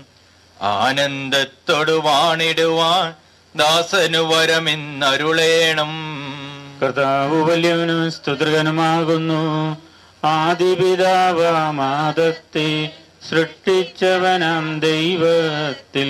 ആനന്ദത്തോടു വാണിടുവാൻ ദാസനു വരമിന്നരുളേണം കർത്താവ് വലിയവനും സ്തുതൃകനുമാകുന്നു ആദിപിതാവാമാദത്തെ സൃഷ്ടിച്ചവനാം ദൈവത്തിൽ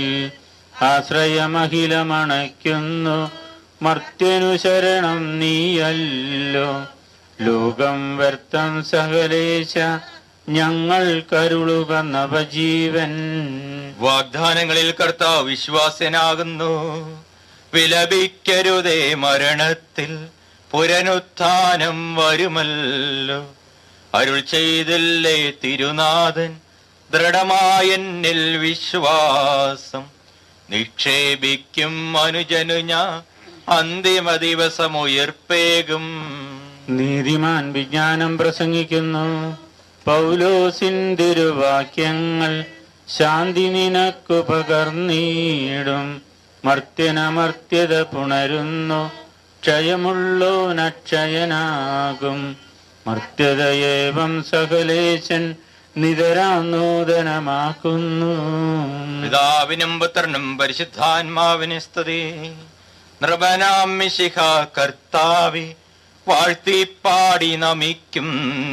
ആശ്രയമഖിലമണയ്ക്കുന്നു മർത്യനു ശരണം നീയല്ലോ ലോകം വ്യർത്ഥം സകലേശ ഞങ്ങൾ കരുളുക നവജീവൻ വാഗ്ദാനങ്ങളിൽ കർത്താവ് വിശ്വാസനാകുന്നു വിലപിക്കരുതേ മരണത്തിൽ പുനരുത്ഥാനം വരുമല്ലോ അരുൾ ചെയ്തില്ലേ തിരുനാഥൻ ദൃഢമായെന്നിൽ വിശ്വാസം നിക്ഷേപിക്കും അനുജനു ഞാൻ അന്തിമ ദിവസം ഉയർപ്പേകും നീതിമാൻ വിജ്ഞാനം പ്രസംഗിക്കുന്നു പൗലോസിൻ തിരുവാക്യങ്ങൾ ശാന്തി നിനക്കു പകർന്നീടും മർത്യനമർത്യത പുണരുന്നു ക്ഷയമുള്ളോ നക്ഷയനാകും മർത്യതയേവം സകലേശൻ നിതരാം നൂതനമാക്കുന്നു പിതാവിനും പുത്രനും പരിശുദ്ധാത്മാവിന് സ്തുതി നൃപനാം മിശിഹ കർത്താവി വാഴ്ത്തി പാടി നമിക്കും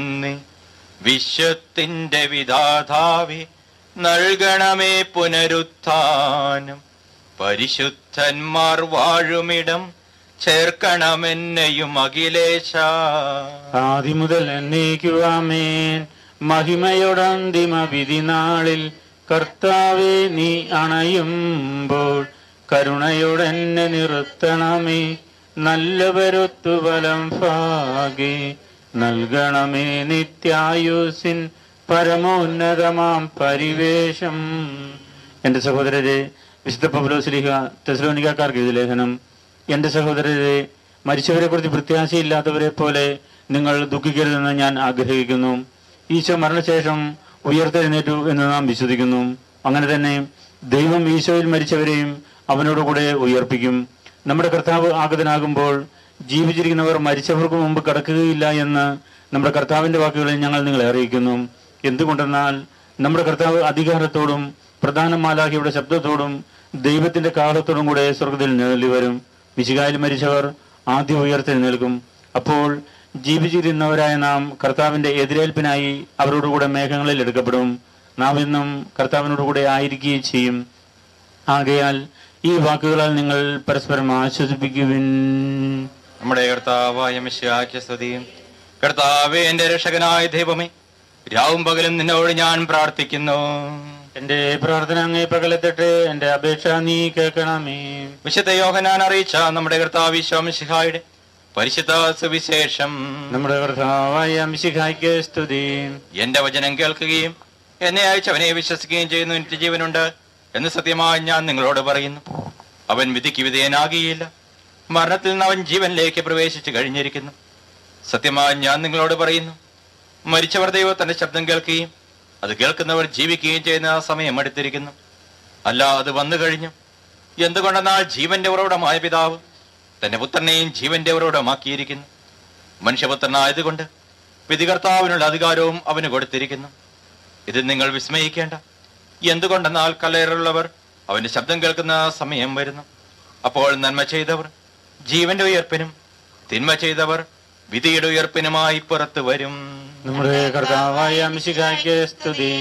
വിശ്വത്തിന്റെ വിധാതാവി നൽകണമേ പുനരുത്ഥാനം പരിശുദ്ധന്മാർ വാഴുമിടം ചേർക്കണമെന്നെയും അഖിലേശ ആദിമുതൽ എന്നേക്കുവാമേൻ മഹിമയോടന്തിമ വിധി നാളിൽ കർത്താവെ നീ അണയുമ്പോൾ കരുണയോടെന്നെ നിർത്തണമേ നല്ലവരൊത്തു ഫലം ഭാഗേ നൽകണമേ നിത്യായുസിൻ പരമോന്നതമാം പരിവേഷം എന്റെ സഹോദരരെ വിശുദ്ധ പൗലോസ്ലിഹ തെസ്ലോനിക്കാർക്ക് എഴുതിയ ലേഖനം എന്റെ സഹോദരരെ മരിച്ചവരെ കുറിച്ച് പ്രത്യാശയില്ലാത്തവരെ പോലെ നിങ്ങൾ ദുഃഖിക്കരുതെന്ന് ഞാൻ ആഗ്രഹിക്കുന്നു ഈശോ മരണശേഷം ഉയർത്തെഴുന്നേറ്റു എന്ന് നാം വിശ്വസിക്കുന്നു അങ്ങനെ തന്നെ ദൈവം ഈശോയിൽ മരിച്ചവരെയും അവനോടുകൂടെ ഉയർപ്പിക്കും നമ്മുടെ കർത്താവ് ആഗതനാകുമ്പോൾ ജീവിച്ചിരിക്കുന്നവർ മരിച്ചവർക്ക് മുമ്പ് കടക്കുകയില്ല എന്ന് നമ്മുടെ കർത്താവിന്റെ വാക്കുകളിൽ ഞങ്ങൾ നിങ്ങളെ അറിയിക്കുന്നു എന്തുകൊണ്ടെന്നാൽ നമ്മുടെ കർത്താവ് അധികാരത്തോടും പ്രധാന മാലാഖിയുടെ ശബ്ദത്തോടും ദൈവത്തിന്റെ കാലത്തോടും കൂടെ സ്വർഗത്തിൽ നിഴലി വരും മിശികായിൽ മരിച്ചവർ ആദ്യം ഉയർത്തെഴുന്നേൽക്കും അപ്പോൾ ജീവിച്ചിരുന്നവരായ നാം കർത്താവിന്റെ എതിരേൽപ്പിനായി അവരോടുകൂടെ മേഘങ്ങളിൽ എടുക്കപ്പെടും നാം എന്നും കർത്താവിനോടുകൂടെ ആയിരിക്കുകയും ചെയ്യും ആകയാൽ ഈ വാക്കുകളാൽ നിങ്ങൾ പരസ്പരം ആശ്വസിപ്പിക്കുവിൻ നമ്മുടെ കർത്താവായ മിശിഹായ്ക്ക് സ്തുതിയും കർത്താവേ എന്റെ രക്ഷകനായ ദൈവമേ രാവും പകലും നിന്നോട് ഞാൻ പ്രാർത്ഥിക്കുന്നു എന്റെ പ്രാർത്ഥന അങ്ങേ പകലത്തിട്ട് എന്റെ അപേക്ഷ നീ കേൾക്കണമേ വിശുദ്ധ യോഹനാൻ അറിയിച്ച നമ്മുടെ കർത്താവ് മിശിഹായുടെ പരിശുദ്ധ സുവിശേഷം നമ്മുടെ കർത്താവായ മിശിഹായ്ക്ക് സ്തുതി എന്റെ വചനം കേൾക്കുകയും എന്നെ അയച്ചവനെ വിശ്വസിക്കുകയും ചെയ്യുന്നു എനിക്ക് ജീവനുണ്ട് എന്ന് സത്യമായി ഞാൻ നിങ്ങളോട് പറയുന്നു അവൻ വിധിക്ക് വിധേയനാകിയില്ല മരണത്തിൽ നിന്ന് അവൻ ജീവനിലേക്ക് പ്രവേശിച്ചു കഴിഞ്ഞിരിക്കുന്നു സത്യമായി ഞാൻ നിങ്ങളോട് പറയുന്നു മരിച്ചവർ ദൈവത്തിന്റെ ശബ്ദം കേൾക്കുകയും അത് കേൾക്കുന്നവർ ജീവിക്കുകയും ചെയ്യുന്ന ആ സമയം എടുത്തിരിക്കുന്നു അല്ല അത് വന്നു കഴിഞ്ഞു എന്തുകൊണ്ടെന്നാൽ ജീവന്റെ ഉറവിടമായ പിതാവ് തന്റെ പുത്രനെയും ജീവന്റെ ഉറവിടമാക്കിയിരിക്കുന്നു മനുഷ്യപുത്രനായതുകൊണ്ട് വിധികർത്താവിനുള്ള അധികാരവും അവന് കൊടുത്തിരിക്കുന്നു ഇത് നിങ്ങൾ വിസ്മയിക്കേണ്ട എന്തുകൊണ്ടെന്നാൽ കലയറുള്ളവർ അവന്റെ ശബ്ദം കേൾക്കുന്ന സമയം വരുന്നു അപ്പോൾ നന്മ ചെയ്തവർ ജീവന്റെ ഉയർപ്പിനും തിന്മ ചെയ്തവർ വിധിയുടെ ഉയർപ്പിനുമായി പുറത്തു വരും നമ്മുടെ കർത്താവായ മിശിഹായ്ക്ക് സ്തുതി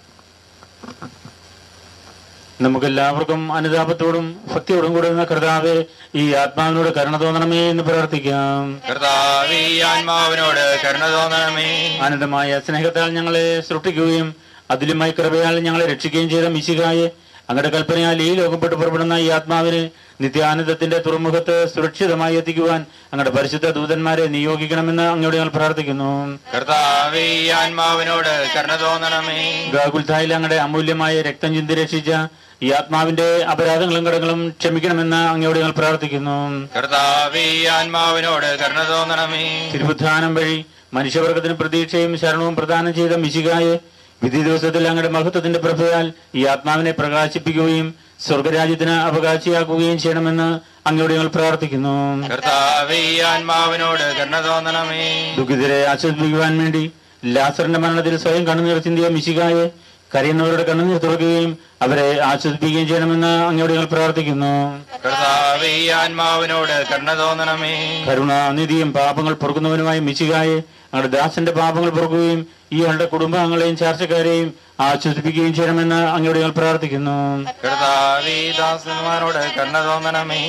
നമുക്കെല്ലാവർക്കും അനുതാപത്തോടും ഭക്തിയോടും കൂടെ നിന്ന കർത്താവെ ഈ ആത്മാവിനോട് കരുണ തോന്നണമേ എന്ന് പ്രാർത്ഥിക്കാം കർത്താവേ ഈ ആത്മാവിനോട് കരുണ തോന്നണമേ ആനന്ദമായ സ്നേഹത്താൽ ഞങ്ങളെ സൃഷ്ടിക്കുകയും അതിലുമായി കൃപയാൽ ഞങ്ങളെ രക്ഷിക്കുകയും ചെയ്ത മിശിഹായെ അങ്ങയുടെ കൽപ്പനയാൽ ഈ ലോകപ്പെട്ട് പുറപ്പെടുന്ന ഈ ആത്മാവിനെ നിത്യാനന്ദത്തിന്റെ തുറമുഖത്ത് സുരക്ഷിതമായി എത്തിക്കുവാൻ അങ്ങയുടെ പരിശുദ്ധ ദൂതന്മാരെ നിയോഗിക്കണമെന്ന് അങ്ങയോട് ഞങ്ങൾ പ്രാർത്ഥിക്കുന്നു കർത്താവേ ഈ ആത്മാവിനോട് കരുണ തോന്നണമേ ഗാകുൽത്തായിൽ അങ്ങയുടെ അമൂല്യമായ രക്തം ചിന്തി രക്ഷിച്ച ഈ ആത്മാവിന്റെ അപരാധങ്ങളും കടങ്ങളും ക്ഷമിക്കണമെന്ന് അങ്ങയോട് ഞങ്ങൾ പ്രാർത്ഥിക്കുന്നു കർത്താവേ ഈ ആത്മാവിനോട് കരുണ തോന്നണമേ തിരുബുദ്ധാനം വഴി മനുഷ്യവർഗത്തിന് പ്രതീക്ഷയും ശരണവും പ്രദാനം ചെയ്ത മിശികായെ വിധി ദിവസത്തിൽ അങ്ങയുടെ മഹത്വത്തിന്റെ പ്രഭയാൽ ഈ ആത്മാവിനെ പ്രകാശിപ്പിക്കുകയും സ്വർഗരാജ്യത്തിന് അവകാശിയാക്കുകയും ചെയ്യണമെന്ന് അങ്ങയോട് ഞങ്ങൾ പ്രാർത്ഥിക്കുന്നു കർത്താവേ ഈ ആത്മാവിനോട് കരുണ തോന്നണമേ ദുഃഖിതരെ ആശ്വസിപ്പിക്കുവാൻ വേണ്ടി ലാസറിന്റെ മരണത്തിൽ സ്വയം കണ്ണുനീർ ചിന്തിയ മിശികായെ കരയുന്നവരുടെ കണ്ണുനീർ തുറക്കുകയും അവരെ ആശ്വസിപ്പിക്കുകയും ചെയ്യണമെന്ന് അങ്ങയോട് ഞങ്ങൾ പ്രാർത്ഥിക്കുന്നു കർത്താവേ ഈ ആത്മാവിനോട് കരുണ തോന്നണമേ കരുണാനിധിയും പാപങ്ങൾ പൊറുക്കുന്നവനുമായ മിശികായെ അങ്ങയുടെ ദാസന്റെ പാപങ്ങൾ പൊറുക്കുകയും ഇയാളുടെ കുടുംബാംഗങ്ങളെയും ചാർച്ചക്കാരെയും ആശ്വസിപ്പിക്കുകയും ചെയ്യണമെന്ന് അങ്ങയോട് ഞങ്ങൾ പ്രാർത്ഥിക്കുന്നു കർത്താവേ ഈ ദാസന്മാരോട് കരുണ തോന്നണമേ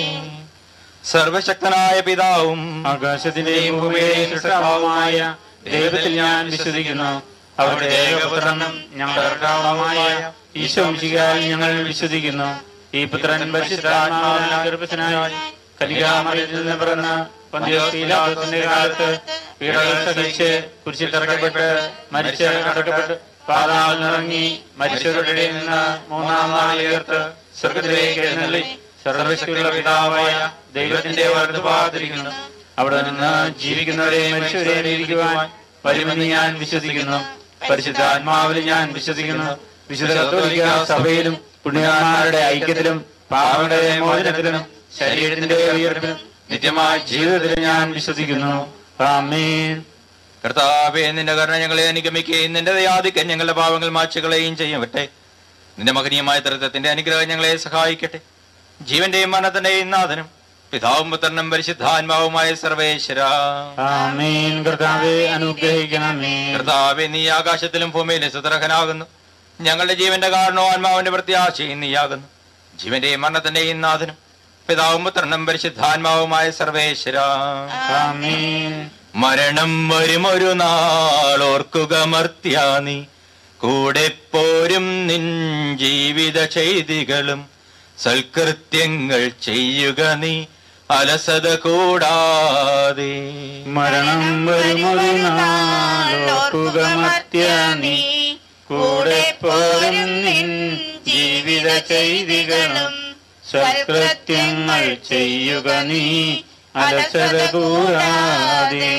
സർവശക്തനായ പിതാവും ആകാശത്തിന്റെയും ഭൂമിയുടെയും സൃഷ്ടാവുമായ ദൈവത്തിൽ ഞാൻ വിശ്വസിക്കുന്നു അവരുടെ ഏകപുത്രനും ഞങ്ങളുടെ കർത്താവുമായ ഈശോ മിശിഹായിൽ ഞങ്ങൾ വിശ്വസിക്കുന്നു ഈ പുത്രൻ പരിശുദ്ധാത്മാവിനാൽ ഗർഭസ്ഥനായി കലികാമറിയത്തിൽ നിന്ന് പിറന്ന പന്തിയോസ് പീലാത്തോസിന്റെ കാലത്ത് പീഡകൾ സഹിച്ച് കുരിശിൽ തറക്കപ്പെട്ട് മരിച്ച് അടക്കപ്പെട്ട് പാതാളിൽ ഇറങ്ങി മരിച്ചവരുടെ ഇടയിൽ നിന്ന് മൂന്നാം നാൾ ഉയർത്ത് സ്വർഗത്തിലേക്ക് എഴുന്നള്ളി സർവശക്തിയുള്ള പിതാവായ ദൈവത്തിന്റെ വലതുഭാഗത്തിരിക്കുന്നു അവിടെ നിന്ന് ജീവിക്കുന്നവരെയും മരിച്ചവരെയും ഇരിക്കുവാൻ വരുമെന്ന് ഞാൻ വിശ്വസിക്കുന്നു പരിശുദ്ധാത്മാവിൽ ഞാൻ വിശ്വസിക്കുന്നു വിശുദ്ധ കത്തോലിക്ക സഭയിലും പുണ്യവാന്മാരുടെ ഐക്യത്തിലും പാപങ്ങളുടെ മോചനത്തിലും ശരീരത്തിന്റെ ഉയർപ്പിലും നിത്യമായ ജീവിതത്തിലും ഞാൻ വിശ്വസിക്കുന്നു ആമേൻ കർത്താവേ നിന്റെ കരുണ ഞങ്ങളെ അനുഗമിക്കുകയും നിന്റെ ദയാധിക്യം ഞങ്ങളുടെ പാവങ്ങൾ മാച്ചുകളെയും ചെയ്യട്ടെ നിന്റെ മകനീയമായ തൃത്വത്തിന്റെ അനുഗ്രഹം ഞങ്ങളെ സഹായിക്കട്ടെ ജീവന്റെയും മരണത്തിന്റെയും നാഥനും പിതാവും പുത്രനും പരിശുദ്ധാത്മാവുമായ സർവേശ്വര ആമേൻ കർത്താവെ അനുഗ്രഹിക്കണമേ കർത്താവെ നീ ആകാശത്തിലും ഭൂമിയിലും സുതർഹനാകുന്നു ഞങ്ങളുടെ ജീവന്റെ കാരണവും ആത്മാവിന്റെ പ്രത്യാശയും നീയാകുന്നു ജീവന്റെയും മരണത്തിന്റെയും നാഥനും പിതാവും പുത്രനും പരിശുദ്ധാത്മാവുമായ സർവേശ്വര ആമേൻ മരണം വരുമൊരു നാളോർക്കുക മർത്യാ നീ കൂടെ പോരും നിൻ ജീവിത ചെയ്തികളും സൽകൃത്യങ്ങൾ ചെയ്യുക നീ അലസത കൂടാതെ മരണം വരുമൊരു നാളോർക്കുക മർത്യാനി കൂടെ പോരും നിൻ ജീവിത ചെയ്തികളും സൽകൃത്യങ്ങൾ ചെയ്യുക നീ അലസത കൂടാതെ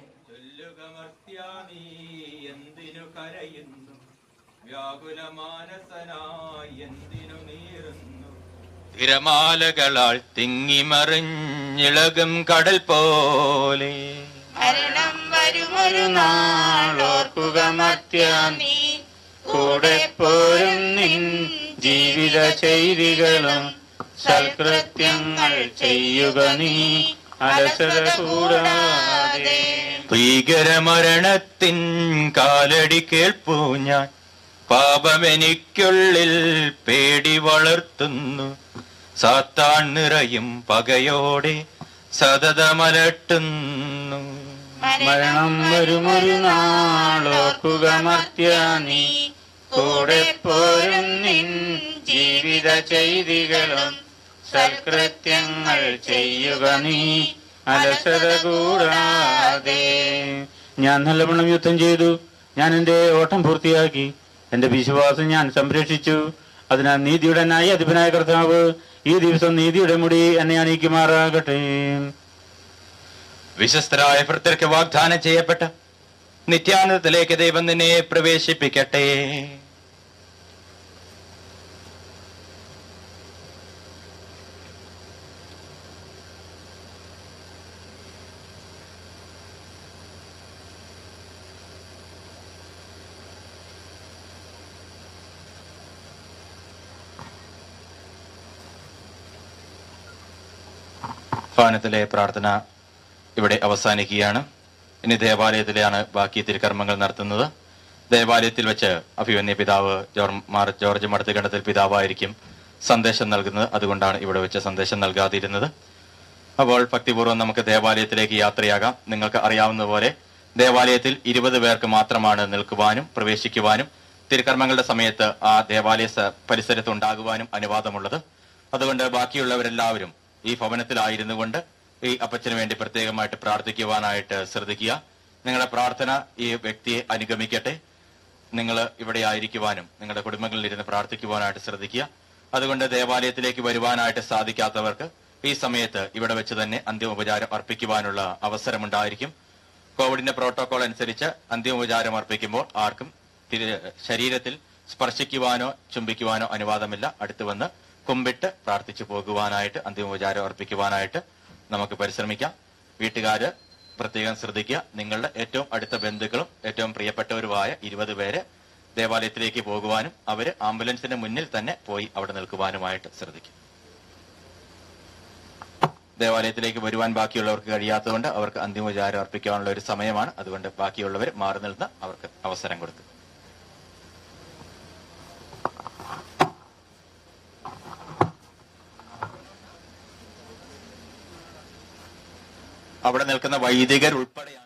തിരമാലകളാൽ തിങ്ങിമറിഞ്ഞിളകും കടൽ പോലെ മരണം വരുമൊരു നാളോർക്കുക മർത്യാനി കൂടെ പോരും നിൻ ജീവിത ചെയ്തികളും സൽകൃത്യങ്ങൾ ചെയ്യുക നീ അലസത കൂടാതെ ഭീകരമരണത്തിൻ കാലടി കേൾപ്പൂ ഞാൻ പാപമെനിക്കുള്ളിൽ പേടി വളർത്തുന്നു സാത്താൻ നിറയും പകയോടെ സതതമലട്ടുന്നു മരണം വരുമൊരു നാളോർക്കുക മർത്യാനി കൂടെ പോരും നിൻ ജീവിത ചെയ്തികളും സൽകൃത്യങ്ങൾ ചെയ്യുക നീ അലസത കൂടാതെ ഞാൻ നല്ലവണ്ണം യുദ്ധം ചെയ്തു ഞാൻ എന്റെ ഓട്ടം പൂർത്തിയാക്കി എന്റെ വിശ്വാസം ഞാൻ സംരക്ഷിച്ചു അതിനാൽ നീതിയുടെ ന്യായാധിപനായ കർത്താവ് ഈ ദിവസം നീതിയുടെ മുടി എന്നെ അണിയിക്കുമാറാകട്ടെ വിശ്വസ്തരായ ഭൃത്യർക്ക് വാഗ്ദാനം ചെയ്യപ്പെട്ട നിത്യാനന്ദത്തിലേക്ക് ദൈവം നിന്നെ പ്രവേശിപ്പിക്കട്ടെ ഭവനത്തിലെ പ്രാർത്ഥന ഇവിടെ അവസാനിക്കുകയാണ് ഇനി ദേവാലയത്തിലാണ് ബാക്കി തിരുക്കർമ്മങ്ങൾ നടത്തുന്നത് ദേവാലയത്തിൽ വെച്ച് അഭിമന്യ പിതാവ് ജോർ- മാർ ജോർജ് മടത്തുകണ്ടത്തിൽ പിതാവായിരിക്കും സന്ദേശം നൽകുന്നത് അതുകൊണ്ടാണ് ഇവിടെ വെച്ച് സന്ദേശം നൽകാതിരുന്നത് അപ്പോൾ ഭക്തിപൂർവ്വം നമുക്ക് ദേവാലയത്തിലേക്ക് യാത്രയാകാം നിങ്ങൾക്ക് അറിയാവുന്ന പോലെ ദേവാലയത്തിൽ ഇരുപത് പേർക്ക് മാത്രമാണ് നിൽക്കുവാനും പ്രവേശിക്കുവാനും തിരുക്കർമ്മങ്ങളുടെ സമയത്ത് ആ ദേവാലയ സ- പരിസരത്ത് ഉണ്ടാകുവാനും അനുവാദമുള്ളത് അതുകൊണ്ട് ബാക്കിയുള്ളവരെല്ലാവരും ഈ ഭവനത്തിലായിരുന്നു കൊണ്ട് ഈ അപ്പച്ചന് വേണ്ടി പ്രത്യേകമായിട്ട് പ്രാർത്ഥിക്കുവാനായിട്ട് ശ്രദ്ധിക്കുക നിങ്ങളുടെ പ്രാർത്ഥന ഈ വ്യക്തിയെ അനുഗമിക്കട്ടെ നിങ്ങൾ ഇവിടെ ആയിരിക്കുവാനും നിങ്ങളുടെ കുടുംബങ്ങളിൽ ഇരുന്ന് പ്രാർത്ഥിക്കുവാനായിട്ട് ശ്രദ്ധിക്കുക അതുകൊണ്ട് ദേവാലയത്തിലേക്ക് വരുവാനായിട്ട് സാധിക്കാത്തവർക്ക് ഈ സമയത്ത് ഇവിടെ വെച്ച് തന്നെ അന്തിമോപചാരം അർപ്പിക്കുവാനുള്ള അവസരമുണ്ടായിരിക്കും കോവിഡിന്റെ പ്രോട്ടോകോൾ അനുസരിച്ച് അന്തിമോപചാരം അർപ്പിക്കുമ്പോൾ ആർക്കും തിരു- ശരീരത്തിൽ സ്പർശിക്കുവാനോ ചുംബിക്കുവാനോ അനുവാദമില്ല അടുത്ത് വന്ന് കുമ്പിട്ട് പ്രാർത്ഥിച്ചു പോകുവാനായിട്ട് അന്തിമോപചാരം അർപ്പിക്കുവാനായിട്ട് നമുക്ക് പരിശ്രമിക്കാം വീട്ടുകാര് പ്രത്യേകം ശ്രദ്ധിക്കുക നിങ്ങളുടെ ഏറ്റവും അടുത്ത ബന്ധുക്കളും ഏറ്റവും പ്രിയപ്പെട്ടവരുമായ ഇരുപത് പേര് ദേവാലയത്തിലേക്ക് പോകുവാനും അവര് ആംബുലൻസിന്റെ മുന്നിൽ തന്നെ പോയി അവിടെ നിൽക്കുവാനുമായിട്ട് ശ്രദ്ധിക്കും ദേവാലയത്തിലേക്ക് വരുവാൻ ബാക്കിയുള്ളവർക്ക് കഴിയാത്തതുകൊണ്ട് അവർക്ക് അന്തിമോപചാരം അർപ്പിക്കാനുള്ള ഒരു സമയമാണ് അതുകൊണ്ട് ബാക്കിയുള്ളവർ മാറി നിന്ന് അവർക്ക് അവസരം കൊടുക്കും അവിടെ നിൽക്കുന്ന വൈദികർ ഉൾപ്പെടെയാണ്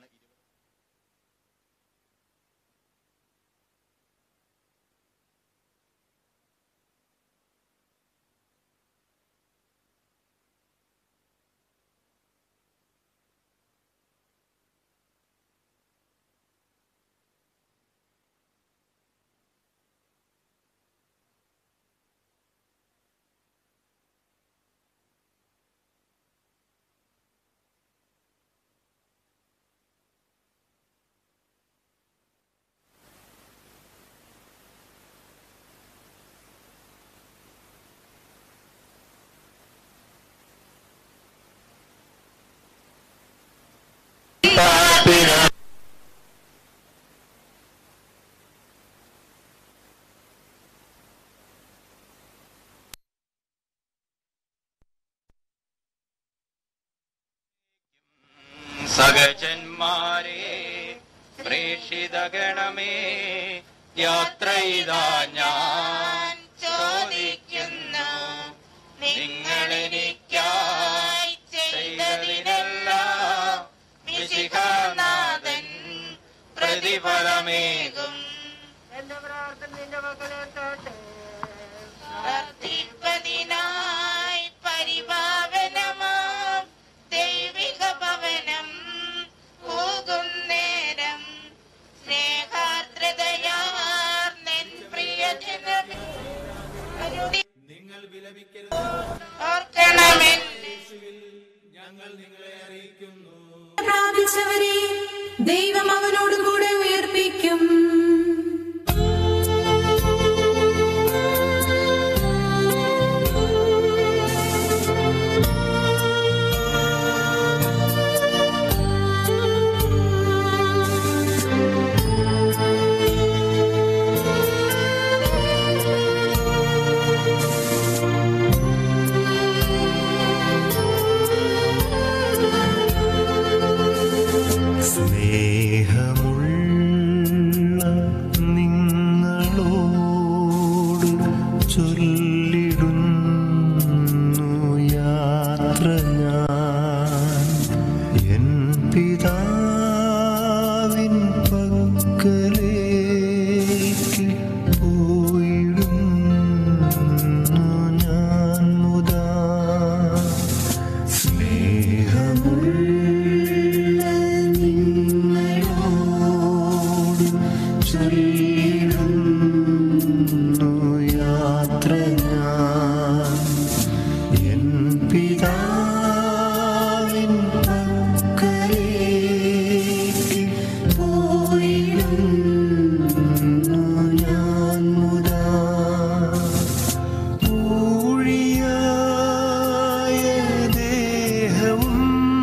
അഗജന്മാരെ പ്രേക്ഷിത ഗണമേ യാത്ര ഇതാ ഞാൻ ചോദിക്കുന്നു നിങ്ങളെനിക്കായി ചെയ്തതിനെല്ലാം വിശിഖനാഥൻ പ്രതിഫലമേകും പ്രാർത്ഥിപ്പതിനായി പരിപാവനമാം ദൈവിക ഭവനം പോകും നേരം സ്നേഹാർദ്രതയാർന്നെൻ പ്രിയജനമേ നിങ്ങൾ വിലപിക്കരുത് ഓർക്കണമെന്നെ ഞങ്ങൾ നിങ്ങളെ അറിയിക്കുന്നു പ്രാപിച്ചവരെ ദൈവം അവനോട് കൂടെ ഉയർപ്പിക്കും സ്നേഹമുള്ള നിങ്ങളോട് ചൊല്ലിടുന്നു യാത്ര ഞാൻ എൻ പിതാവിൻ പക്കലേക്ക് പോയിടുന്നു ഞാൻ മുതാ സ്നേഹമുള്ള നിങ്ങളോട് ചൊല്ലിടുന്നു യാത്ര ഞാൻ എൻ പിതാവിൻ പക്കലേക്ക് പോയിടുന്നു ഞാൻ മുതാ ഊഴിയായ ദേഹവും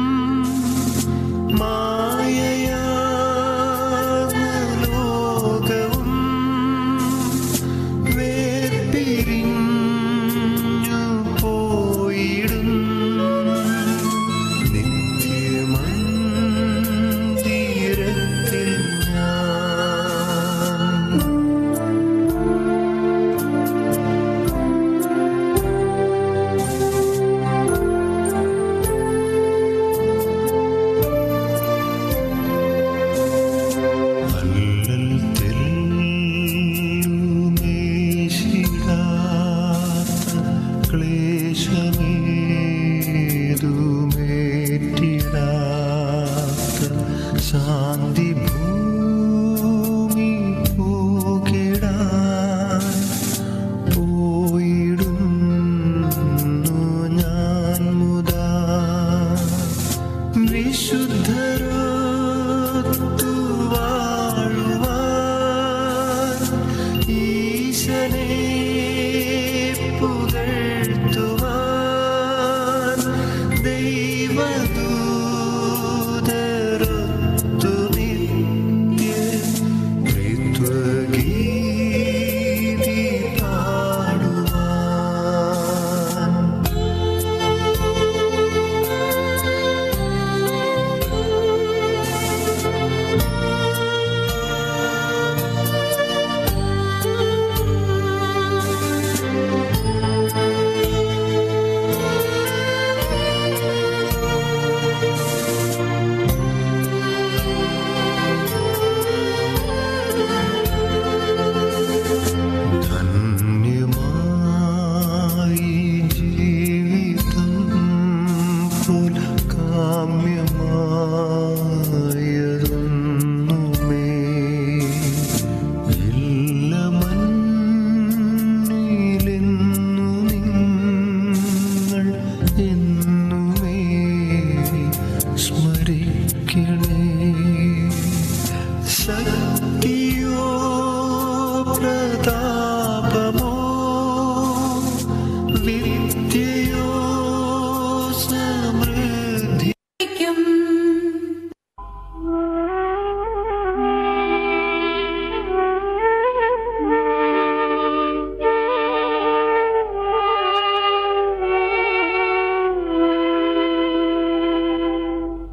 മായയാകുന്ന ലോകവും വേർപിരിഞ്ഞു പോയിടും നിത്യമന്ദിരത്തിൽ ഞാൻ അല്ലൽ തെല്ലുമേശിടാത്ത ക്ലേശമേതുമേറ്റിടാത്ത ശാന്തി ഭൂമി പോകിടാൻ പോയിടുന്നു ഞാൻ മുതാ വിശുദ്ധരൊത്തു വാഴുവാൻ ഈശനെ പുകഴ്ത്തുവാൻ ദൈവ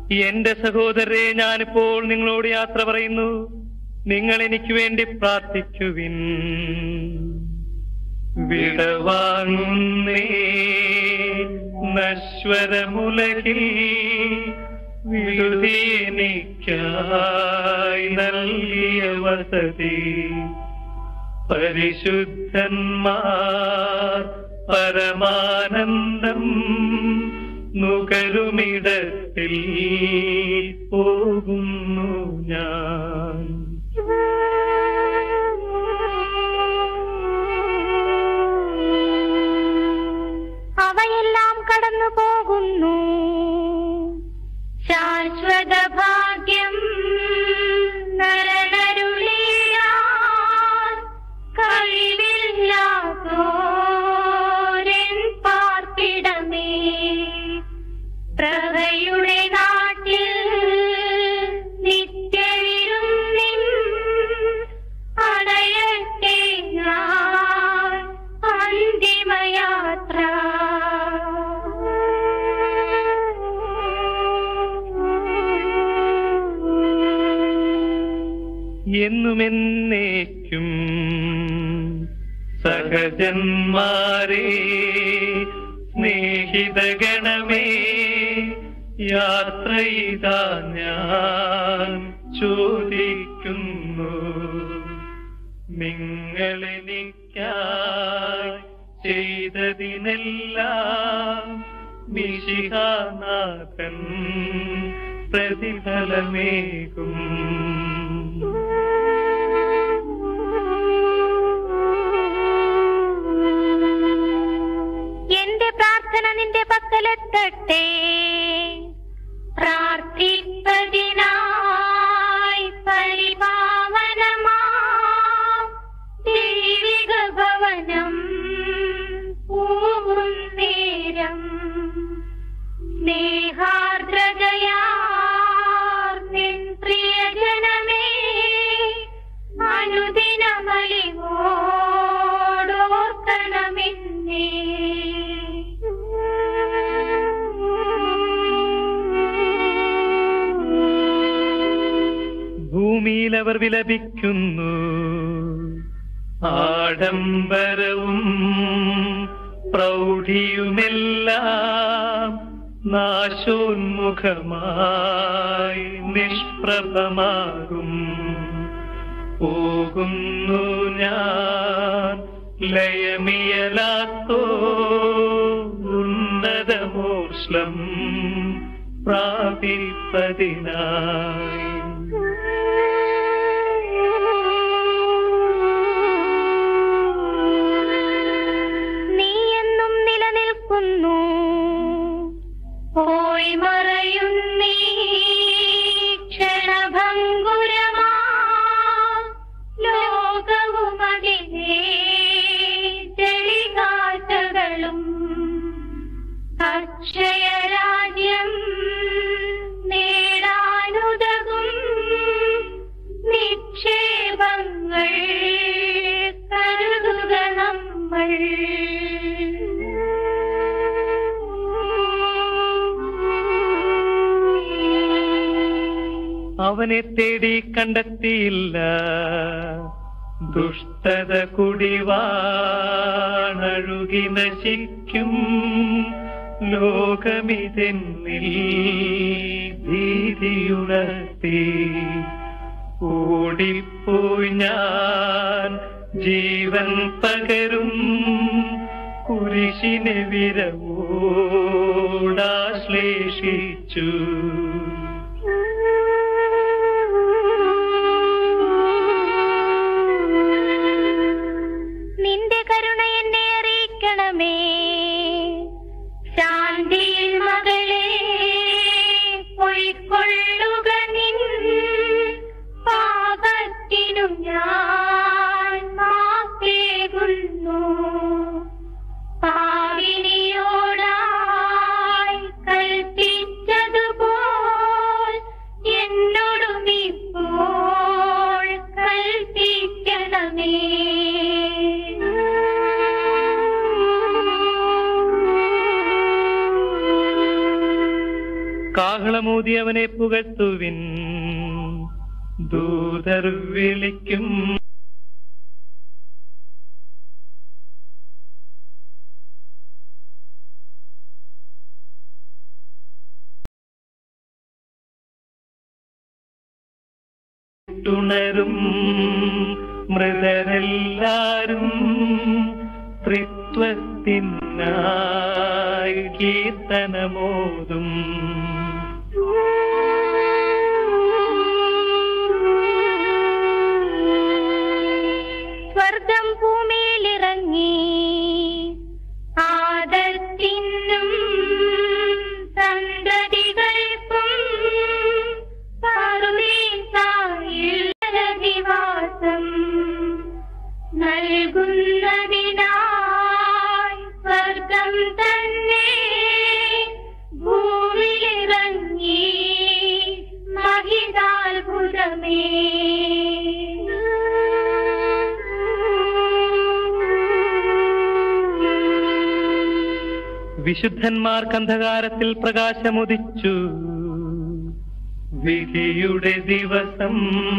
എന്റെ സഹോദരരെ ഞാനിപ്പോൾ നിങ്ങളോട് യാത്ര പറയുന്നു നിങ്ങൾ എനിക്ക് വേണ്ടി പ്രാർത്ഥിക്കുവിൻ വിടവാങ്ങുന്നേ നശ്വരമുലകിൽ വിടുതി എനിക്കായി നൽകിയ വസതി പരിശുദ്ധന്മാർ പരമാനന്ദം നുകരുമിടത്തിൽ പോകുന്നു ഞാൻ അവയെല്ലാം കടന്നു പോകുന്നു ശാശ്വത ഭാഗ്യം നരനരുളിയാൻ കഴിവില്ലാത്തോരൻ പാർപ്പിടമേ പ്രഭയുടെ നാട്ടിൽ നിത്യവിരുന്നിൻ അടയട്ടെ ഞാൻ അന്തിമയാത്ര എന്നുമെന്നേക്കും സഹജന്മാരെ സ്നേഹിതഗണമേ യാത്ര ഇതാ ഞാൻ ചോദിക്കുന്നു നിങ്ങളെനിക്കായി ചെയ്തതിനെല്ലാം മിശിഹാനാഥൻ പ്രതിഫലമേകും എന്റെ പ്രാർത്ഥന നിന്റെ പക്കലെത്തട്ടെ പ്രാർത്ഥിപ്പതിനായി പരിപാവനമാ ദൈവിക ഭവനം പൂവും നേരം സ്നേഹാർദ്രതയാർ നിൻ പ്രിയജനമേ അനുദിനമലിവോടോർക്കണമെന്നേ ഭൂമിയിൽ അവർ വിലപിക്കുന്നു ആഡംബരവും പ്രൗഢിയുമെല്ലാം നാശോന്മുഖമായി നിഷ്പ്രഭമാകും പോകുന്നു ഞാൻ ലയമിയലാത്തോ ഉന്നതമോഷ്ലം പ്രാപിപ്പതിനായി നീ എന്നും നിലനിൽക്കുന്നു പോയി മറയുന്നീ ക്ഷണഭംഗുരമാ ലോകവും അതിനെ ചെളികാറ്റകളും അക്ഷയരാജ്യം നേടാനുതകും നിക്ഷേപങ്ങൾ കരുതുക നമ്മൾ അവനെ തേടി കണ്ടെത്തിയില്ല ദുഷ്ടത കുടിവാണഴുകി നശിക്കും ലോകമിതെന്നിൽ ഭീതിയുണർത്തി ഓടിപ്പോയി ഞാൻ ജീവൻ പകരും കുരിശിനെ വിരവോടാശ്ലേഷിച്ചു നിന്റെ കരുണ എന്നെ അറിയിക്കണമേ ശാന്തിയിൽ മകളെ പൊയ്ക്കൊള്ളുക നിൻ പാപത്തിനും ഞാൻ മാപ്പേകുന്നു പാവിനിയോടായി കൽപ്പിച്ചതുപോൽ എന്നോടും ഇപ്പോൾ കൽപ്പിക്കണമേ കാഹളമൂതി അവനെ പുകഴ്ത്തുവിൻ ദൂതർ വിളിക്കും തുണരും മൃതരെല്ലാരും ത്രിത്വത്തിനായി കീർത്തനമോതും സ്വർഗം ഭൂമിയിലിറങ്ങി ആദത്തിനും സന്തതികൾക്കും നിവാസം നൽകുന്നതിനായി സ്വർഗം തന്നെ ഭൂമിയിലിറങ്ങി മഹിതാത്ഭുതമേ വിശുദ്ധന്മാർക്ക് അന്ധകാരത്തിൽ പ്രകാശമുദിച്ചു വിധിയുടെ ദിവസം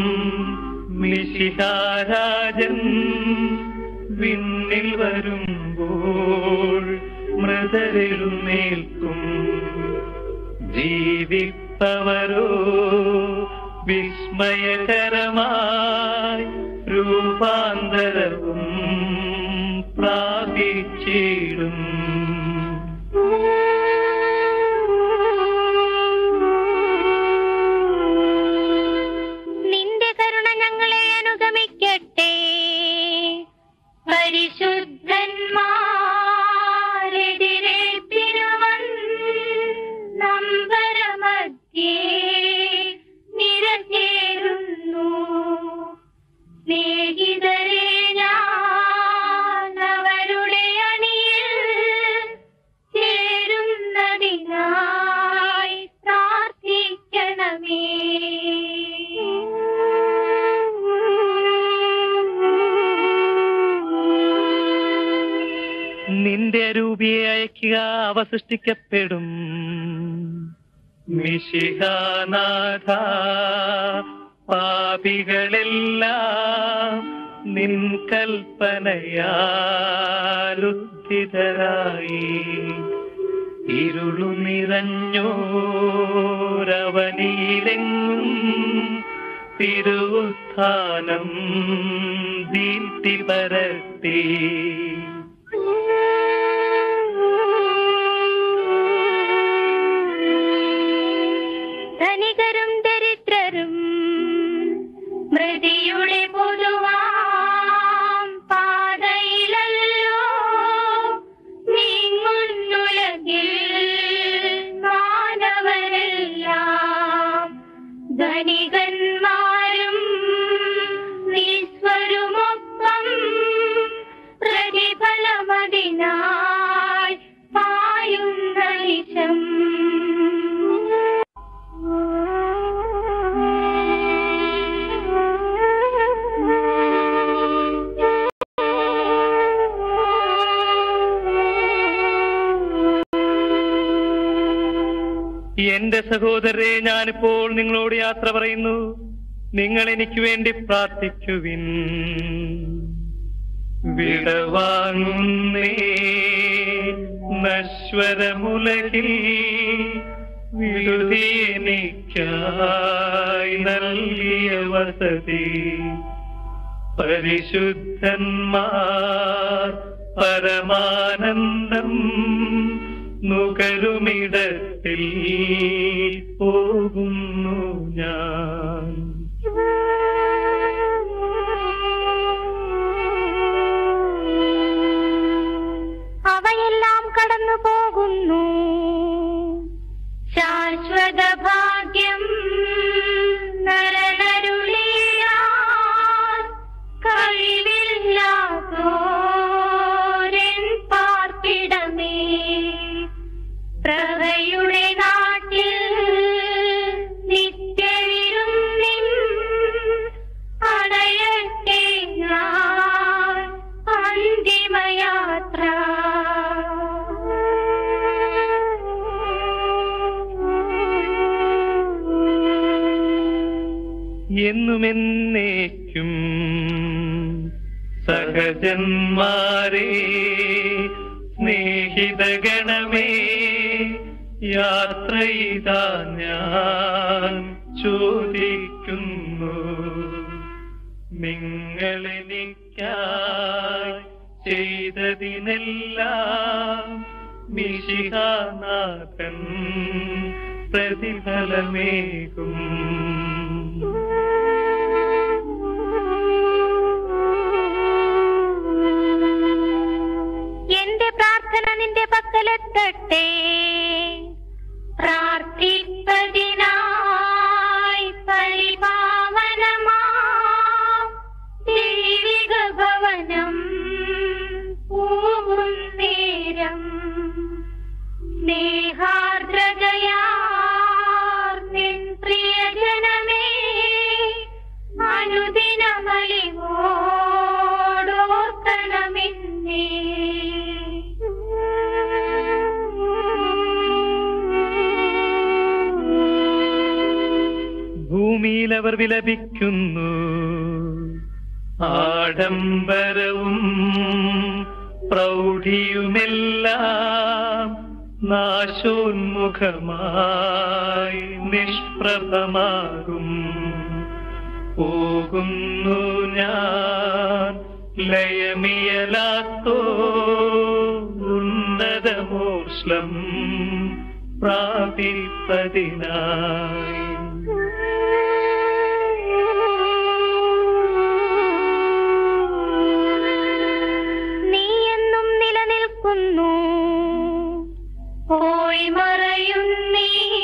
മിശിഹാരാജൻ വിണ്ണിൽ വരുമ്പോൾ മൃതരെഴുന്നേൽക്കും ജീവിപ്പവരോ വിസ്മയകരമായി രൂപാന്തരവും പ്രാപിച്ചിടും നിന്റെ കരുണ ഞങ്ങളെ അനുഗമിക്കട്ടെ പരിശുദ്ധന്മാരെതിരേൽപ്പിനുവൻ നമ്പരമധ്യേ നിരചേരുന്നു സ്നേഹിതരെ ഞാൻ അവരുടെ അണിയിൽ ചേരുന്നതിനായി പ്രാർത്ഥിക്കണമേ നിന്റെ രൂപിയെ അയക്കുക അവ സൃഷ്ടിക്കപ്പെടും മിശിഹാനാഥ പാപികളെല്ലാം നിൻ കൽപ്പനയാലുദ്ധിതരായി ഇരുളു നിറഞ്ഞോരവനിയിലെങ്ങും തിരുവുത്ഥാനം ദീപ്തി പരത്തി ധനികരും ദരിദ്രരും മൃതിയുടെ പൊതുവാം പാതയിലല്ലോ നീങ്ങുന്നുലകിൽ മാനവരെല്ലാം ധനികന്മാരും നിസ്വരുമൊപ്പം പ്രതിഫലമതിനായി പായുന്ന നിശം എന്റെ സഹോദരരെ ഞാനിപ്പോൾ നിങ്ങളോട് യാത്ര പറയുന്നു നിങ്ങൾ എനിക്ക് വേണ്ടി പ്രാർത്ഥിക്കുവിൻ വിടവാങ്ങുന്നേ നശ്വരമുലകിൽ വിടുതി എനിക്കായി നൽകിയ വസതി പരിശുദ്ധന്മാർ പരമാനന്ദം നുകരുമിടത്തിൽ പോകുന്നു ഞാൻ അവയെല്ലാം കടന്നു പോകുന്നു ശാശ്വത ഭാഗ്യം നരനരുളിയാൻ കഴിവില്ലാത്തോരൻ പാർപ്പിടമേ പ്രഭയുടെ നാട്ടിൽ നിത്യവിരുന്നിൻ അടയട്ടെ ഞാൻ അന്തിമയാത്ര എന്നുമെന്നേക്കും സഹജന്മാരെ സ്നേഹിതഗണമേ യാത്ര ഇതാ ഞാൻ ചോദിക്കുന്നു നിങ്ങളെനിക്കായി ചെയ്തതിനെല്ലാം മിശിഹാനാഥൻ പ്രതിഫലമേകും എന്റെ പ്രാർത്ഥന നിന്റെ പക്കലെത്തട്ടെ പ്രാർത്ഥിപ്പതിനായി പരിപാവനമാ ദൈവിക ഭവനം പൂവും നേരം സ്നേഹാർദ്രതയാർ നിൻ പ്രിയജനമേ അനുദിനമലിവോടോർക്കണമെന്നേ ഭൂമിയിൽ അവർ വിലപിക്കുന്നു ആഡംബരവും പ്രൗഢിയുമെല്ലാം നാശോന്മുഖമായി നിഷ്പ്രഭമാകും പോകുന്നു ഞാൻ ലയമിയലാത്തോ ഉന്നതമോഷ്ലം പ്രാപിപ്പതിനായി നീ എന്നും നിലനിൽക്കുന്നു പോയി മറയുന്നീ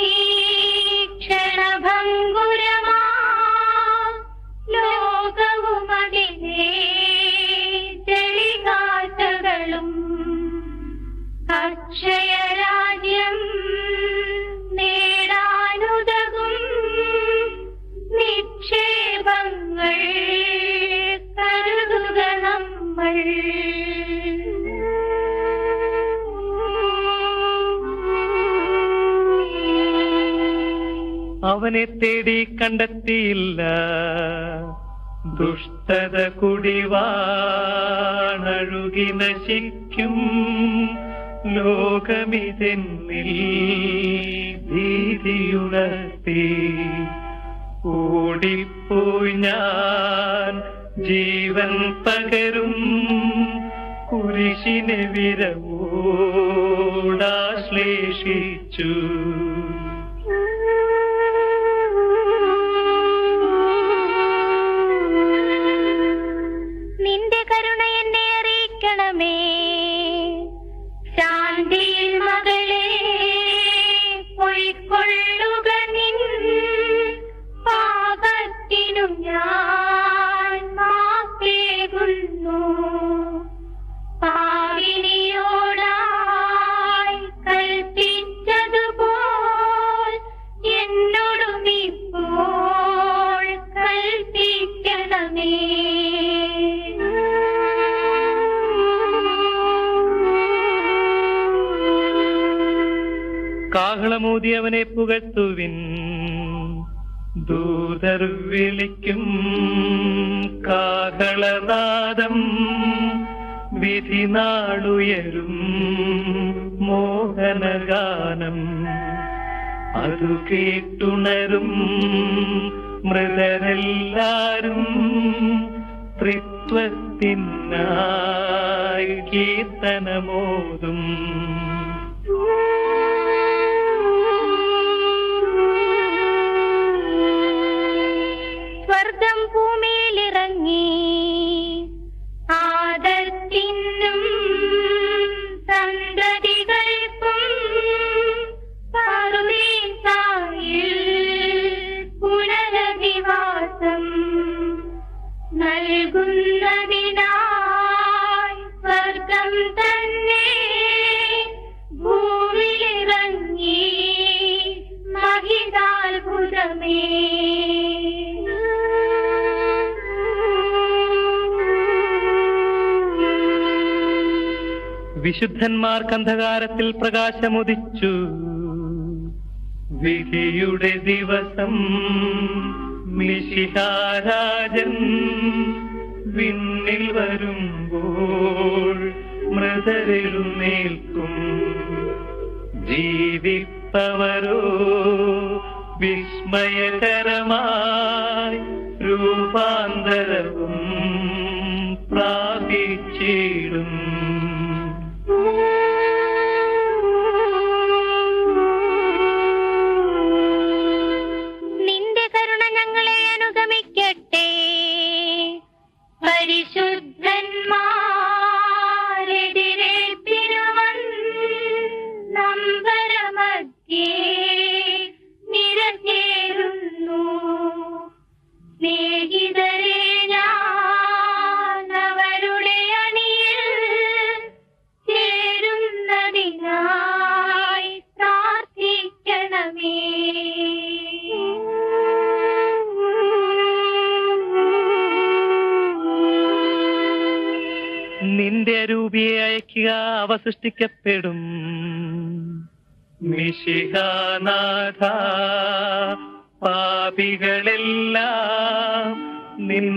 ക്ഷണഭംഗുരമാ ലോകവും അതിനെ ചെളികാറ്റകളും അക്ഷയരാജ്യം നേടാനുതകും നിക്ഷേപങ്ങൾ കരുതുക നമ്മൾ അവനെ തേടി കണ്ടെത്തിയില്ല ദുഷ്ടത കുടിവാണഴുകി നശിക്കും ലോകമിതെന്നിൽ ഭീതിയുണർത്തി ഓടിപ്പോയി ഞാൻ ജീവൻ പകരും കുരിശിനെ വിരവോടാശ്ലേഷിച്ചു നിന്റെ കരുണ എന്നെ അറിയിക്കണമേ ശാന്തിയിൽ മകളെ പൊയ്ക്കൊള്ളുക നിൻ പാപത്തിനും ഞാൻ മാപ്പേകുന്നു പാവിനിയോടായി കൽപ്പിച്ചതുപോൽ എന്നോടും ഇപ്പോൾ കൽപ്പിക്കണമേ കാഹളമൂതി അവനെ പുകഴ്ത്തുവിൻ ദൂതർ വിളിക്കും കാഹളനാദം വിധി നാളുയരും മോഹനഗാനം അതു കേട്ടുണരും മൃതരെല്ലാരും ത്രിത്വത്തിനായി കീർത്തനമോതും സ്വർഗം ഭൂമിയിലിറങ്ങി ആദത്തിനും സന്തതികൾക്കും പറുദീസായിൽ പുനരധിവാസം നൽകുന്നതിനായി സ്വർഗം തന്നെ ഭൂമിയിലിറങ്ങി മഹിതാത്ഭുതമേ വിശുദ്ധന്മാർക്ക് അന്ധകാരത്തിൽ പ്രകാശമുദിച്ചു വിധിയുടെ ദിവസം മിശിഹാരാജൻ വിണ്ണിൽ വരുമ്പോൾ മൃതരെഴുന്നേൽക്കും ജീവിപ്പവരോ വിസ്മയകരമായി രൂപാന്തരവും പ്രാപിച്ചിടും നിന്റെ കരുണ ഞങ്ങളെ അനുഗമിക്കട്ടെ പരിശുദ്ധന്മാരെതിരേൽപ്പിനുവൻ നമ്പരമധ്യേ നിരചേരുന്നു സ്നേഹിതരെ ഞാൻ അവരുടെ അണിയിൽ ചേരുന്നതിനായി പ്രാർത്ഥിക്കണമേ നിന്റെ രൂപിയെ അയക്കുക അവ സൃഷ്ടിക്കപ്പെടും മിശിഹാനാഥ പാപികളെല്ലാം നിൻ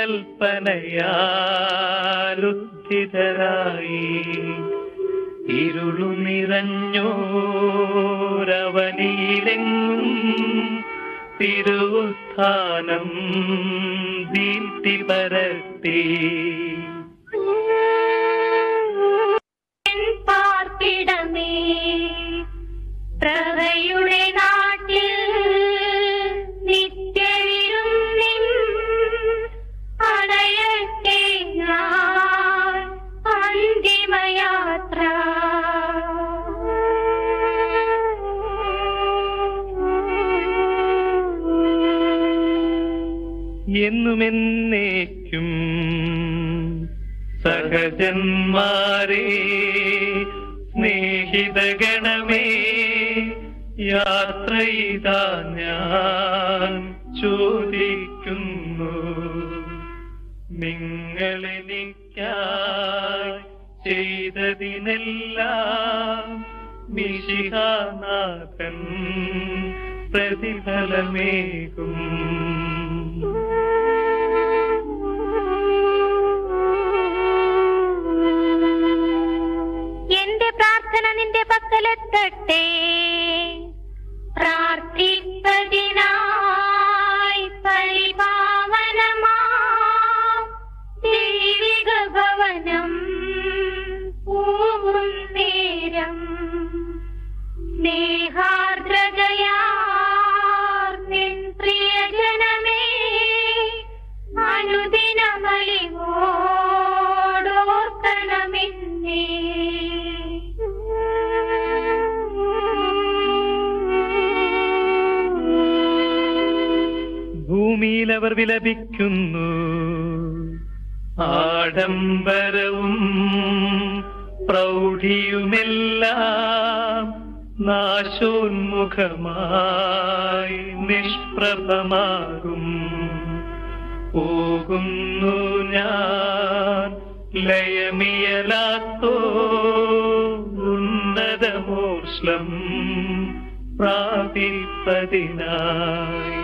കൽപ്പനയാലുദ്ധിതരായി ഇരുളു നിറഞ്ഞോരവനിയിലെങ്ങും തിരുവുത്ഥാനം ദീപ്തി പരത്തി പാർപ്പിടമേ പ്രഭയുടെ നാട്ടിൽ നിത്യവിരും നിൻ അടയട്ടെ ഞാൻ അന്തിമയാത്ര എന്നുമെന്നേക്കും സഹജന്മാരെ സ്നേഹിതഗണമേ യാത്ര ചെയ്താ ഞാൻ ചോദിക്കുന്നു നിങ്ങളെനിക്കായി ചെയ്തതിനെല്ലാം മിശിഹാനാഥൻ പ്രതിഫലമേകും എന്റെ പ്രാർത്ഥന നിന്റെ പക്കലെത്തട്ടെ പ്രാർത്ഥിപ്പതിനായി പരിപാവനമാ ദൈവിക ഭവനം പൂവും നേരം സ്നേഹാർദ്രതയാർ നിൻ പ്രിയജനമേ അനുദിനമലിവോടോർക്കണമെന്നേ ഭൂമിയിൽ അവർ വിലപിക്കുന്നു ആഡംബരവും പ്രൗഢിയുമെല്ലാം നാശോന്മുഖമായി നിഷ്പ്രഭമാകും പോകുന്നു ഞാൻ ലയമിയലാത്തോ ഉന്നതമോഷ്ലം പ്രാപിപ്പതിനായി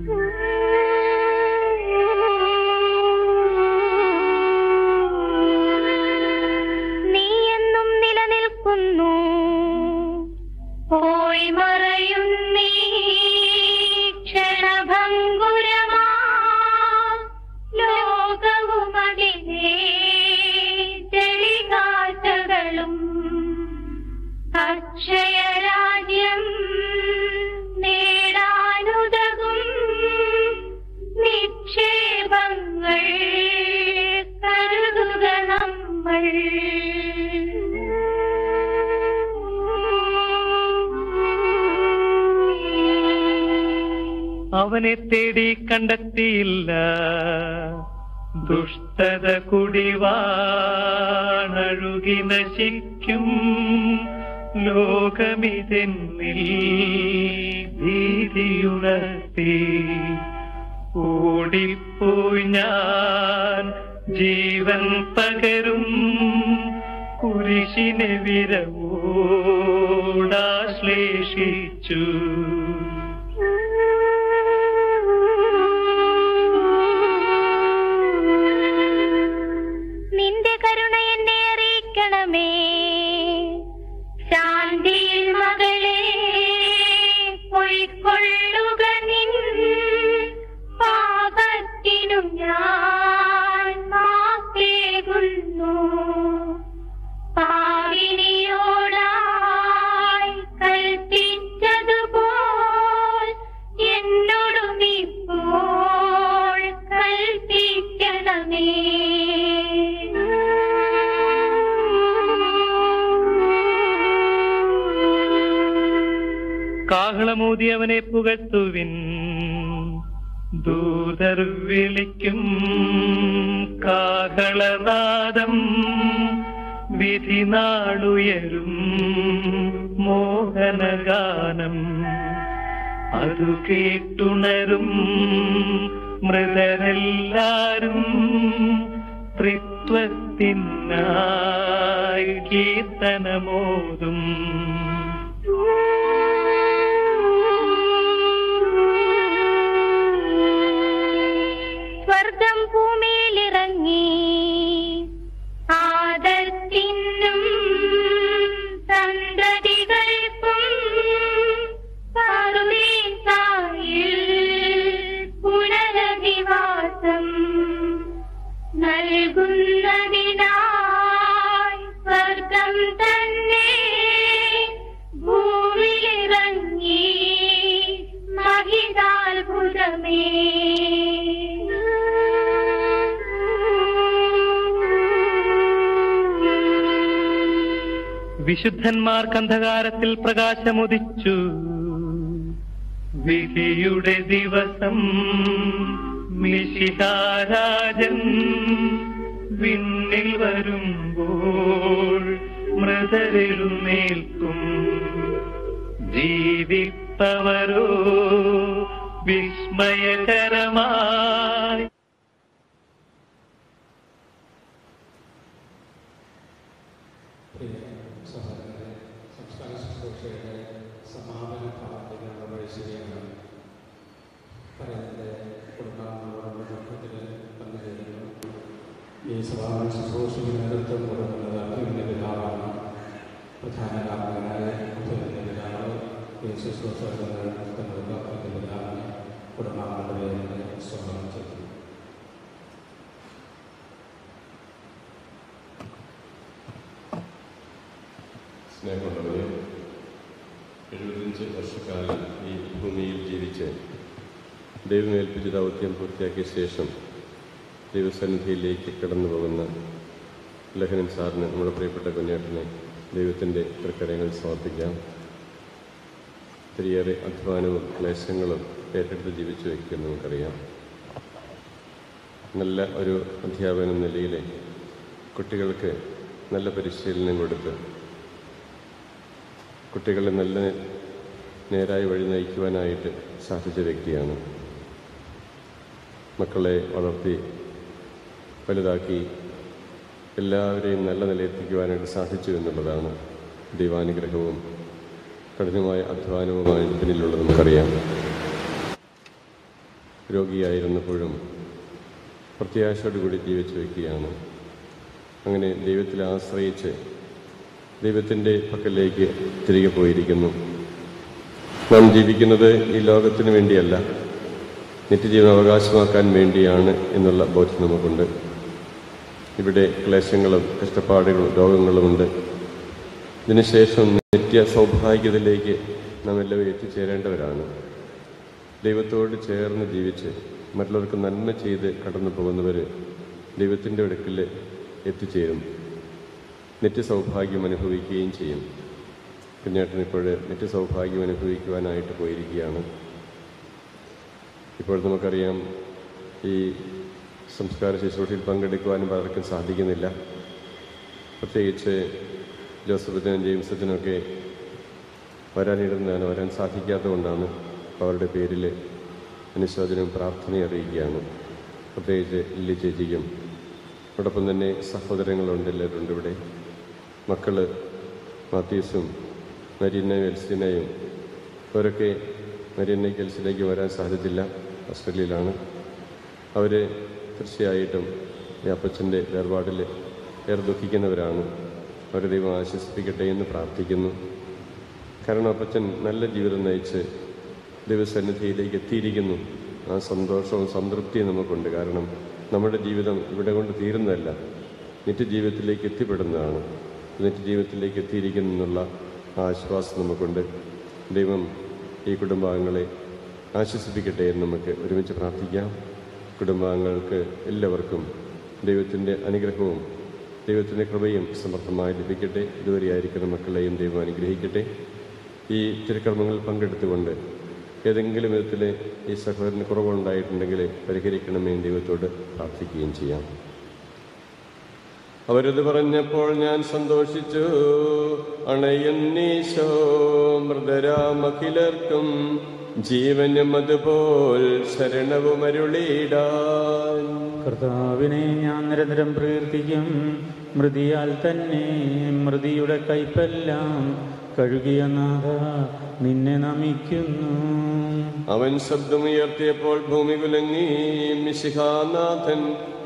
നീ എന്നും നിലനിൽക്കുന്നു പോയി മറയുന്നീ ക്ഷണഭംഗുരമാ ലോകവും അതിനെ ചെളികാറ്റകളും അക്ഷയരാജ്യം നേടാനുതകും നിക്ഷേപങ്ങൾ കരുതുക നമ്മൾ അവനെ തേടി കണ്ടെത്തിയില്ല ദുഷ്ടത കുടിവാണഴുകി നശിക്കും ലോകമിതെന്നിൽ ഭീതിയുണർത്തി ഓടിപ്പോയി ഞാൻ ജീവൻ പകരും കുരിശിനെ വിരവോടാശ്ലേഷിച്ചു മടിയിൽ മകളെ പൊയ്ക്കൊള്ളുക നിൻ പാപത്തിനു ഞാൻ മാപ്പേകുന്നു പാവിനിയോടായി കൽപ്പിച്ചതുപോൽ എന്നോടും ഇപ്പോൾ കൽപ്പിക്കണമേ കാഹളമൂതി അവനെ പുകഴ്ത്തുവിൻ ദൂതർ വിളിക്കും കാഹളനാദം വിധി നാളുയരും മോഹനഗാനം അതു കേട്ടുണരും മൃതരെല്ലാരും ത്രിത്വത്തിനായി കീർത്തനമോതും സ്വർഗം ഭൂമിയിലിറങ്ങി ആദത്തിനും സന്തതികൾക്കും പറുദീസായിൽ പുനരധിവാസം നൽകുന്നതിനായി സ്വർഗം തന്നെ ഭൂമിയിലിറങ്ങി മഹിതാത്ഭുതമേ വിശുദ്ധന്മാർക്ക് അന്ധകാരത്തിൽ പ്രകാശമുദിച്ചു വിധിയുടെ ദിവസം മിശിഹാരാജൻ വിണ്ണിൽ വരുമ്പോൾ മൃതരെഴുന്നേൽക്കും ജീവിപ്പവരോ വിസ്മയകരമായി സഹോദരങ്ങളെ സംസ്ഥാന ശുശ്രൂഷയുടെ സമാപന ഭാഗത്തേക്കാണ് പ്രവേശിക്കുകയാണ് പറയുന്നത് കുടുംബാംഗങ്ങളുടെ ദുഃഖത്തിൽ പങ്കുചേരുന്നു ഈ സമാപന ശുശ്രൂഷയ്ക്ക് നേതൃത്വം കൊടുക്കുന്നത് അഭിമന്യ പിതാവാണ് പ്രധാന കാരണനായ അഭിമന്യ പിതാവ് ഈ ശുശ്രൂഷ നേതൃത്വം അഭിമന്യ പിതാവിനെ കുടുംബാംഗങ്ങളുടെ സ്വാഗതം ചെയ്യുന്നു സ്നേഹമുള്ളവരെ എഴുപത്തഞ്ച് വർഷക്കാലം ഈ ഭൂമിയിൽ ജീവിച്ച് ദൈവമേൽപ്പിച്ച ദൗത്യം പൂർത്തിയാക്കിയ ശേഷം ദൈവസന്നിധിയിലേക്ക് കടന്നു പോകുന്ന ലഹനൻ സാറിന് നമ്മുടെ പ്രിയപ്പെട്ട കുഞ്ഞേട്ടനെ ദൈവത്തിൻ്റെ തൃക്കരങ്ങൾ സമർപ്പിക്കാം ഒത്തിരിയേറെ അധ്വാനവും ക്ലേശങ്ങളും ഏറ്റെടുത്ത് ജീവിച്ചു വയ്ക്കുമെന്ന് നമുക്കറിയാം നല്ല ഒരു അധ്യാപന നിലയിൽ കുട്ടികൾക്ക് നല്ല പരിശീലനം കൊടുത്ത് കുട്ടികളെ നല്ല നേരായ വഴി നയിക്കുവാനായിട്ട് സാധിച്ച വ്യക്തിയാണ് മക്കളെ വളർത്തി വലുതാക്കി എല്ലാവരെയും നല്ല നിലയെത്തിക്കുവാനായിട്ട് സാധിച്ചു എന്നുള്ളതാണ് ദൈവാനുഗ്രഹവും കഠിനമായ അധ്വാനവുമായി പിന്നിലുള്ളത് നമുക്കറിയാം രോഗിയായിരുന്നപ്പോഴും പ്രത്യാശയോടുകൂടി ജീവിച്ച വ്യക്തിയാണ് അങ്ങനെ ദൈവത്തിൽ ആശ്രയിച്ച് ദൈവത്തിൻ്റെ പക്കലേക്ക് തിരികെ പോയിരിക്കുന്നു നാം ജീവിക്കുന്നത് ഈ ലോകത്തിന് വേണ്ടിയല്ല നിത്യജീവൻ അവകാശമാക്കാൻ വേണ്ടിയാണ് എന്നുള്ള ബോധ്യം നമുക്കുണ്ട് ഇവിടെ ക്ലേശങ്ങളും കഷ്ടപ്പാടുകളും രോഗങ്ങളുമുണ്ട് ഇതിനുശേഷം നിത്യ സൗഭാഗ്യത്തിലേക്ക് നാം എല്ലാവരും എത്തിച്ചേരേണ്ടവരാണ് ദൈവത്തോട് ചേർന്ന് ജീവിച്ച് മറ്റുള്ളവർക്ക് നന്മ ചെയ്ത് കടന്നു പോകുന്നവർ ദൈവത്തിൻ്റെ അടുക്കൽ എത്തിച്ചേരും നിത്യസൗഭാഗ്യം അനുഭവിക്കുകയും ചെയ്യും കുഞ്ഞേട്ടൻ ഇപ്പോൾ നിത്യസൗഭാഗ്യം അനുഭവിക്കുവാനായിട്ട് പോയിരിക്കുകയാണ് ഇപ്പോൾ നമുക്കറിയാം ഈ സംസ്കാര ശുശ്രൂഷയിൽ പങ്കെടുക്കുവാനും പലർക്കും സാധിക്കുന്നില്ല പ്രത്യേകിച്ച് ജോസഫത്തിനും ജെയിംസത്തിനൊക്കെ വരാനിടുന്നതാണ് വരാൻ സാധിക്കാത്തതുകൊണ്ടാണ് അവരുടെ പേരിൽ അനുശോചനവും പ്രാർത്ഥനയും അറിയിക്കുകയാണ് പ്രത്യേകിച്ച് ലില്ലി ചേച്ചിക്കും അതോടൊപ്പം തന്നെ സഹോദരങ്ങളുണ്ട് എല്ലാവരും ഉണ്ട് ഇവിടെ മക്കൾ മാത്യൂസും മരീനയും എൽസിനയും അവരൊക്കെ മരീനയ്ക്ക് എൽസിലേക്ക് വരാൻ സാധിച്ചില്ല ഓസ്ട്രേലിയയിലാണ് അവർ തീർച്ചയായിട്ടും ഈ അപ്പച്ചൻ്റെ വേർപാടിൽ ഏറെ ദുഃഖിക്കുന്നവരാണ് അവരെ ദൈവം ആശ്വസിപ്പിക്കട്ടെ എന്ന് പ്രാർത്ഥിക്കുന്നു കാരണം അപ്പച്ചൻ നല്ല ജീവിതം നയിച്ച് ദൈവസന്നിധിയിലേക്ക് എത്തിയിരിക്കുന്നു ആ സന്തോഷവും സംതൃപ്തിയും നമുക്കുണ്ട് കാരണം നമ്മുടെ ജീവിതം ഇവിടെ കൊണ്ട് തീരുന്നതല്ല നിത്യജീവിതത്തിലേക്ക് എത്തിപ്പെടുന്നതാണ് നിത്യജീവിതത്തിലേക്ക് എത്തിയിരിക്കുന്നു എന്നുള്ള ആ ആശ്വാസം നമുക്കുണ്ട് ദൈവം ഈ കുടുംബാംഗങ്ങളെ ആശ്വസിപ്പിക്കട്ടെ എന്ന് നമുക്ക് ഒരുമിച്ച് പ്രാർത്ഥിക്കാം കുടുംബാംഗങ്ങൾക്ക് എല്ലാവർക്കും ദൈവത്തിൻ്റെ അനുഗ്രഹവും ദൈവത്തിൻ്റെ കൃപയും സമർത്ഥമായി ലഭിക്കട്ടെ ഇതുവരെയായിരിക്കുന്ന മക്കളെയും ദൈവം അനുഗ്രഹിക്കട്ടെ ഈ തിരുക്കർമ്മങ്ങളിൽ പങ്കെടുത്തുകൊണ്ട് ഏതെങ്കിലും വിധത്തിൽ ഈ സഹോദരന് കുറവുണ്ടായിട്ടുണ്ടെങ്കിൽ പരിഹരിക്കണമെന്ന് ദൈവത്തോട് പ്രാർത്ഥിക്കുകയും ചെയ്യാം അവരത് പറഞ്ഞപ്പോൾ ഞാൻ സന്തോഷിച്ചു അണയുന്നീശോ മൃതരാമഖിലർക്കും ജീവനും അതുപോൽ ശരണവും അരുളിയിടാൻ കർത്താവിനെ ഞാൻ നിരന്തരം പ്രകീർത്തിക്കും മൃതിയാൽ തന്നെ മൃതിയുടെ കൈപ്പെല്ലാം കഴുകിയ നാഥ നിന്നെ നമിക്കുന്നു അവൻ ശബ്ദമുയർത്തിയപ്പോൾ ഭൂമി കുലങ്ങി മിശിഹാനാഥൻ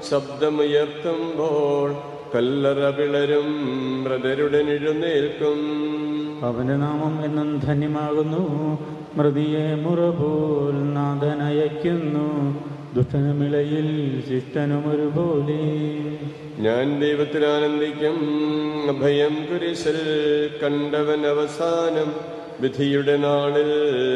ശബ്ദമുയർത്തുമ്പോൾ കല്ലറ പിളരും മൃതരുടെ എഴുന്നേൽക്കും അവന്റെ നാമം എന്നും ധന്യമാകുന്നു മൃതിയെ മുറപോൽ നാഥൻ അയക്കുന്നു ദുഷ്ടനുമിളയിൽ ശിഷ്ടനും ഒരുപോലെ ഞാൻ ദൈവത്തിൽ ആനന്ദിക്കും അഭയം കുരിശിൽ കണ്ടവൻ അവസാനം വിധിയുടെ നാളിൽ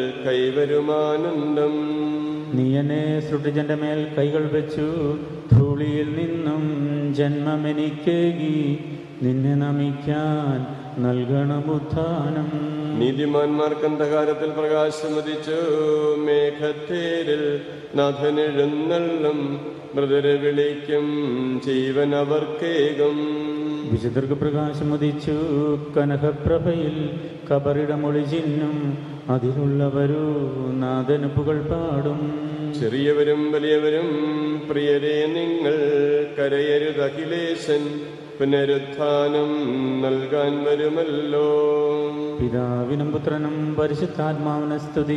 കൈവരുമാനന്ദം നീ എന്നെ സൃഷ്ടിച്ചന്റെ മേൽ കൈകൾ വെച്ചു ധൂളിയിൽ നിന്നും ജന്മമെനിക്കേകി നിന്നെ നമിക്കാൻ നൽകണം ഉത്ഥാനം നീതിമാന്മാർക്ക് അന്ധകാരത്തിൽ പ്രകാശമുദിച്ചു മേഘത്തേരിൽ നാഥനെഴുന്നള്ളും മൃതരെ വിളിക്കും ജീവൻ അവർക്കേകും വിശുദ്ധർക്ക് പ്രകാശം ഉദിച്ചു കനകപ്രഭയിൽ കബറിടമൊളി ചിഹ്നം അതിലുള്ളവരോ നാഥന് പുകൾ പാടും ചെറിയവരും വലിയവരും പ്രിയരെ നിങ്ങൾ കരയരുതഖിലേശൻ പുനരുത്ഥാനം നൽകാൻ വരുമല്ലോ പിതാവിനും പുത്രനും പരിശുദ്ധാത്മാവിനെ സ്തുതി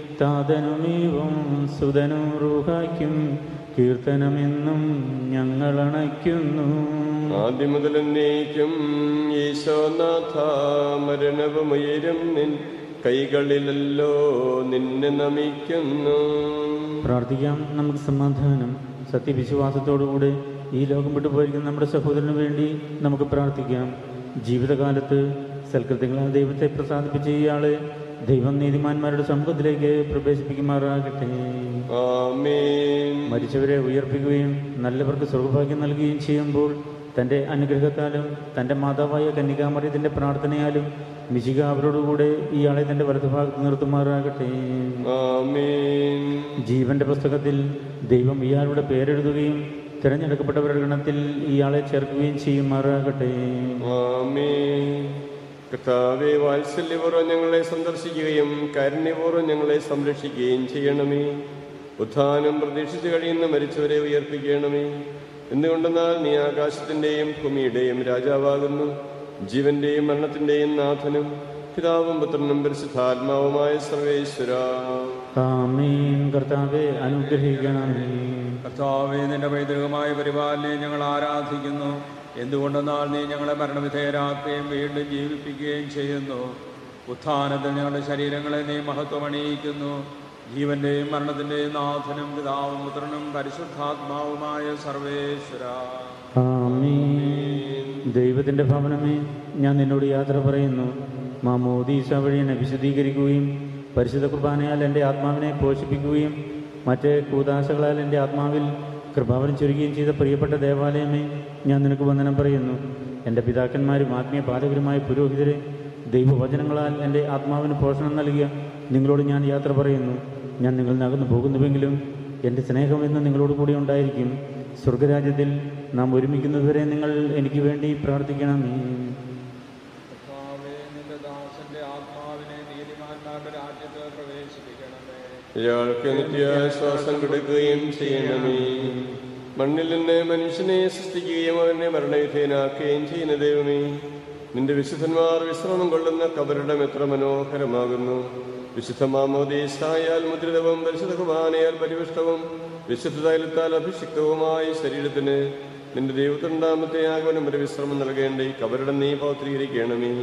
താതനുമീവും സുതനും റൂഹായ്ക്കും കീർത്തനമെന്നും ഞങ്ങൾ അണയ്ക്കുന്നു ആദ്യം മുതൽ എന്നേക്കും ഈശോനാഥ മരണവുമുയരും നിൻ കൈകളിലല്ലോ നിന്നെ നമിക്കുന്നു പ്രാർത്ഥിക്കാം നമുക്ക് സമാധാനം സത്യവിശ്വാസത്തോടുകൂടെ ഈ ലോകം വിട്ടുപോയിരിക്കുന്ന നമ്മുടെ സഹോദരന് വേണ്ടി നമുക്ക് പ്രാർത്ഥിക്കാം ജീവിതകാലത്ത് സൽകൃത്യങ്ങളാൽ ദൈവത്തെ പ്രസാദിപ്പിച്ച ഇയാളെ ദൈവം നീതിമാന്മാരുടെ സമൂഹത്തിലേക്ക് പ്രവേശിപ്പിക്കുമാറാകട്ടെ ആമേൻ മരിച്ചവരെ ഉയർപ്പിക്കുകയും നല്ലവർക്ക് സ്വർഗഭാഗ്യം നൽകുകയും ചെയ്യുമ്പോൾ തൻ്റെ അനുഗ്രഹത്താലും തൻ്റെ മാതാവായ കന്യകാമറിയത്തിൻ്റെ പ്രാർത്ഥനയാലും മിശിക അവരോടുകൂടെ ഇയാളെ തൻ്റെ വലതുഭാഗത്ത് നിർത്തുമാറാകട്ടെ ആമേൻ ജീവന്റെ പുസ്തകത്തിൽ ദൈവം ഇയാളുടെ പേരെഴുതുകയും തിരഞ്ഞെടുക്കപ്പെട്ടവരുടെ ഗണത്തിൽ ഇയാളെ ചേർക്കുകയും ചെയ്യുമാറാകട്ടെ ആമേൻ കർത്താവെ വാത്സല്യപൂർവ്വം ഞങ്ങളെ സന്ദർശിക്കുകയും കാരുണ്യപൂർവ്വം ഞങ്ങളെ സംരക്ഷിക്കുകയും ചെയ്യണമേ ഉത്ഥാനം പ്രതീക്ഷിച്ചു കഴിയുന്ന മരിച്ചവരെ ഉയർപ്പിക്കണമേ എന്തുകൊണ്ടെന്നാൽ നീ ആകാശത്തിന്റെയും ഭൂമിയുടെയും രാജാവാകുന്നു ജീവന്റെയും മരണത്തിന്റെയും നാഥനും പിതാവും പുത്രനും പരിശുദ്ധാത്മാവുമായ സർവേശ്വര ആമീൻ കർത്താവെ അനുഗ്രഹിക്കണമേ കർത്താവേ നിന്റെ പൈതൃകമായ പരിപാലനെ ഞങ്ങൾ ആരാധിക്കുന്നു എന്തുകൊണ്ടെന്നാൽ നീ ഞങ്ങളെ മരണവിധേയരാക്കുകയും വീണ്ടും ജീവിപ്പിക്കുകയും ചെയ്യുന്നു ഉത്ഥാനത്തിൽ ഞങ്ങളുടെ ശരീരങ്ങളെ നീ മഹത്വമണിയിക്കുന്നു ജീവന്റെയും മരണത്തിന്റെയും നാഥനും പിതാവും പുത്രനും പരിശുദ്ധാത്മാവുമായ സർവേശ്വര ആമീൻ ദൈവത്തിന്റെ ഭവനമേ ഞാൻ നിന്നോട് യാത്ര പറയുന്നു മാമോദീസ വഴി എന്നെ വിശദീകരിക്കുകയും പരിശുദ്ധ കുർബാനയാൽ എൻ്റെ ആത്മാവിനെ പോഷിപ്പിക്കുകയും മറ്റ് കൂതാശകളാൽ എൻ്റെ ആത്മാവിൽ കൃപാവനം ചൊരിയുകയും ചെയ്ത പ്രിയപ്പെട്ട ദേവാലയമേ ഞാൻ നിനക്ക് വന്ദനം പറയുന്നു എൻ്റെ പിതാക്കന്മാരും ആത്മീയ പാലകരുമായ പുരോഹിതരെ ദൈവവചനങ്ങളാൽ എൻ്റെ ആത്മാവിന് പോഷണം നൽകിയ നിങ്ങളോട് ഞാൻ യാത്ര പറയുന്നു ഞാൻ നിങ്ങൾ നകന്നു പോകുന്നുവെങ്കിലും എൻ്റെ സ്നേഹം എന്ന് നിങ്ങളോട് കൂടി ഉണ്ടായിരിക്കും സ്വർഗരാജ്യത്തിൽ നാം ഒരുമിക്കുന്നതുവരെ നിങ്ങൾ എനിക്ക് വേണ്ടി പ്രാർത്ഥിക്കണമേ കർത്താവേ നിന്റെ ദാസന്റെ ആത്മാവിനെ നീതിമാന്മാരുടെ രാജ്യത്ത് പ്രവേശിപ്പിക്കണമേ ഇയാൾക്ക് നിത്യാശ്വാസം കൊടുക്കുകയും ചെയ്യണമേ മണ്ണിൽ നിന്ന് മനുഷ്യനെ സൃഷ്ടിക്കുകയും അവനെ മരണവിധേയനാക്കുകയും ചെയ്യുന്ന ദൈവമേ നിന്റെ വിശുദ്ധന്മാർ വിശ്രമം കൊള്ളുന്ന കബറിടം എത്ര മനോഹരമാകുന്നു വിശുദ്ധ മാമോദീസായാൽ മുദ്രിതവും പരിശുദ്ധ കുർബാനയാൽ പരിവിഷ്ടവും വിശുദ്ധ തൈലത്താൽ അഭിഷിക്തവുമായ ശരീരത്തിന് നിന്റെ ദൈവത്തിരണ്ടാമത്തെ ആഗമനം വരെ വിശ്രമം നൽകേണ്ട ഈ കബറിടം നീ പൗത്രീകരിക്കണമേ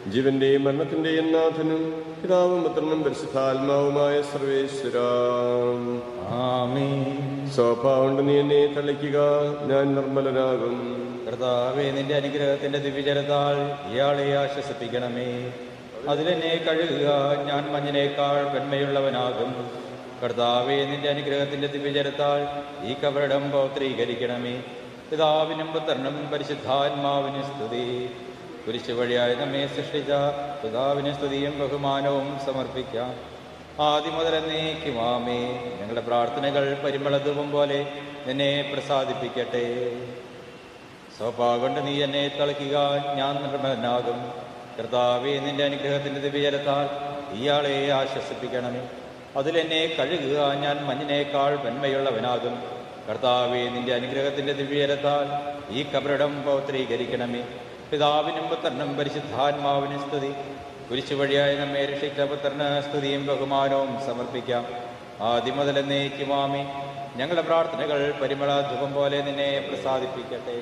ജീവന്റെയും മരണത്തിന്റെയും നാഥനും പിതാവും പുത്രനും പരിശുദ്ധാത്മാവുമായ സർവേശ്വരാം സ്വഭാവമുണ്ട് നീ എന്നെ തളിക്കുക ഞാൻ നിർമ്മലനാകും കർത്താവേ നിന്റെ അനുഗ്രഹത്തിന്റെ ദിവ്യജലത്താൽ ഇയാളെ ആശ്വസിപ്പിക്കണമേ അതിലെന്നെ കഴുകുക ഞാൻ മഞ്ഞിനേക്കാൾ പെന്മയുള്ളവനാകും കർത്താവേ നിന്റെ അനുഗ്രഹത്തിന്റെ ദിവ്യജലത്താൽ ഈ കവറിടം പൗത്രീകരിക്കണമേ പിതാവിനും പുത്രനും പരിശുദ്ധാത്മാവിന് സ്തുതി കുരിശു വഴിയായി നമ്മെ സൃഷ്ടിച്ച പിതാവിന് സ്തുതിയും ബഹുമാനവും സമർപ്പിക്കാം ആദ്യം മുതൽ എന്നേക്കുമാമേ ഞങ്ങളുടെ പ്രാർത്ഥനകൾ പരിമളധൂപം പോലെ നിന്നെ പ്രസാദിപ്പിക്കട്ടെ സോപ്പാ കൊണ്ട് നീ എന്നെ തളിക്കുക ഞാൻ നിർമ്മലനാകും കർത്താവേ നിന്റെ അനുഗ്രഹത്തിന്റെ ദിവ്യജലത്താൽ ഇയാളെ ആശ്വസിപ്പിക്കണമേ അതിലെന്നെ കഴുകുക ഞാൻ മഞ്ഞിനേക്കാൾ വെന്മയുള്ളവനാകും കർത്താവേ നിന്റെ അനുഗ്രഹത്തിന്റെ ദിവ്യജലത്താൽ ഈ കബറിടം പൗത്രീകരിക്കണമേ പിതാവിനും പുത്രനും പരിശുദ്ധാത്മാവിനും സ്തുതി കുരിശു വഴിയായി നമ്മെ രക്ഷിച്ച പുത്രന് സ്തുതിയും ബഹുമാനവും സമർപ്പിക്കാം ആദ്യം മുതൽ എന്നേക്കുമാമി ഞങ്ങളുടെ പ്രാർത്ഥനകൾ പരിമള ധൂപം പോലെ നിന്നെ പ്രസാദിപ്പിക്കട്ടെ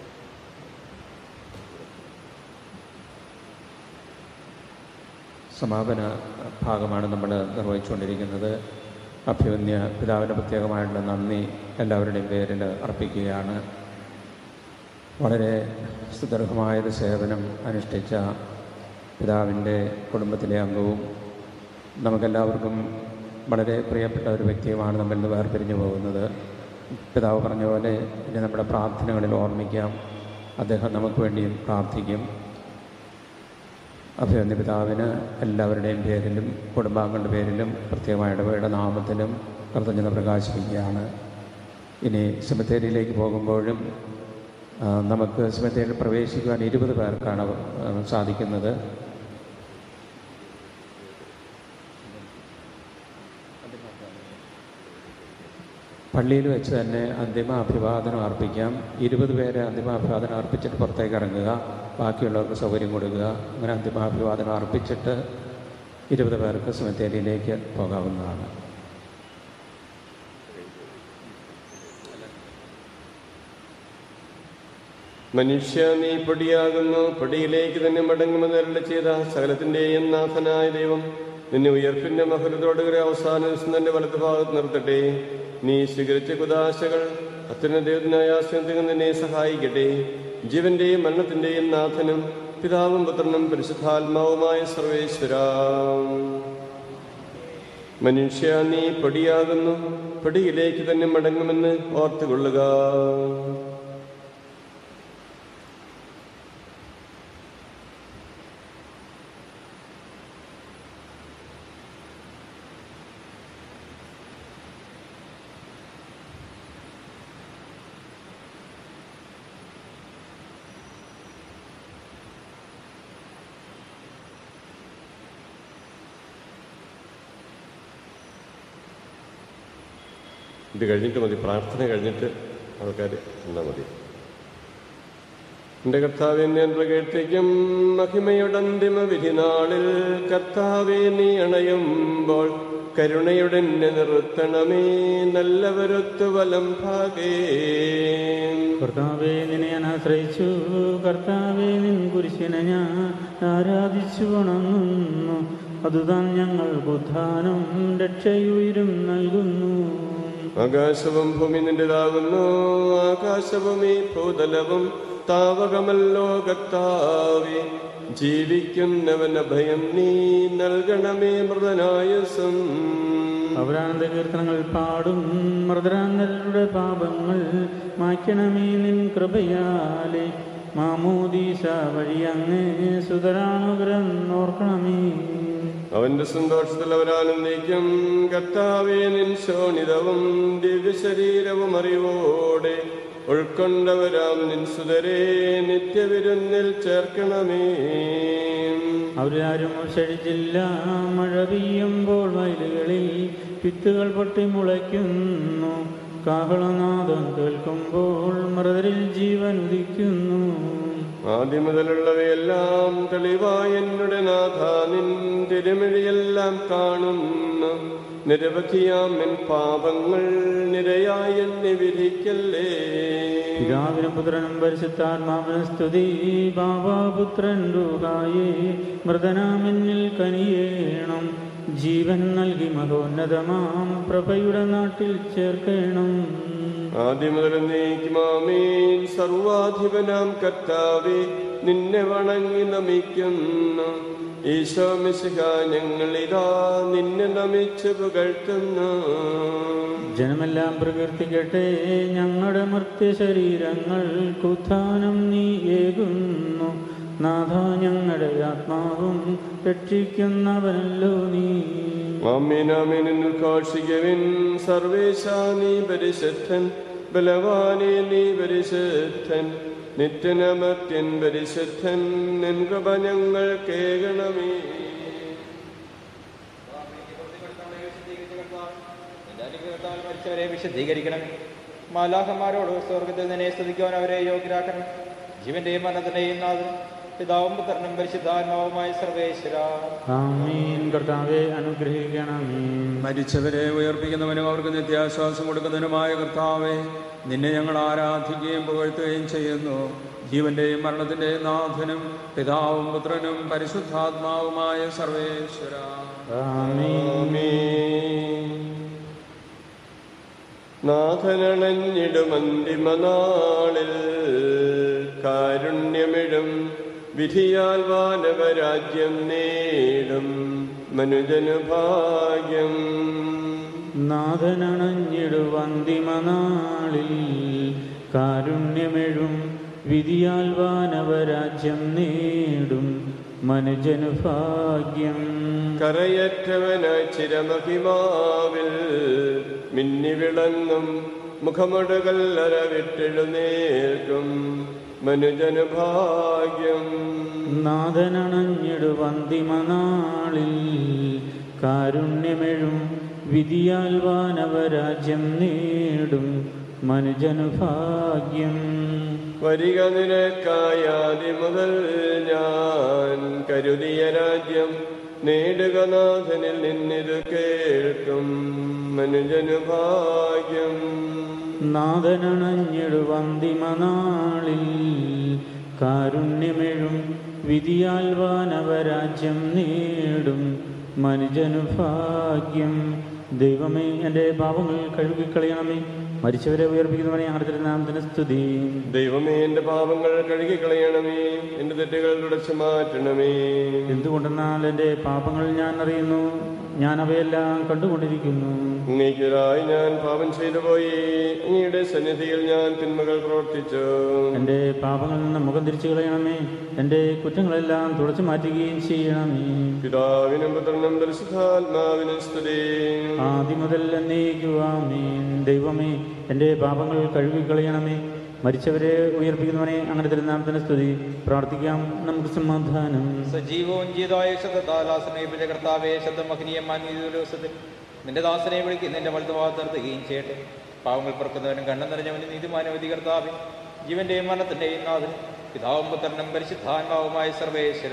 സമാപന ഭാഗമാണ് നമ്മൾ നിർവഹിച്ചുകൊണ്ടിരിക്കുന്നത് അഭ്യുന്യ പിതാവിന് പ്രത്യേകമായിട്ടുള്ള നന്ദി എല്ലാവരുടെയും പേരിൽ അർപ്പിക്കുകയാണ് വളരെ സുദീർഘമായൊരു സേവനം അനുഷ്ഠിച്ച പിതാവിൻ്റെ കുടുംബത്തിലെ അംഗവും നമുക്കെല്ലാവർക്കും വളരെ പ്രിയപ്പെട്ട ഒരു വ്യക്തിയുമാണ് നമ്മിൽ നിന്ന് വേർപിരിഞ്ഞു പോകുന്നത് പിതാവ് പറഞ്ഞ പോലെ ഇനി നമ്മുടെ പ്രാർത്ഥനകളിൽ ഓർമ്മിക്കാം അദ്ദേഹം നമുക്ക് വേണ്ടിയും പ്രാർത്ഥിക്കും അഭിവന്യ പിതാവിന് എല്ലാവരുടെയും പേരിലും കുടുംബാംഗങ്ങളുടെ പേരിലും പ്രത്യേകമായ ഇടവയുടെ നാമത്തിലും കൃതജ്ഞത പ്രകാശിപ്പിക്കുകയാണ് ഇനി സെമിത്തേരിയിലേക്ക് പോകുമ്പോഴും ആ, നമുക്ക് സെമിത്തേരിയിൽ പ്രവേശിക്കുവാൻ ഇരുപത് പേർക്കാണ് ആ, സാധിക്കുന്നത് പള്ളിയിൽ വെച്ച് തന്നെ അന്തിമ അഭിവാദനം അർപ്പിക്കാം ഇരുപത് പേരെ അന്തിമ അഭിവാദനം അർപ്പിച്ചിട്ട് പുറത്തേക്ക് ഇറങ്ങുക ബാക്കിയുള്ളവർക്ക് സൗകര്യം കൊടുക്കുക അങ്ങനെ അന്തിമ അഭിവാദനം അർപ്പിച്ചിട്ട് ഇരുപത് പേർക്ക് സെമിത്തേരിയിലേക്ക് പോകാവുന്നതാണ് മനുഷ്യ നീ പൊടിയാകുന്നു പൊടിയിലേക്ക് തന്നെ മടങ്ങുമെന്ന് അരുളി ചെയ്ത സകലത്തിന്റെയും നാഥനായ ദൈവം നിന്നെ ഉയർപ്പിന്റെ മഹരത്തോട് ഒരു അവസാന ദിവസം തന്റെ വലത്ത് ഭാഗത്ത് നിർത്തട്ടെ നീ സ്വീകരിച്ച കുദാശകൾ അത്യുന്ന ദൈവത്തിനായ ആശ്രയത്തിൽ നിന്നെ സഹായിക്കട്ടെ ജീവന്റെയും മരണത്തിന്റെയും നാഥനും പിതാവും പുത്രനും പരിശുദ്ധാത്മാവുമായ സർവേശ്വര മനുഷ്യ നീ പൊടിയാകുന്നു പൊടിയിലേക്ക് തന്നെ മടങ്ങുമെന്ന് ഓർത്തുകൊള്ളുക ഇത് കഴിഞ്ഞിട്ട് മതി പ്രാർത്ഥന കഴിഞ്ഞിട്ട് ആൾക്കാർ എന്നാ മതി എന്റെ കർത്താവെ ഞാൻ പ്രകീർത്തിക്കും മഹിമയുടെ അന്തിമ വിധിനാളിൽ കർത്താവെ നീ അണയുമ്പോൾ കരുണയുടെ എന്നെ നിർത്തണമേ നല്ലവരൊത്തു വലം ഭാഗേ കർത്താവേ നിന്നെ ഞാൻ ആശ്രയിച്ചു കർത്താവേ നിൻ കുരിശിനെ ഞാൻ ആരാധിച്ചു വണങ്ങുന്നു അതുതാൻ ഞങ്ങൾക്ക് ഉദ്ധാനം രക്ഷയുയരും നൽകുന്നു ആകാശവും ഭൂമി നിന്റേതാകുന്നു ആകാശവും ഈ ഭൂതലവും താവകമല്ലോ കർത്താവേ ജീവിക്കുന്നവൻ അഭയം നീ നൽകണമേ മൃതനായസം അവരാനന്ദ കീർത്തനങ്ങൾ പാടും മൃതരാന്തരുടെ പാപങ്ങൾ മായ്ക്കണമേ നിൻ കൃപയാലെ മാമോദീസ വഴി അങ്ങ് സുതരാനുഗ്രന്നോർക്കണമേ അവന്റെ സന്തോഷത്തിൽ അവരാനന്ദിക്കും കർത്താവേ നിൻ ശോണിതവും ദിവ്യശരീരവും അറിവോടെ ഉൾക്കൊണ്ടവരാം നിൻ സുതരേ നിത്യവിരുന്നിൽ ചേർക്കണമേ അവരാരും ക്ഷണിച്ചില്ല മഴ പെയ്യുമ്പോൾ വയലുകളിൽ വിത്തുകൾ പൊട്ടി മുളയ്ക്കുന്നു കാഹളനാദം കേൾക്കുമ്പോൾ മൃതരിൽ ജീവൻ ഉദിക്കുന്നു ആദ്യം മുതലുള്ളവയെല്ലാം തെളിവായ എന്നുടെ നാഥ നിൻ തിരുമിഴിയെല്ലാം കാണുന്നു നിരവധിയാം എൻ പാപങ്ങൾ നിരയായി എന്നെ വിധിക്കല്ലേ പിതാവിനും പുത്രനും പരിശുദ്ധാത്മാവിനും സ്തുതി ബാബാപുത്രൻ രൂപായേ മൃതനാമെന്നിൽ കനിയേണം ജീവൻ നൽകി മഹോന്നതമാം പ്രഭയുടെ നാട്ടിൽ ചേർക്കണം ആദ്യം മുതൽ നീക്കുമാമീൻ സർവാധിപനാം കർത്താവെ നിന്നെ വണങ്ങി നമിക്കുന്നു ഈശോ മിശിഹ ഞങ്ങളിതാ നിന്നെ നമിച്ച് പുകഴ്ത്തുന്നു ജനമെല്ലാം പ്രകീർത്തിക്കട്ടെ ഞങ്ങളുടെ മർത്യ ശരീരങ്ങൾ കുത്ഥാനം നീ ഏകുന്നു നാഥ ഞങ്ങളുടെ ആത്മാവും രക്ഷിക്കുന്നവനല്ലോ നീ ആമീനാമീനിൽ ഉദ്ഘോഷിക്കവിൻ സർവേശ നീ പരിശുദ്ധൻ ബലവാനെ നീ പരിശുദ്ധൻ നിത്യനമത്യൻ പരിശുദ്ധൻ നിൻ കൃപ ഞങ്ങൾ കേൾക്കണമേ നിന്റെ അനുഗ്രഹത്താൽ മരിച്ചവരെ വിശദീകരിക്കണമേ മാലാഹന്മാരോട് സ്വർഗത്തിൽ നിന്നെ സ്തുതിക്കുവാൻ അവരെ യോഗ്യരാക്കണം ജീവന്റെയും മരണത്തിന്റെയും നാഥൻ പിതാവും പുത്രനും പരിശുദ്ധാത്മാവുമായ സർവേശ്വര ആമീൻ കർത്താവെ അനുഗ്രഹിക്കണമേ മരിച്ചവരെ ഉയർപ്പിക്കുന്നവനും അവർക്ക് നിത്യാശ്വാസം കൊടുക്കുന്നതിനുമായ കർത്താവെ നിന്നെ ഞങ്ങൾ ആരാധിക്കുകയും പുകഴ്ത്തുകയും ചെയ്യുന്നു ജീവന്റെയും മരണത്തിന്റെയും നാഥനും പിതാവും പുത്രനും പരിശുദ്ധാത്മാവുമായ സർവേശ്വര നാഥനണഞ്ഞിടുമന്തിമനാളിൽ കാരുണ്യമിഴും വിധിയാൽ വാനവരാജ്യം നേടും മനുജനു ഭാഗ്യം നാഥനണഞ്ഞിടുവന്തിമനാളിൽ കാരുണ്യമെഴും വിധിയാൽ വാനവരാജ്യം നേടും മനുജനു ഭാഗ്യം കരയറ്റവനായി ചിരമഹിമാവിൽ മിന്നി വിളങ്ങും മുഖമൊടുകല്ലര വിട്ടെഴുന്നേൽക്കും മനുജനു ഭാഗ്യം നാഥനണഞ്ഞിടുവന്തിമനാളിൽ കാരുണ്യമെഴും വിധിയാൽ വാനവരാജ്യം നേടും മനുജനു ഭാഗ്യം വരിക നിനക്കായാതി മുതൽ ഞാൻ കരുതിയ രാജ്യം നേടുക നാഥനിൽ നിന്നിത് കേൾക്കും മനുജനു ഭാഗ്യം നാഥനണഞ്ഞിടുവന്തിമനാളിൽ കാരുണ്യമെഴും വിധിയാൽ വാനവരാജ്യം നേടും മനുജനു ഭാഗ്യം ദൈവമേ എൻ്റെ പാപങ്ങൾ കഴുകിക്കളയണമേ മരിച്ചവരെ ഉയർപ്പിക്കുന്നവനെ അടുത്ത നാമത്തിന് സ്തുതി ദൈവമേ എന്റെ പാപങ്ങൾ കഴുകിക്കളയണമേ എന്റെ തെറ്റുകൾ തുടച്ചു മാറ്റണമേ എന്തുകൊണ്ടെന്നാൽ എൻ്റെ പാപങ്ങൾ ഞാൻ അറിയുന്നു ഞാൻ അവയെല്ലാം കണ്ടുകൊണ്ടിരിക്കുന്നു അങ്ങേക്കെതിരായി ഞാൻ പാപം ചെയ്തു പോയി അങ്ങയുടെ സന്നിധിയിൽ ഞാൻ തിന്മകൾ പ്രവർത്തിച്ചു എൻ്റെ പാപങ്ങളിൽ നിന്ന് മുഖം തിരിച്ചു കളയണമേ എൻ്റെ കുറ്റങ്ങളെല്ലാം തുടച്ചു മാറ്റുകയും ചെയ്യണമേ പിതാവിനും പുത്രനും പരിശുദ്ധാത്മാവിനും സ്തുതി ആദ്യം മുതൽ എന്നേക്കുവാമേൻ ദൈവമേ എൻ്റെ പാപങ്ങൾ കഴുകിക്കളയണമേ മരിച്ചവരെ ഉയർപ്പിക്കുന്നവനെ അങ്ങനെ തിരുനാമത്തിന് സ്തുതി പ്രാർത്ഥിക്കാം നമുക്ക് സമാധാനം സജീവവും ജീതായ ശബ്ദത്താൽ ആശ്രയിപ്പിച്ച കർത്താവേ ശബ്ദം മഹനീയമാൻ ഈ ദിവസത്തിൽ നിന്റെ ദാസനെ വിളിക്കും നിന്റെ വലതുഭാഗത്ത് നിർത്തുകയും ചെയ്യട്ടെ പാവങ്ങൾ പുറക്കുന്നവനും കണ്ണം നിറഞ്ഞവനും നീതിമാനവധി കർത്താവേ ജീവന്റെയും മരണത്തിന്റെയും നാഥൻ പിതാവും പുത്രനും പരിശുദ്ധാത്മാവുമായ സർവേശ്വര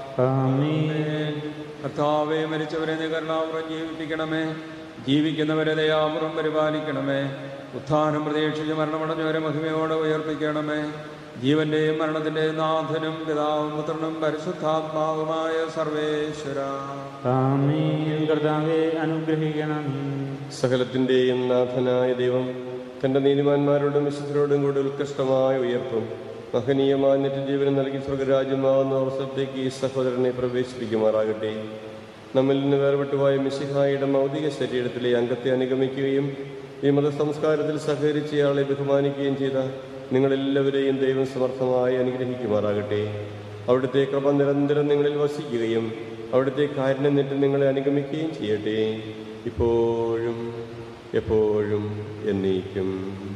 ആമേൻ കർത്താവെ മരിച്ചവരെ നീ കരുണാപുരം ജീവിപ്പിക്കണമേ ജീവിക്കുന്നവരെ ദയാപുറം പരിപാലിക്കണമേ ഉത്ഥാനം പ്രതീക്ഷിച്ച് മരണമടഞ്ഞവരെ മഹിമയോടെ ഉയർപ്പിക്കണമേ ജീവന്റെയും മരണത്തിന്റെയും നാഥനും പിതാവും പുത്രനും പരിശുദ്ധാത്മാവുമായ സർവേശ്വര ആമേൻ കർത്താവെ അനുഗ്രഹിക്കണമേ സകലത്തിന്റെയും നാഥനായ ദൈവം തന്റെ നീതിമാന്മാരോടും വിശുദ്ധരോടും കൂടി ഉത്കൃഷ്ടമായ ഉയർപ്പും മഹനീയമായ നിത്യജീവനം നൽകി സ്വർഗരാജ്യമാവുന്ന അവസരത്തേക്ക് ഈ സഹോദരനെ പ്രവേശിപ്പിക്കുമാറാകട്ടെ നമ്മിൽ നിന്ന് വേർപെട്ടുപോയ മിശിഹായുടെ മൗതിക ശരീരത്തിലെ അംഗത്തെ അനുഗമിക്കുകയും ഈ മതസംസ്കാരത്തിൽ സഹകരിച്ച് ഇയാളെ ബഹുമാനിക്കുകയും ചെയ്ത നിങ്ങളെല്ലാവരെയും ദൈവം സമർത്ഥമായി അനുഗ്രഹിക്കുമാറാകട്ടെ അവിടുത്തെ കൃപ നിരന്തരം നിങ്ങളിൽ വസിക്കുകയും അവിടുത്തെ കാരുണ്യം നിറ്റ് നിങ്ങളെ അനുഗമിക്കുകയും ചെയ്യട്ടെ ഇപ്പോഴും എപ്പോഴും എന്നേക്കും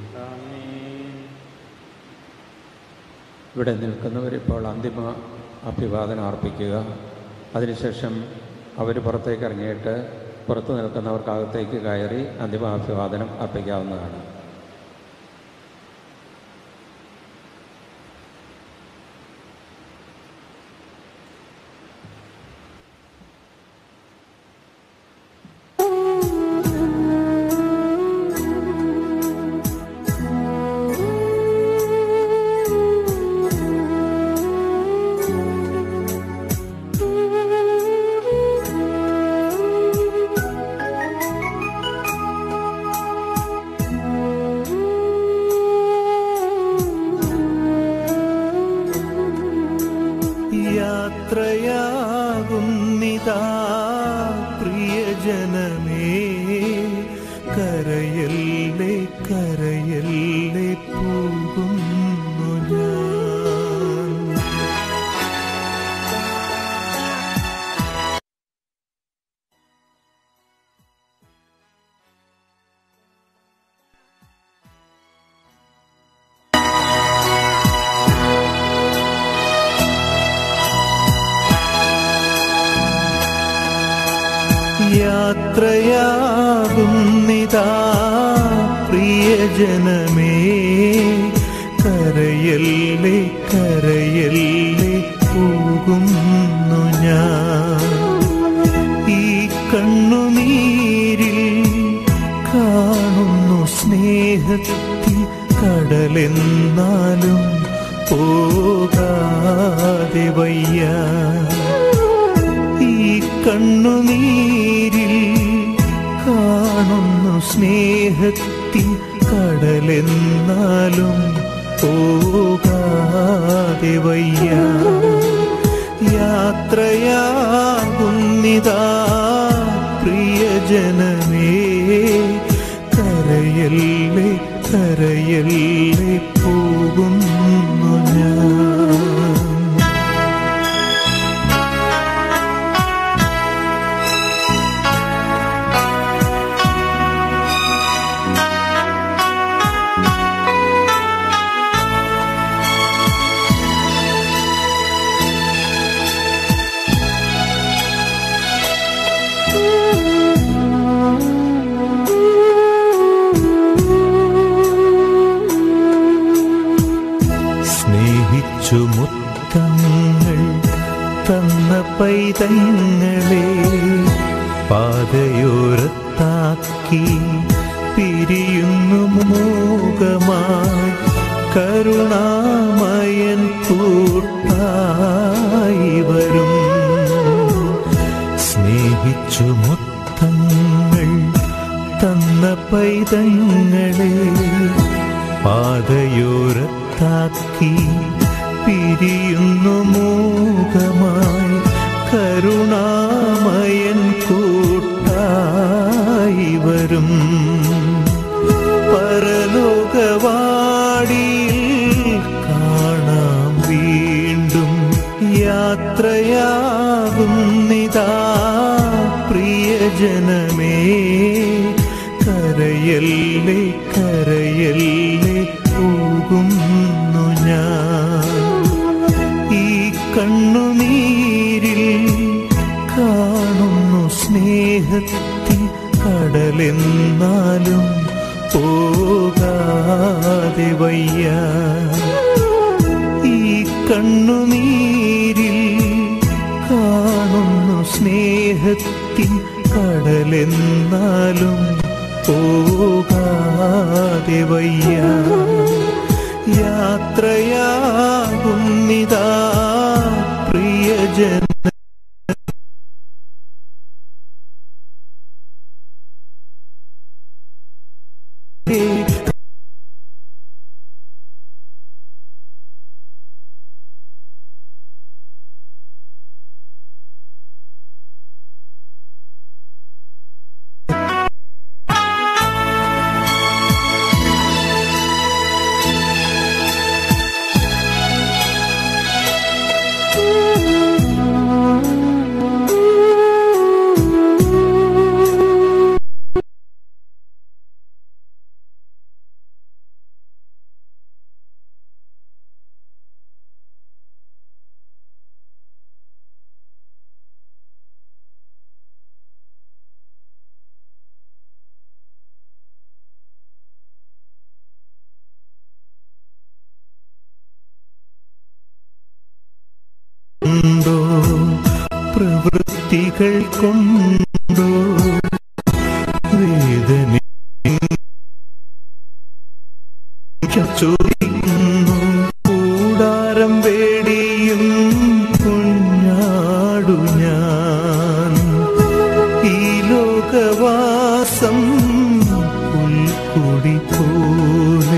ഇവിടെ നിൽക്കുന്നവരിപ്പോൾ അന്തിമ അഭിവാദനം അർപ്പിക്കുക അതിനുശേഷം അവർ പുറത്തേക്ക് ഇറങ്ങിയിട്ട് പുറത്ത് നിൽക്കുന്നവർക്കകത്തേക്ക് കയറി അന്തിമ അഭിവാദനം അർപ്പിക്കാവുന്നതാണ് യാത്രയാകുന്നിതാ പ്രിയജനമേ കരയല്ലേ കരയല്ലേ പോകുന്നു ഞാൻ യാത്രയാകുന്നിതാ പ്രിയജനമേ കരയല്ലേ കരയല്ലേ പോകുന്നു ഞാൻ ഈ കണ്ണുനീരിൽ കാണുന്നു സ്നേഹത്തിൽ കടലെന്നാലും പോകാതെ വയ്യ ഈ കണ്ണുനീരിൽ കാണുന്നു സ്നേഹത്തിൻ കടലെന്നാലും പോകാതെ വയ്യ യാത്രയാകുന്നിതാ പ്രിയജനമേ കരയല്ലേ കരയല്ലേ പോകുന്നു ഞാൻ സ്നേഹിച്ചു മുത്തങ്ങൾ തന്ന പൈതങ്ങളെ പാതയോരത്താക്കി പിരിയുന്നു മൂകമായി കരുണാമയൻ കൂട്ടായി വരും സ്നേഹിച്ചു മുത്തങ്ങൾ തന്ന പൈതങ്ങളെ പാതയോരത്താക്കി പിരിയുന്നു മൂകമായി കരുണാമയൻ കൂട്ടായി വരും പരലോകവാടിയിൽ കാണാം വീണ്ടും യാത്രയാകുന്നിതാ പ്രിയജനമേ കരയല്ലേ കരയല്ലേ പോകുന്നു ഞാൻ ഈ കണ്ണുനീരിൽ കാണുന്നു സ്നേഹത്തിൻ കടലെന്നാലും പോകാതെ വയ്യ ഈ കണ്ണുനീരിൽ കാണുന്നു സ്നേഹത്തിൻ കടലെന്നാലും പോകാതെ വയ്യ യാത്രയാകുന്നിതാ പ്രിയജന കൊണ്ടോ പ്രവൃത്തികൾ കൊണ്ടോ വേദന ചോദിക്കുന്നു കൂടാരം വേടിയും കുഞ്ഞാടു ഞാൻ ഈ ലോകവാസം പുൽക്കൊടി പോലെ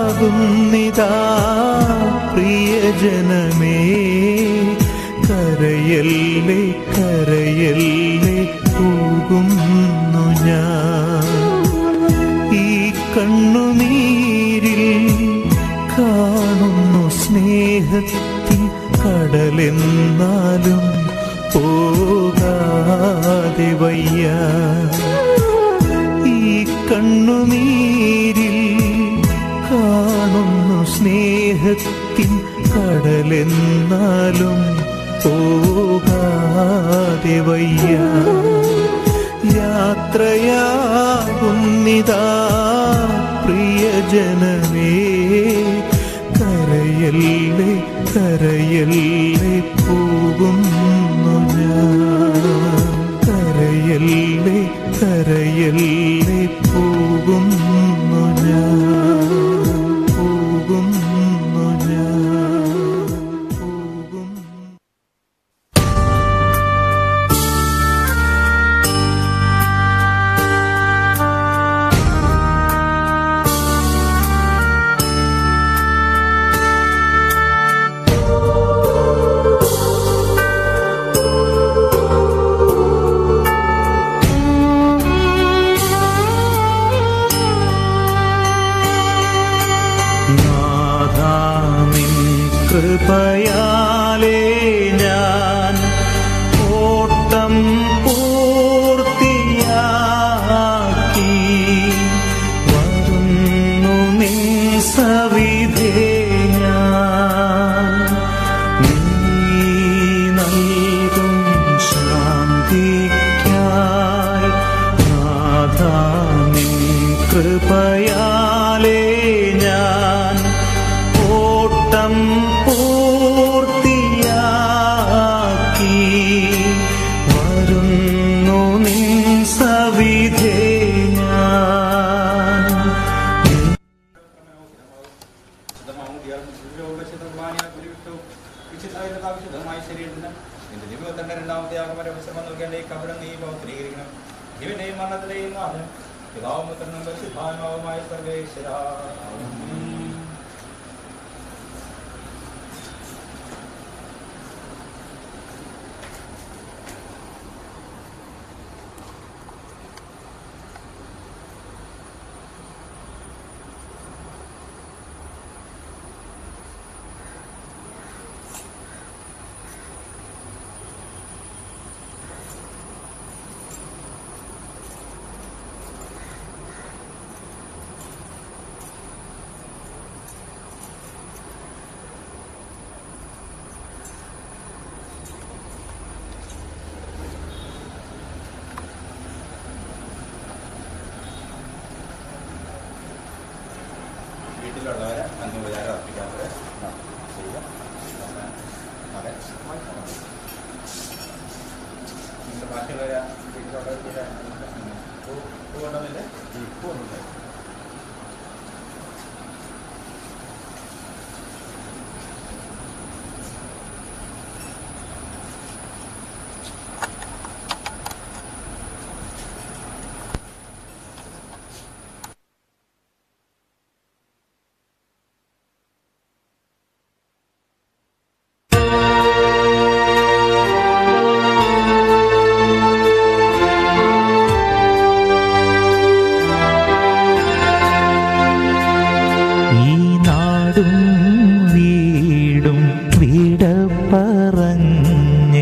യാത്രയാകുന്നിതാ പ്രിയജനമേ കര കരയല്ലേ കരയല്ലേ പോകുന്നു ഞാൻ ഈ കണ്ണുനീരിൽ കാണുന്നു സ്നേഹത്തിൻ കടലെന്നാലും പോകാതെ വയ്യ ഈ കണ്ണുനീരിൽ കാണുന്നു സ്നേഹത്തിൻ കടലെന്നാലും പോകാതെ വയ്യ യാത്രയാകുന്നിതാ പ്രിയജനമേ കരയല്ലേ കരയല്ലേ പോകുന്നു ഞാൻ കരയല്ലേ കരയല്ലേ പോകുന്നു ഞാൻ പോകുന്നു ഞാൻ നാഥാനിൻ കൃപയാലേ ഞാൻ ഓട്ടം പൂർത്തിയാക്കി വരുന്നു നിൻ സവിധേ ഞാൻ നീ നൽകും ശാന്തിക്കായി നാഥാ നിൻ കൃപയാലേ ഞാൻ ഓട്ടം പൂർത്തിയാക്കി വരുന്നു നിൻ സവിധേ ഞാൻ വിശുദ്ധമായ ശരീരത്തിന് നിന്റെ ജീവിതത്തിന്റെ രണ്ടാമത്തെ ആഗമന വിശ്രമം നൽകേണ്ട ഈ കപടം നീ പൗത്രീകരിക്കണം ജീവന്റെയും മരണത്തിലെയും നാഥൻ പിതാവും പുത്രനും പരിശുദ്ധാത്മാവുമായ സർവേശ്വര വീട്ടിലുള്ളവരെ അന്യോപചാരം അർപ്പിക്കാത്തവരെ ചെയ്യുക അതെ നിങ്ങളുടെ ബാക്കിയുള്ളവരെ വീട്ടിലുള്ളവർ ചെയ്യാൻ പൂ കൊണ്ടുവന്നില്ലേ പൂ കൊണ്ടുവന്നില്ലേ ഈ നാടും വീടും വിട പറഞ്ഞ്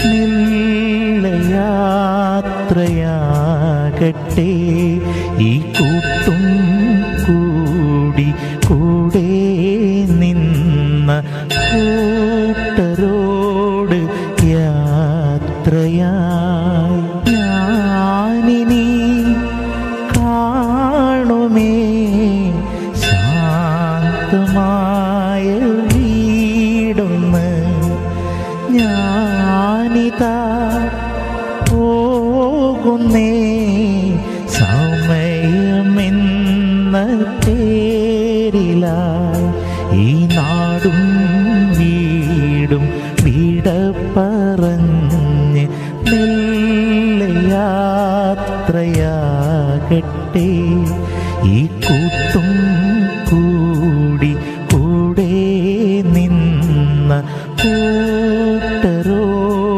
യാത്രയാകട്ടെ ഈ കൂട്ടും കൂടി കൂടെ നിന്ന കൂട്ടരോട് യാത്രയായി ഞാനിനി കാണുമേ ശാന്തമായ വീടൊന്ന് ഞാനിതാ പോകുന്നേ സമയമെന്ന പേരിലായി ഈ നാടും വീടും വിട പറഞ്ഞ് മെല്ലെ യാത്രയാകട്ടെ ഈ കൂട്ടും കൂടി കൂടെ നിന്ന കൂട്ടരോട്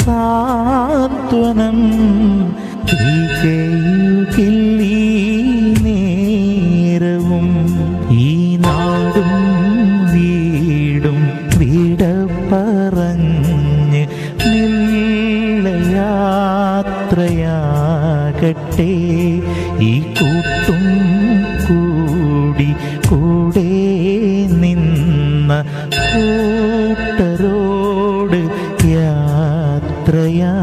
സാന്ത്വനം തികയുകില്ലീ നേരവും ഈ നാടും വീടും വിട പറഞ്ഞ് യാത്രയാകട്ടെ ഈ കൂട്ടും കൂടി കൂടെ നിന്ന കൂട്ടരോട് യാത്രയായി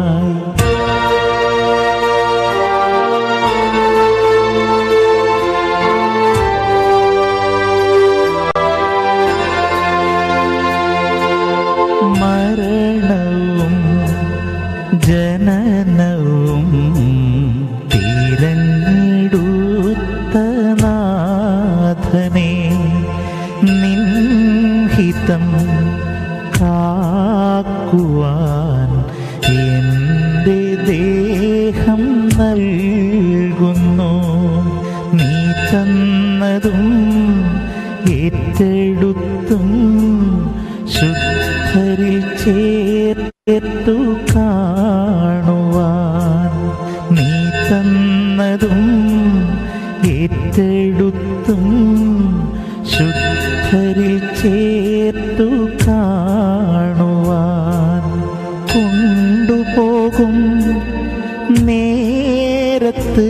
മരണവും ജനനവും തിരഞ്ഞെടുത്ത നാഥനെ നിൻഹിതം കാക്കുവാൻ എൻ്റെ ദേഹം നൽകുന്നു നീ തന്നതും ഏറ്റെടുത്തും ശുദ്ധരിൽ ചേർത്തു കാണുവാൻ നീ തന്നതും ഏറ്റെടുത്തും ശുദ്ധരിൽ ചേർത്തു കാണുവാൻ കൊണ്ടുപോകും നേരത്ത്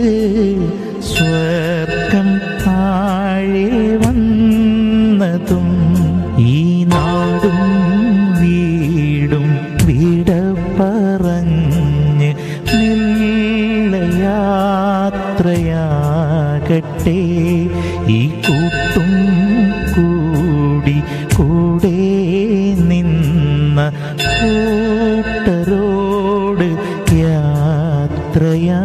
സ്വർഗം താഴെ വന്നതും ഈ നാടും വീടും വിട പറഞ്ഞ് യാത്രയാകട്ടെ ഈ കൂട്ടും കൂടി കൂടെ നിന്ന കൂട്ടരോട് യാത്രയായി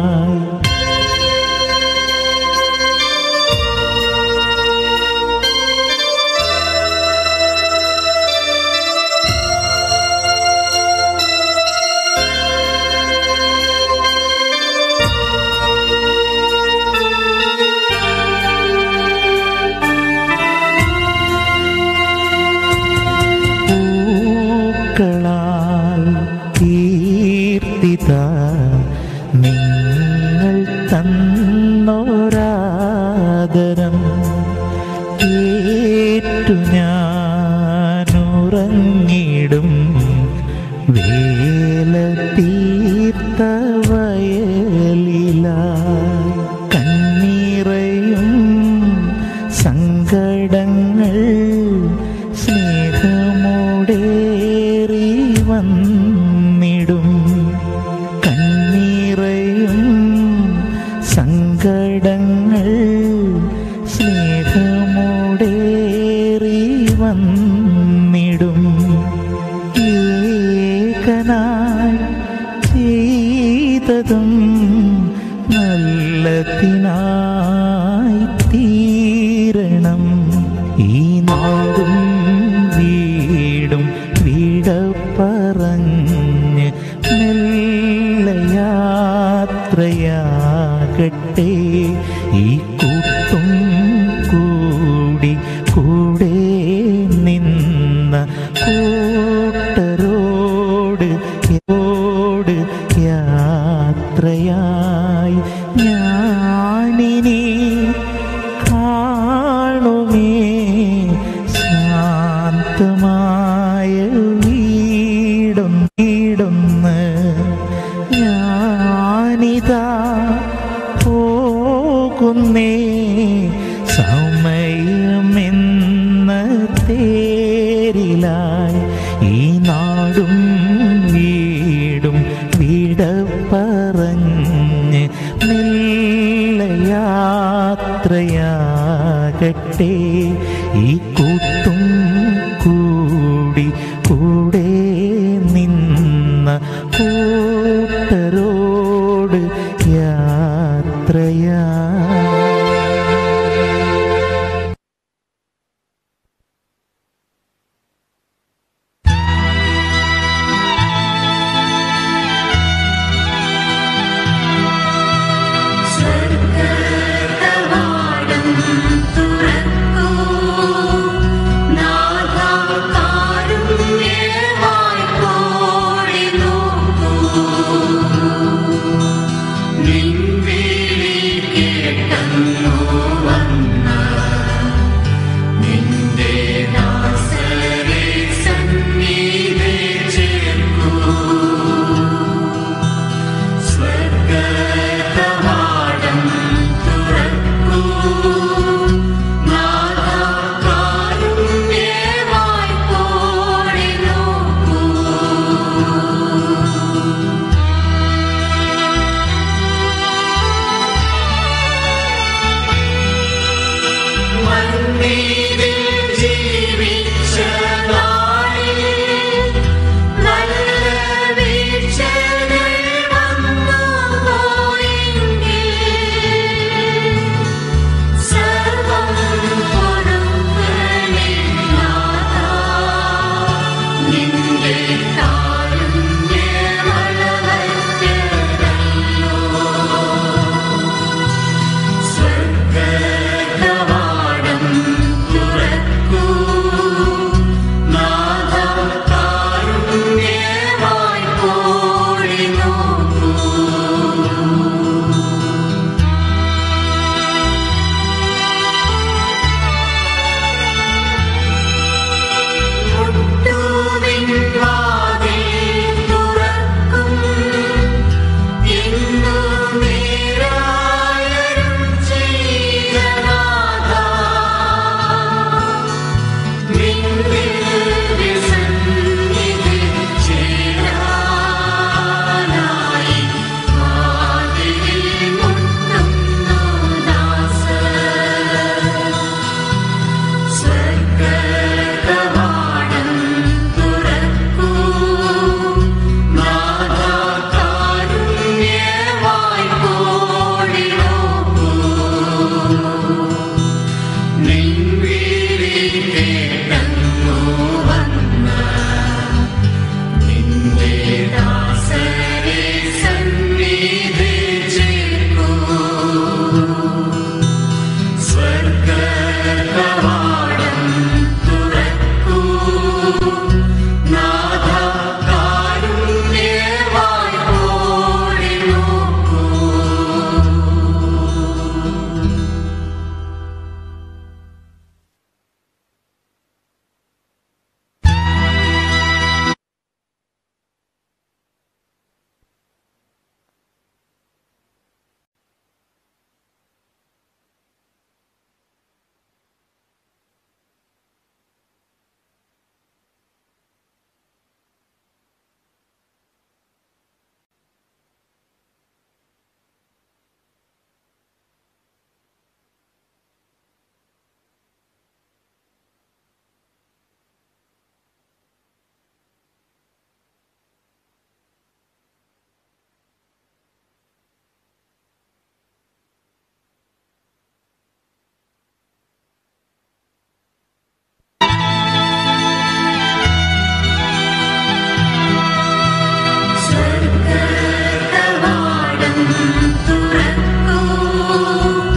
പൂക്കളാൽ കീർത്തിത നിങ്ങൾ തന്നോരാദരം കേട്ടു ഞാനുറങ്ങിടും വേല തീർത്ത വയലിലായി കണ്ണീറയും സങ്കടങ്ങൾ സ്നേഹമോടേറി വന്നിടും കണ്ണീറയും സങ്കടങ്ങൾ സ്നേഹമോടേറി വന്നിടും ഏകനായി ചെയ്തതും നല്ലതിനായി തീരണം ഈ നാടും വീടും വിട പറഞ്ഞ് യാത്രയാകട്ടെ ഈ കൂട്ടും കൂടി കൂടെ നിന്ന കൂട്ടരോട് യോട് യാത്രയായി ഞാനിനി കാണുമേ ശാന്തമായ വീടും വീടുന്ന് ഞാനിതാ പോകുന്നേ സമയമെന്ന തേരിലായി ഈ നാടും വീടും വിട പറഞ്ഞ് യാത്രയാകട്ടെ